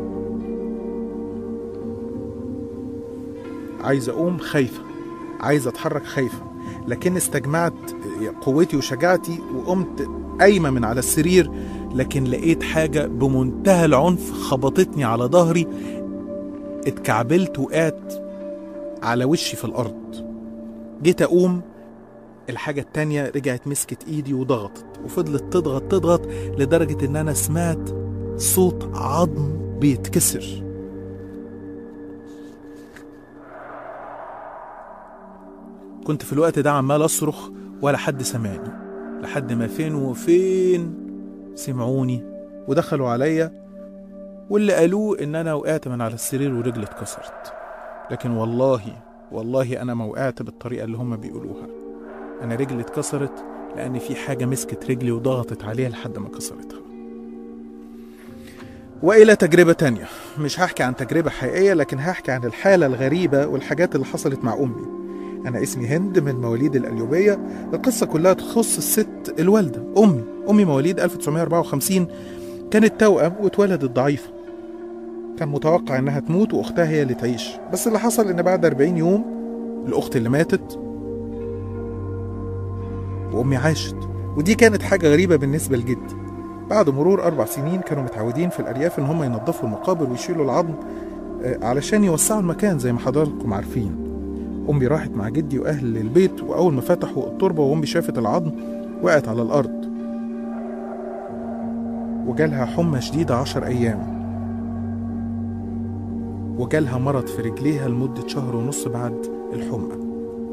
عايز أقوم خايفة عايز أتحرك خايفة لكن استجمعت قوتي وشجاعتي وقمت قايمة من على السرير لكن لقيت حاجة بمنتهى العنف خبطتني على ظهري اتكعبلت وقعت على وشي في الأرض جيت أقوم الحاجة التانية رجعت مسكت إيدي وضغطت وفضلت تضغط تضغط لدرجة إن أنا سمعت صوت عظم بيتكسر كنت في الوقت ده عمال أصرخ ولا حد سمعني لحد ما فين وفين سمعوني ودخلوا عليا واللي قالوه إن أنا وقعت من على السرير ورجلي اتكسرت لكن والله والله أنا ما وقعت بالطريقة اللي هم بيقولوها أنا رجلي اتكسرت لأن في حاجة مسكت رجلي وضغطت عليها لحد ما كسرتها وإلى تجربة تانية مش هحكي عن تجربة حقيقية لكن هحكي عن الحالة الغريبة والحاجات اللي حصلت مع أمي أنا اسمي هند من مواليد القليوبية القصة كلها تخص الست الوالدة أمي أمي مواليد 1954 كانت توأم واتولدت ضعيفة كان متوقع إنها تموت وأختها هي اللي تعيش بس اللي حصل إن بعد 40 يوم الأخت اللي ماتت وأمي عاشت ودي كانت حاجة غريبة بالنسبة لجدي بعد مرور أربع سنين كانوا متعودين في الأرياف إن هم ينظفوا المقابر ويشيلوا العظم آه، علشان يوسعوا المكان زي ما حضراتكم عارفين أمي راحت مع جدي وأهل البيت وأول ما فتحوا التربة وأمي شافت العظم وقعت على الأرض وجالها حمى شديدة عشر أيام وجالها مرض في رجليها لمدة شهر ونص بعد الحمى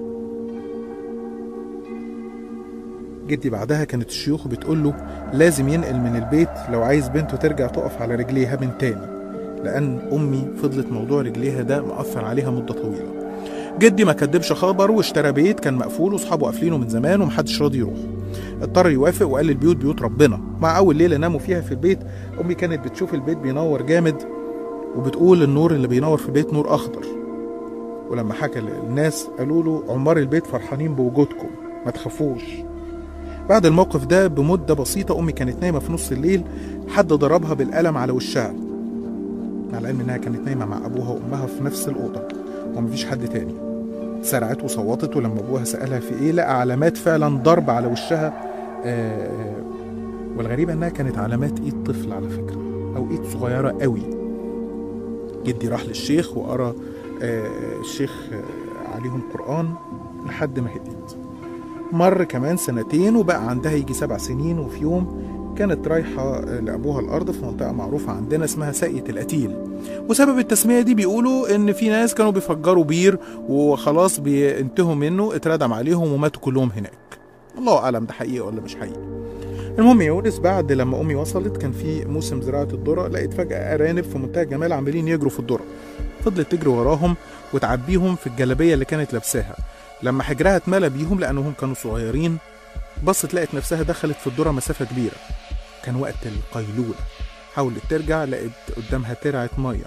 جدي بعدها كانت الشيوخ بتقول له لازم ينقل من البيت لو عايز بنته ترجع تقف على رجليها من تاني لأن أمي فضلت موضوع رجليها ده مأثر عليها مدة طويلة جدي ما كدبش خبر واشترى بيت كان مقفول واصحابه قافلينه من زمان ومحدش راضي يروح اضطر يوافق وقال البيوت بيوت ربنا مع اول ليله ناموا فيها في البيت امي كانت بتشوف البيت بينور جامد وبتقول النور اللي بينور في البيت نور اخضر ولما حكى للناس قالوا له عمار البيت فرحانين بوجودكم ما تخافوش بعد الموقف ده بمدة بسيطة أمي كانت نايمة في نص الليل حد ضربها بالقلم على وشها على العلم إنها كانت نايمة مع أبوها وأمها في نفس الأوضة ومفيش حد تاني سرعت وصوتت ولما أبوها سألها في إيه لقى علامات فعلا ضرب على وشها آه، آه، والغريبة إنها كانت علامات إيد طفل على فكرة أو إيد صغيرة قوي جدي راح للشيخ وقرا آه، الشيخ آه، عليهم قرآن لحد ما هديت مر كمان سنتين وبقى عندها يجي سبع سنين وفي يوم كانت رايحة لأبوها الأرض في منطقة معروفة عندنا اسمها ساقية القتيل وسبب التسمية دي بيقولوا إن في ناس كانوا بيفجروا بير وخلاص بينتهوا منه اتردم عليهم وماتوا كلهم هناك الله أعلم ده حقيقي ولا مش حقيقي المهم يا يونس بعد لما أمي وصلت كان في موسم زراعة الذرة لقيت فجأة أرانب في منتهى الجمال عمالين يجروا في الذرة فضلت تجري وراهم وتعبيهم في الجلابية اللي كانت لابساها لما حجرها اتملى بيهم لأنهم كانوا صغيرين بصت لقت نفسها دخلت في الذرة مسافة كبيرة كان وقت القيلولة حاولت ترجع لقت قدامها ترعة مية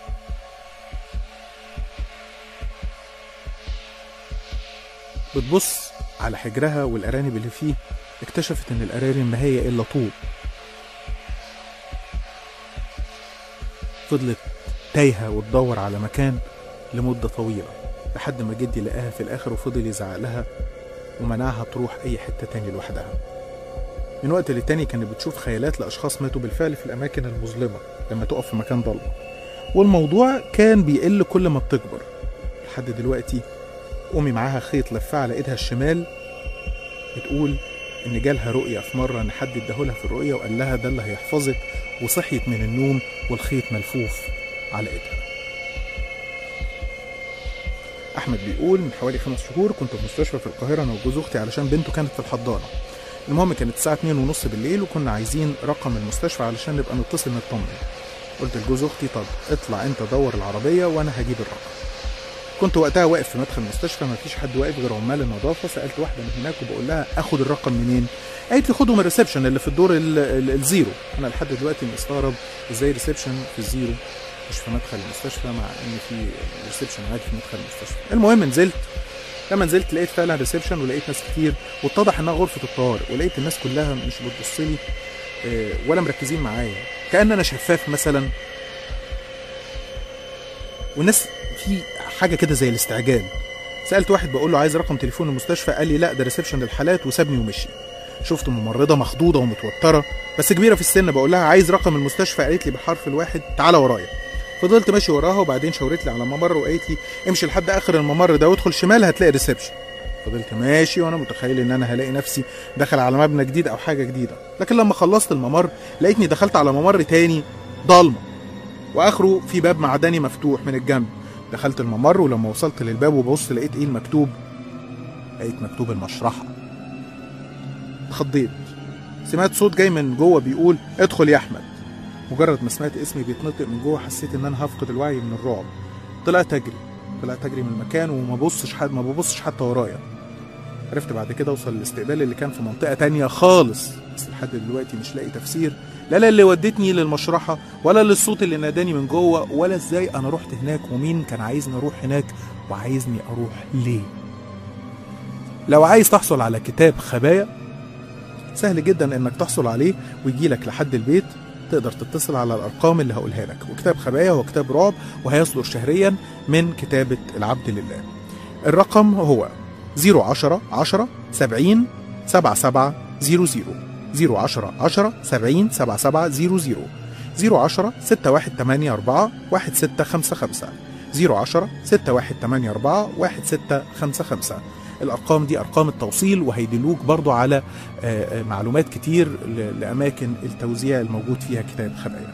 بتبص على حجرها والأرانب اللي فيه اكتشفت إن الأرانب ما هي إلا طوب فضلت تايهة وتدور على مكان لمدة طويلة لحد ما جدي لقاها في الآخر وفضل يزعق لها ومنعها تروح أي حتة تاني لوحدها من وقت للتاني كانت بتشوف خيالات لأشخاص ماتوا بالفعل في الأماكن المظلمة لما تقف في مكان ضلمة والموضوع كان بيقل كل ما بتكبر لحد دلوقتي أمي معاها خيط لفاه على إيدها الشمال بتقول إن جالها رؤية في مرة إن حد اداهولها في الرؤية وقال لها ده اللي هيحفظك وصحيت من النوم والخيط ملفوف على إيدها احمد بيقول من حوالي خمس شهور كنت في مستشفى في القاهره انا وجوز اختي علشان بنته كانت في الحضانه المهم كانت الساعه 2 ونص بالليل وكنا عايزين رقم المستشفى علشان نبقى نتصل نطمن قلت لجوز اختي طب اطلع انت دور العربيه وانا هجيب الرقم كنت وقتها واقف في مدخل المستشفى ما فيش حد واقف غير عمال النظافه سالت واحده من هناك وبقول لها اخد الرقم منين قالت لي خده من الريسبشن اللي في الدور ال- ال- الزيرو انا لحد دلوقتي مستغرب ازاي ريسبشن في الزيرو مش في مدخل المستشفى مع ان في ريسبشن عادي في مدخل المستشفى المهم نزلت لما نزلت لقيت فعلا ريسبشن ولقيت ناس كتير واتضح انها غرفه الطوارئ ولقيت الناس كلها مش بتبص لي آه، ولا مركزين معايا كان انا شفاف مثلا والناس في حاجه كده زي الاستعجال سالت واحد بقول له عايز رقم تليفون المستشفى قال لي لا ده ريسبشن للحالات وسابني ومشي شفت ممرضه مخضوضه ومتوتره بس كبيره في السن بقول لها عايز رقم المستشفى قالت لي بالحرف الواحد تعالى ورايا فضلت ماشي وراها وبعدين شاورت لي على ممر وقالت لي امشي لحد اخر الممر ده وادخل شمال هتلاقي ريسبشن فضلت ماشي وانا متخيل ان انا هلاقي نفسي داخل على مبنى جديد او حاجه جديده لكن لما خلصت الممر لقيتني دخلت على ممر تاني ضلمه واخره في باب معدني مفتوح من الجنب دخلت الممر ولما وصلت للباب وببص لقيت ايه المكتوب لقيت مكتوب المشرحه اتخضيت سمعت صوت جاي من جوه بيقول ادخل يا احمد مجرد ما سمعت اسمي بيتنطق من جوه حسيت ان انا هفقد الوعي من الرعب طلعت اجري طلعت اجري من المكان وما ببصش حد ما ببصش حتى ورايا عرفت بعد كده اوصل للاستقبال اللي كان في منطقه تانية خالص بس لحد دلوقتي مش لاقي تفسير لا لا اللي ودتني للمشرحه ولا للصوت اللي ناداني من جوه ولا ازاي انا رحت هناك ومين كان عايزني اروح هناك وعايزني اروح ليه لو عايز تحصل على كتاب خبايا سهل جدا انك تحصل عليه ويجي لك لحد البيت تقدر تتصل على الارقام اللي هقولها لك وكتاب خبايا هو كتاب رعب وهيصدر شهريا من كتابه العبد لله الرقم هو 010 10 70 77 00 010 10 70 77 00 010 6184 1655 010 6184 1655 الارقام دي ارقام التوصيل وهيدلوك برضو على آه، آه، معلومات كتير ل- لاماكن التوزيع الموجود فيها كتاب خبايا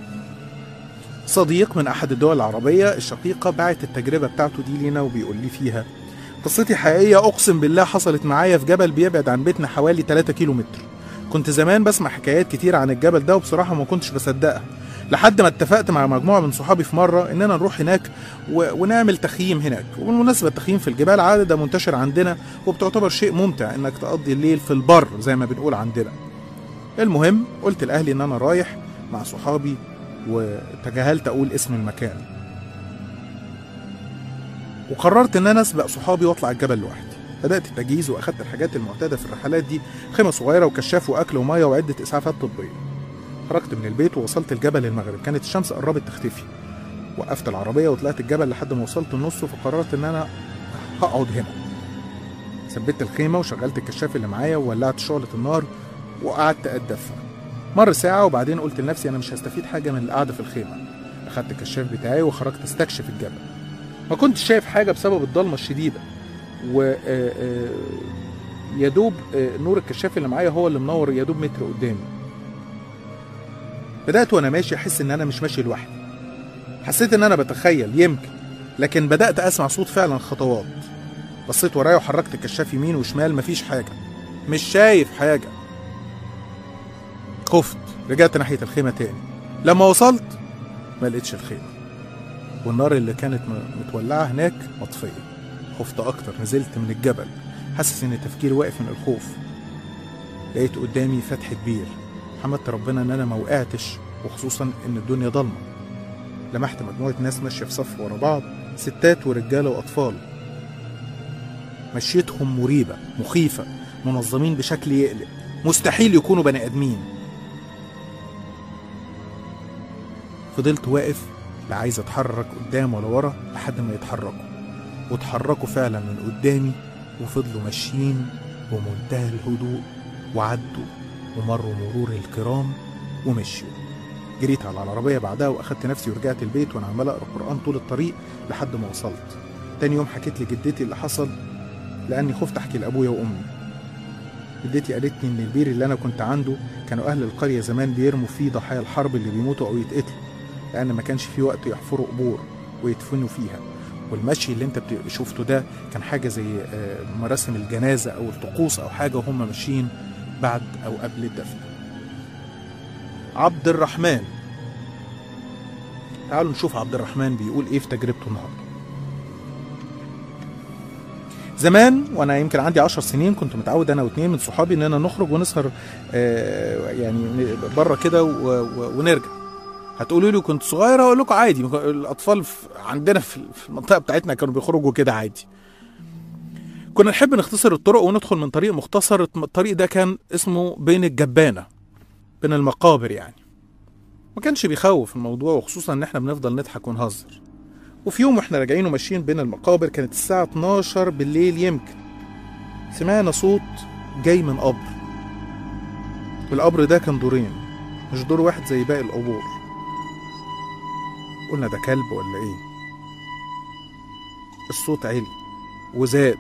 صديق من احد الدول العربيه الشقيقه بعت التجربه بتاعته دي لينا وبيقول لي فيها قصتي حقيقيه اقسم بالله حصلت معايا في جبل بيبعد عن بيتنا حوالي 3 كيلو متر كنت زمان بسمع حكايات كتير عن الجبل ده وبصراحه ما كنتش بصدقها لحد ما اتفقت مع مجموعه من صحابي في مره اننا نروح هناك و... ونعمل تخييم هناك وبالمناسبه التخييم في الجبال عاده منتشر عندنا وبتعتبر شيء ممتع انك تقضي الليل في البر زي ما بنقول عندنا المهم قلت لاهلي ان انا رايح مع صحابي وتجاهلت اقول اسم المكان وقررت ان انا اسبق صحابي واطلع الجبل لوحدي بدات التجهيز واخدت الحاجات المعتاده في الرحلات دي خيمه صغيره وكشاف واكل وميه وعده اسعافات طبيه خرجت من البيت ووصلت الجبل المغرب كانت الشمس قربت تختفي وقفت العربيه وطلعت الجبل لحد ما وصلت النص فقررت ان انا هقعد هنا ثبت الخيمه وشغلت الكشاف اللي معايا وولعت شعله النار وقعدت اتدفى مر ساعه وبعدين قلت لنفسي انا مش هستفيد حاجه من القعده في الخيمه اخدت الكشاف بتاعي وخرجت استكشف الجبل ما كنتش شايف حاجه بسبب الضلمه الشديده و آه، آه، يا دوب آه، نور الكشاف اللي معايا هو اللي منور يا دوب متر قدامي بدات وانا ماشي احس ان انا مش ماشي لوحدي حسيت ان انا بتخيل يمكن لكن بدات اسمع صوت فعلا خطوات بصيت ورايا وحركت الكشاف يمين وشمال مفيش حاجه مش شايف حاجه خفت رجعت ناحيه الخيمه تاني لما وصلت ما لقيتش الخيمه والنار اللي كانت م- متولعه هناك مطفيه خفت اكتر نزلت من الجبل حاسس ان تفكيري واقف من الخوف لقيت قدامي فتح كبير حمدت ربنا ان انا ما وقعتش وخصوصا ان الدنيا ضلمه لمحت مجموعه ناس ماشيه في صف ورا بعض ستات ورجاله واطفال مشيتهم مريبه مخيفه منظمين بشكل يقلق مستحيل يكونوا بني ادمين فضلت واقف لا عايز اتحرك قدام ولا ورا لحد ما يتحركوا واتحركوا فعلا من قدامي وفضلوا ماشيين بمنتهى الهدوء وعدوا ومروا مرور الكرام ومشيوا جريت على العربية بعدها وأخدت نفسي ورجعت البيت وأنا عمال أقرأ قرآن طول الطريق لحد ما وصلت تاني يوم حكيت لجدتي اللي حصل لأني خفت أحكي لأبويا وأمي جدتي قالت لي إن البير اللي أنا كنت عنده كانوا أهل القرية زمان بيرموا فيه ضحايا الحرب اللي بيموتوا أو يتقتلوا لأن ما كانش في وقت يحفروا قبور ويدفنوا فيها والمشي اللي انت بت- شفته ده كان حاجه زي آه، مراسم الجنازه او الطقوس او حاجه وهم ماشيين بعد او قبل الدفن عبد الرحمن تعالوا نشوف عبد الرحمن بيقول ايه في تجربته النهارده زمان وانا يمكن عندي عشر سنين كنت متعود انا واتنين من صحابي اننا نخرج ونسهر آه، يعني بره كده و- و- ونرجع هتقولوا لي كنت صغير هقول لكم عادي الاطفال في- عندنا في في المنطقه بتاعتنا كانوا بيخرجوا كده عادي كنا نحب نختصر الطرق وندخل من طريق مختصر الطريق ده كان اسمه بين الجبانه بين المقابر يعني ما كانش بيخوف الموضوع وخصوصا ان احنا بنفضل نضحك ونهزر وفي يوم واحنا راجعين وماشيين بين المقابر كانت الساعة 12 بالليل يمكن سمعنا صوت جاي من قبر والقبر ده كان دورين مش دور واحد زي باقي القبور قلنا ده كلب ولا ايه الصوت عالي وزاد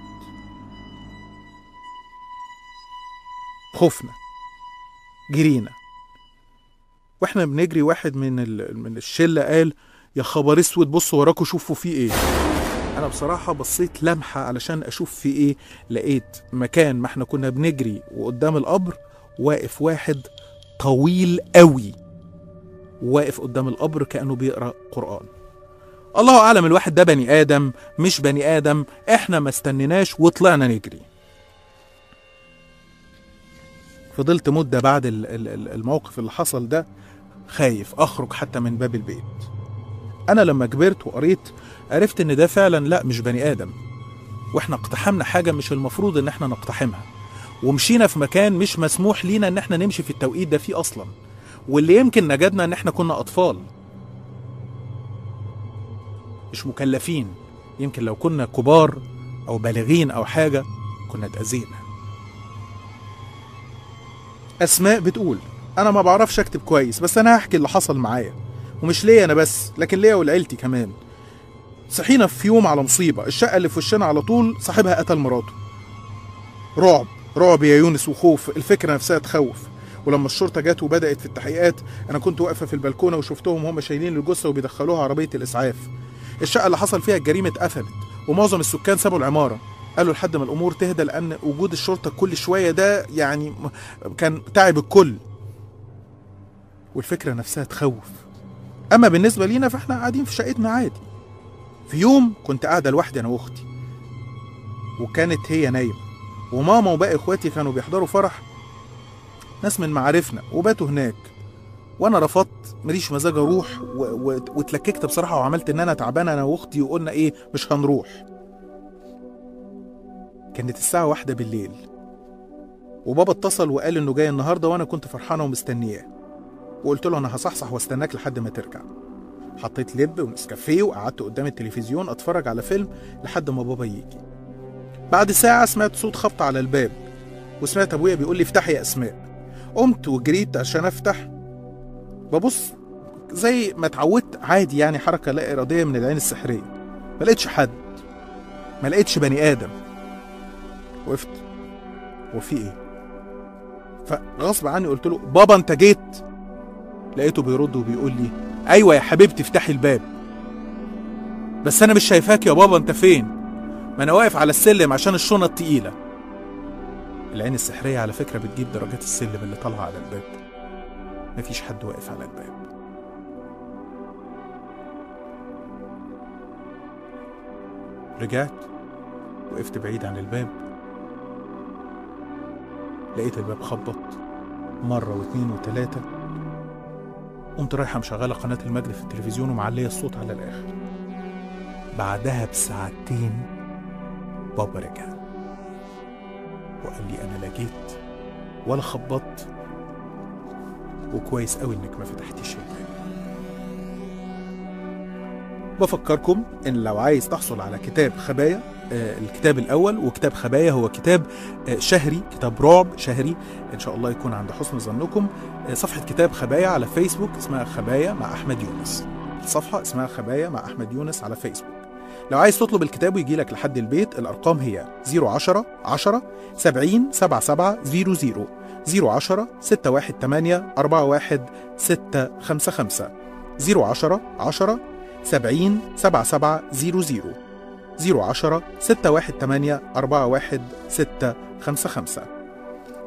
خفنا جرينا واحنا بنجري واحد من ال... من الشله قال يا خبر اسود بصوا وراكوا شوفوا فيه ايه انا بصراحه بصيت لمحه علشان اشوف فيه ايه لقيت مكان ما احنا كنا بنجري وقدام القبر واقف واحد طويل قوي واقف قدام القبر كانه بيقرا قران الله اعلم الواحد ده بني ادم مش بني ادم احنا ما استنيناش وطلعنا نجري فضلت مده بعد ال- ال- ال- الموقف اللي حصل ده خايف اخرج حتى من باب البيت انا لما كبرت وقريت عرفت ان ده فعلا لا مش بني ادم واحنا اقتحمنا حاجه مش المفروض ان احنا نقتحمها ومشينا في مكان مش مسموح لينا ان احنا نمشي في التوقيت ده فيه اصلا واللي يمكن نجدنا ان احنا كنا اطفال مش مكلفين يمكن لو كنا كبار او بالغين او حاجه كنا اتاذينا اسماء بتقول انا ما بعرفش اكتب كويس بس انا هحكي اللي حصل معايا ومش ليا انا بس لكن ليا ولعيلتي كمان صحينا في يوم على مصيبه الشقه اللي في وشنا على طول صاحبها قتل مراته رعب رعب يا يونس وخوف الفكره نفسها تخوف ولما الشرطه جت وبدات في التحقيقات انا كنت واقفه في البلكونه وشفتهم هم شايلين الجثه وبيدخلوها عربيه الاسعاف الشقه اللي حصل فيها الجريمه اتقفلت ومعظم السكان سابوا العماره قالوا لحد ما الامور تهدى لان وجود الشرطه كل شويه ده يعني م- كان تعب الكل والفكره نفسها تخوف اما بالنسبه لينا فاحنا قاعدين في شقتنا عادي في يوم كنت قاعده لوحدي انا واختي وكانت هي نايمه وماما وباقي اخواتي كانوا بيحضروا فرح ناس من معارفنا وباتوا هناك وانا رفضت ماليش مزاج اروح و... و... واتلككت بصراحه وعملت ان انا تعبان انا واختي وقلنا ايه مش هنروح كانت الساعه واحدة بالليل وبابا اتصل وقال انه جاي النهارده وانا كنت فرحانه ومستنياه وقلت له انا هصحصح واستناك لحد ما ترجع حطيت لب ونسكافيه وقعدت قدام التلفزيون اتفرج على فيلم لحد ما بابا يجي بعد ساعة سمعت صوت خبط على الباب وسمعت ابويا بيقول لي افتحي يا اسماء قمت وجريت عشان افتح ببص زي ما اتعودت عادي يعني حركة لا إرادية من العين السحرية ما لقيتش حد ما لقيتش بني آدم وقفت وفي ايه فغصب عني قلت له بابا انت جيت لقيته بيرد وبيقول لي ايوه يا حبيبتي افتحي الباب بس انا مش شايفاك يا بابا انت فين ما انا واقف على السلم عشان الشنط تقيله العين السحريه على فكره بتجيب درجات السلم اللي طالعه على الباب مفيش حد واقف على الباب رجعت وقفت بعيد عن الباب لقيت الباب خبط مرة واتنين وتلاتة قمت رايحة مشغلة قناة المجد في التلفزيون ومعلية الصوت على الآخر بعدها بساعتين بابا رجع وقال لي أنا لا جيت ولا خبطت وكويس قوي إنك ما فتحتيش الباب بفكركم إن لو عايز تحصل على كتاب خبايا آه، الكتاب الأول وكتاب خبايا هو كتاب آه، شهري كتاب رعب شهري إن شاء الله يكون عند حسن ظنكم آه، صفحة كتاب خبايا على فيسبوك اسمها خبايا مع أحمد يونس الصفحة اسمها خبايا مع أحمد يونس على فيسبوك لو عايز تطلب الكتاب ويجي لك لحد البيت الأرقام هي 010 10 70 77 00 010 618 41 655 010 10 70 77 00 010 618 41 655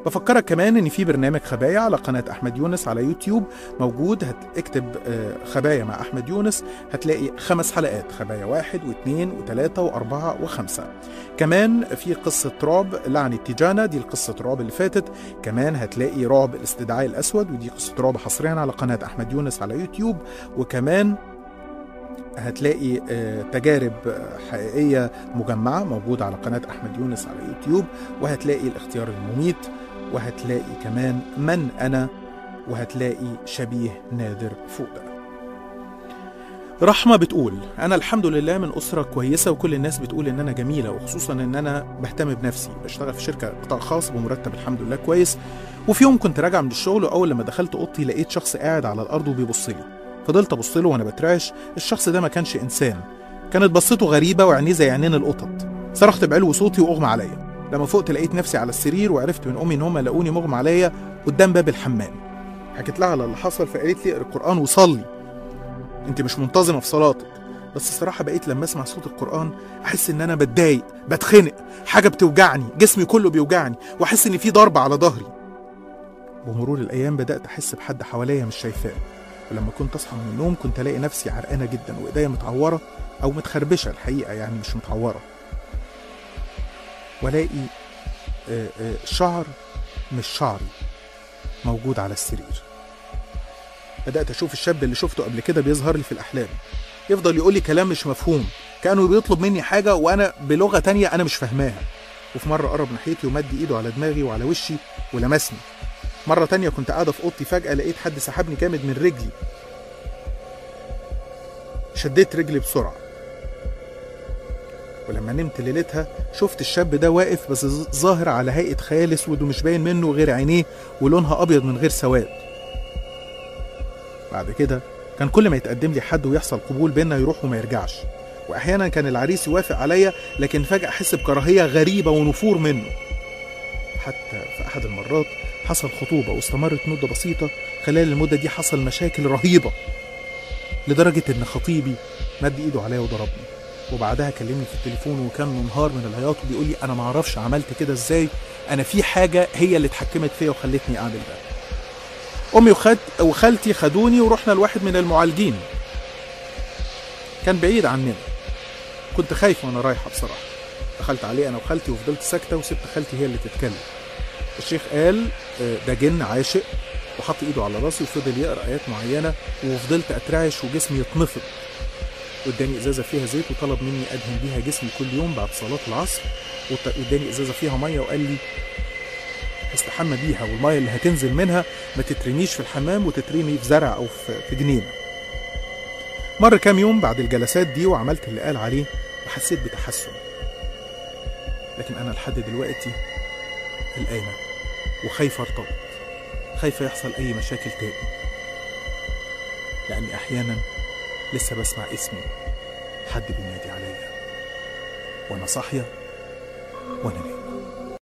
بفكرك كمان ان في برنامج خبايا على قناه احمد يونس على يوتيوب موجود هتكتب آه، خبايا مع احمد يونس هتلاقي خمس حلقات خبايا واحد واثنين وثلاثة وأربعة وخمسة كمان في قصة رعب لعنة تيجانا دي القصة رعب اللي فاتت كمان هتلاقي رعب الاستدعاء الأسود ودي قصة رعب حصريا على قناة أحمد يونس على يوتيوب وكمان هتلاقي آه، تجارب آه، حقيقية مجمعة موجودة على قناة أحمد يونس على يوتيوب وهتلاقي الاختيار المميت وهتلاقي كمان من أنا وهتلاقي شبيه نادر فوق ده رحمة بتقول أنا الحمد لله من أسرة كويسة وكل الناس بتقول إن أنا جميلة وخصوصا إن أنا بهتم بنفسي بشتغل في شركة قطاع خاص بمرتب الحمد لله كويس وفي يوم كنت راجع من الشغل وأول لما دخلت أوضتي لقيت شخص قاعد على الأرض وبيبص لي فضلت أبص له وأنا بترعش الشخص ده ما كانش إنسان كانت بصته غريبة وعينيه زي عينين القطط صرخت بعلو صوتي وأغمى عليا لما فقت لقيت نفسي على السرير وعرفت من أمي إن هما لقوني مغمى عليا قدام باب الحمام حكيت لها على اللي حصل فقالت لي اقرا القرآن وصلي انت مش منتظمه في صلاتك بس الصراحه بقيت لما اسمع صوت القران احس ان انا بتضايق بتخنق حاجه بتوجعني جسمي كله بيوجعني واحس ان في ضربه على ظهري بمرور الايام بدات احس بحد حواليا مش شايفاه ولما كنت اصحى من النوم كنت الاقي نفسي عرقانه جدا وايديا متعوره او متخربشه الحقيقه يعني مش متعوره والاقي آه، آه، شعر مش شعري موجود على السرير بدأت أشوف الشاب اللي شفته قبل كده بيظهر لي في الأحلام يفضل يقول لي كلام مش مفهوم كأنه بيطلب مني حاجة وأنا بلغة تانية أنا مش فاهماها وفي مرة قرب ناحيتي ومد إيده على دماغي وعلى وشي ولمسني مرة تانية كنت قاعدة في أوضتي فجأة لقيت حد سحبني جامد من رجلي شديت رجلي بسرعة ولما نمت ليلتها شفت الشاب ده واقف بس ظاهر على هيئة خيال اسود ومش باين منه غير عينيه ولونها أبيض من غير سواد بعد كده كان كل ما يتقدم لي حد ويحصل قبول بينا يروح وما يرجعش واحيانا كان العريس يوافق عليا لكن فجاه احس بكراهيه غريبه ونفور منه حتى في احد المرات حصل خطوبه واستمرت مده بسيطه خلال المده دي حصل مشاكل رهيبه لدرجه ان خطيبي مد ايده عليا وضربني وبعدها كلمني في التليفون وكان منهار من العياط وبيقول لي انا ما اعرفش عملت كده ازاي انا في حاجه هي اللي اتحكمت فيا وخلتني اعمل ده امي وخد وخالتي خدوني ورحنا لواحد من المعالجين كان بعيد عننا كنت خايف وانا رايحه بصراحه دخلت عليه انا وخالتي وفضلت ساكته وسبت خالتي هي اللي تتكلم الشيخ قال آه، ده جن عاشق وحط ايده على راسي وفضل يقرا ايات معينه وفضلت اترعش وجسمي يتنفض واداني ازازه فيها زيت وطلب مني ادهن بيها جسمي كل يوم بعد صلاه العصر وط- واداني ازازه فيها ميه وقال لي استحمى بيها والميه اللي هتنزل منها ما تترميش في الحمام وتترمي في زرع او في في جنينه مر كام يوم بعد الجلسات دي وعملت اللي قال عليه وحسيت بتحسن لكن انا لحد دلوقتي قلقانه وخايفه ارتبط خايفه يحصل اي مشاكل تاني لاني احيانا لسه بسمع اسمي حد بينادي عليا وانا صاحيه وانا نايمه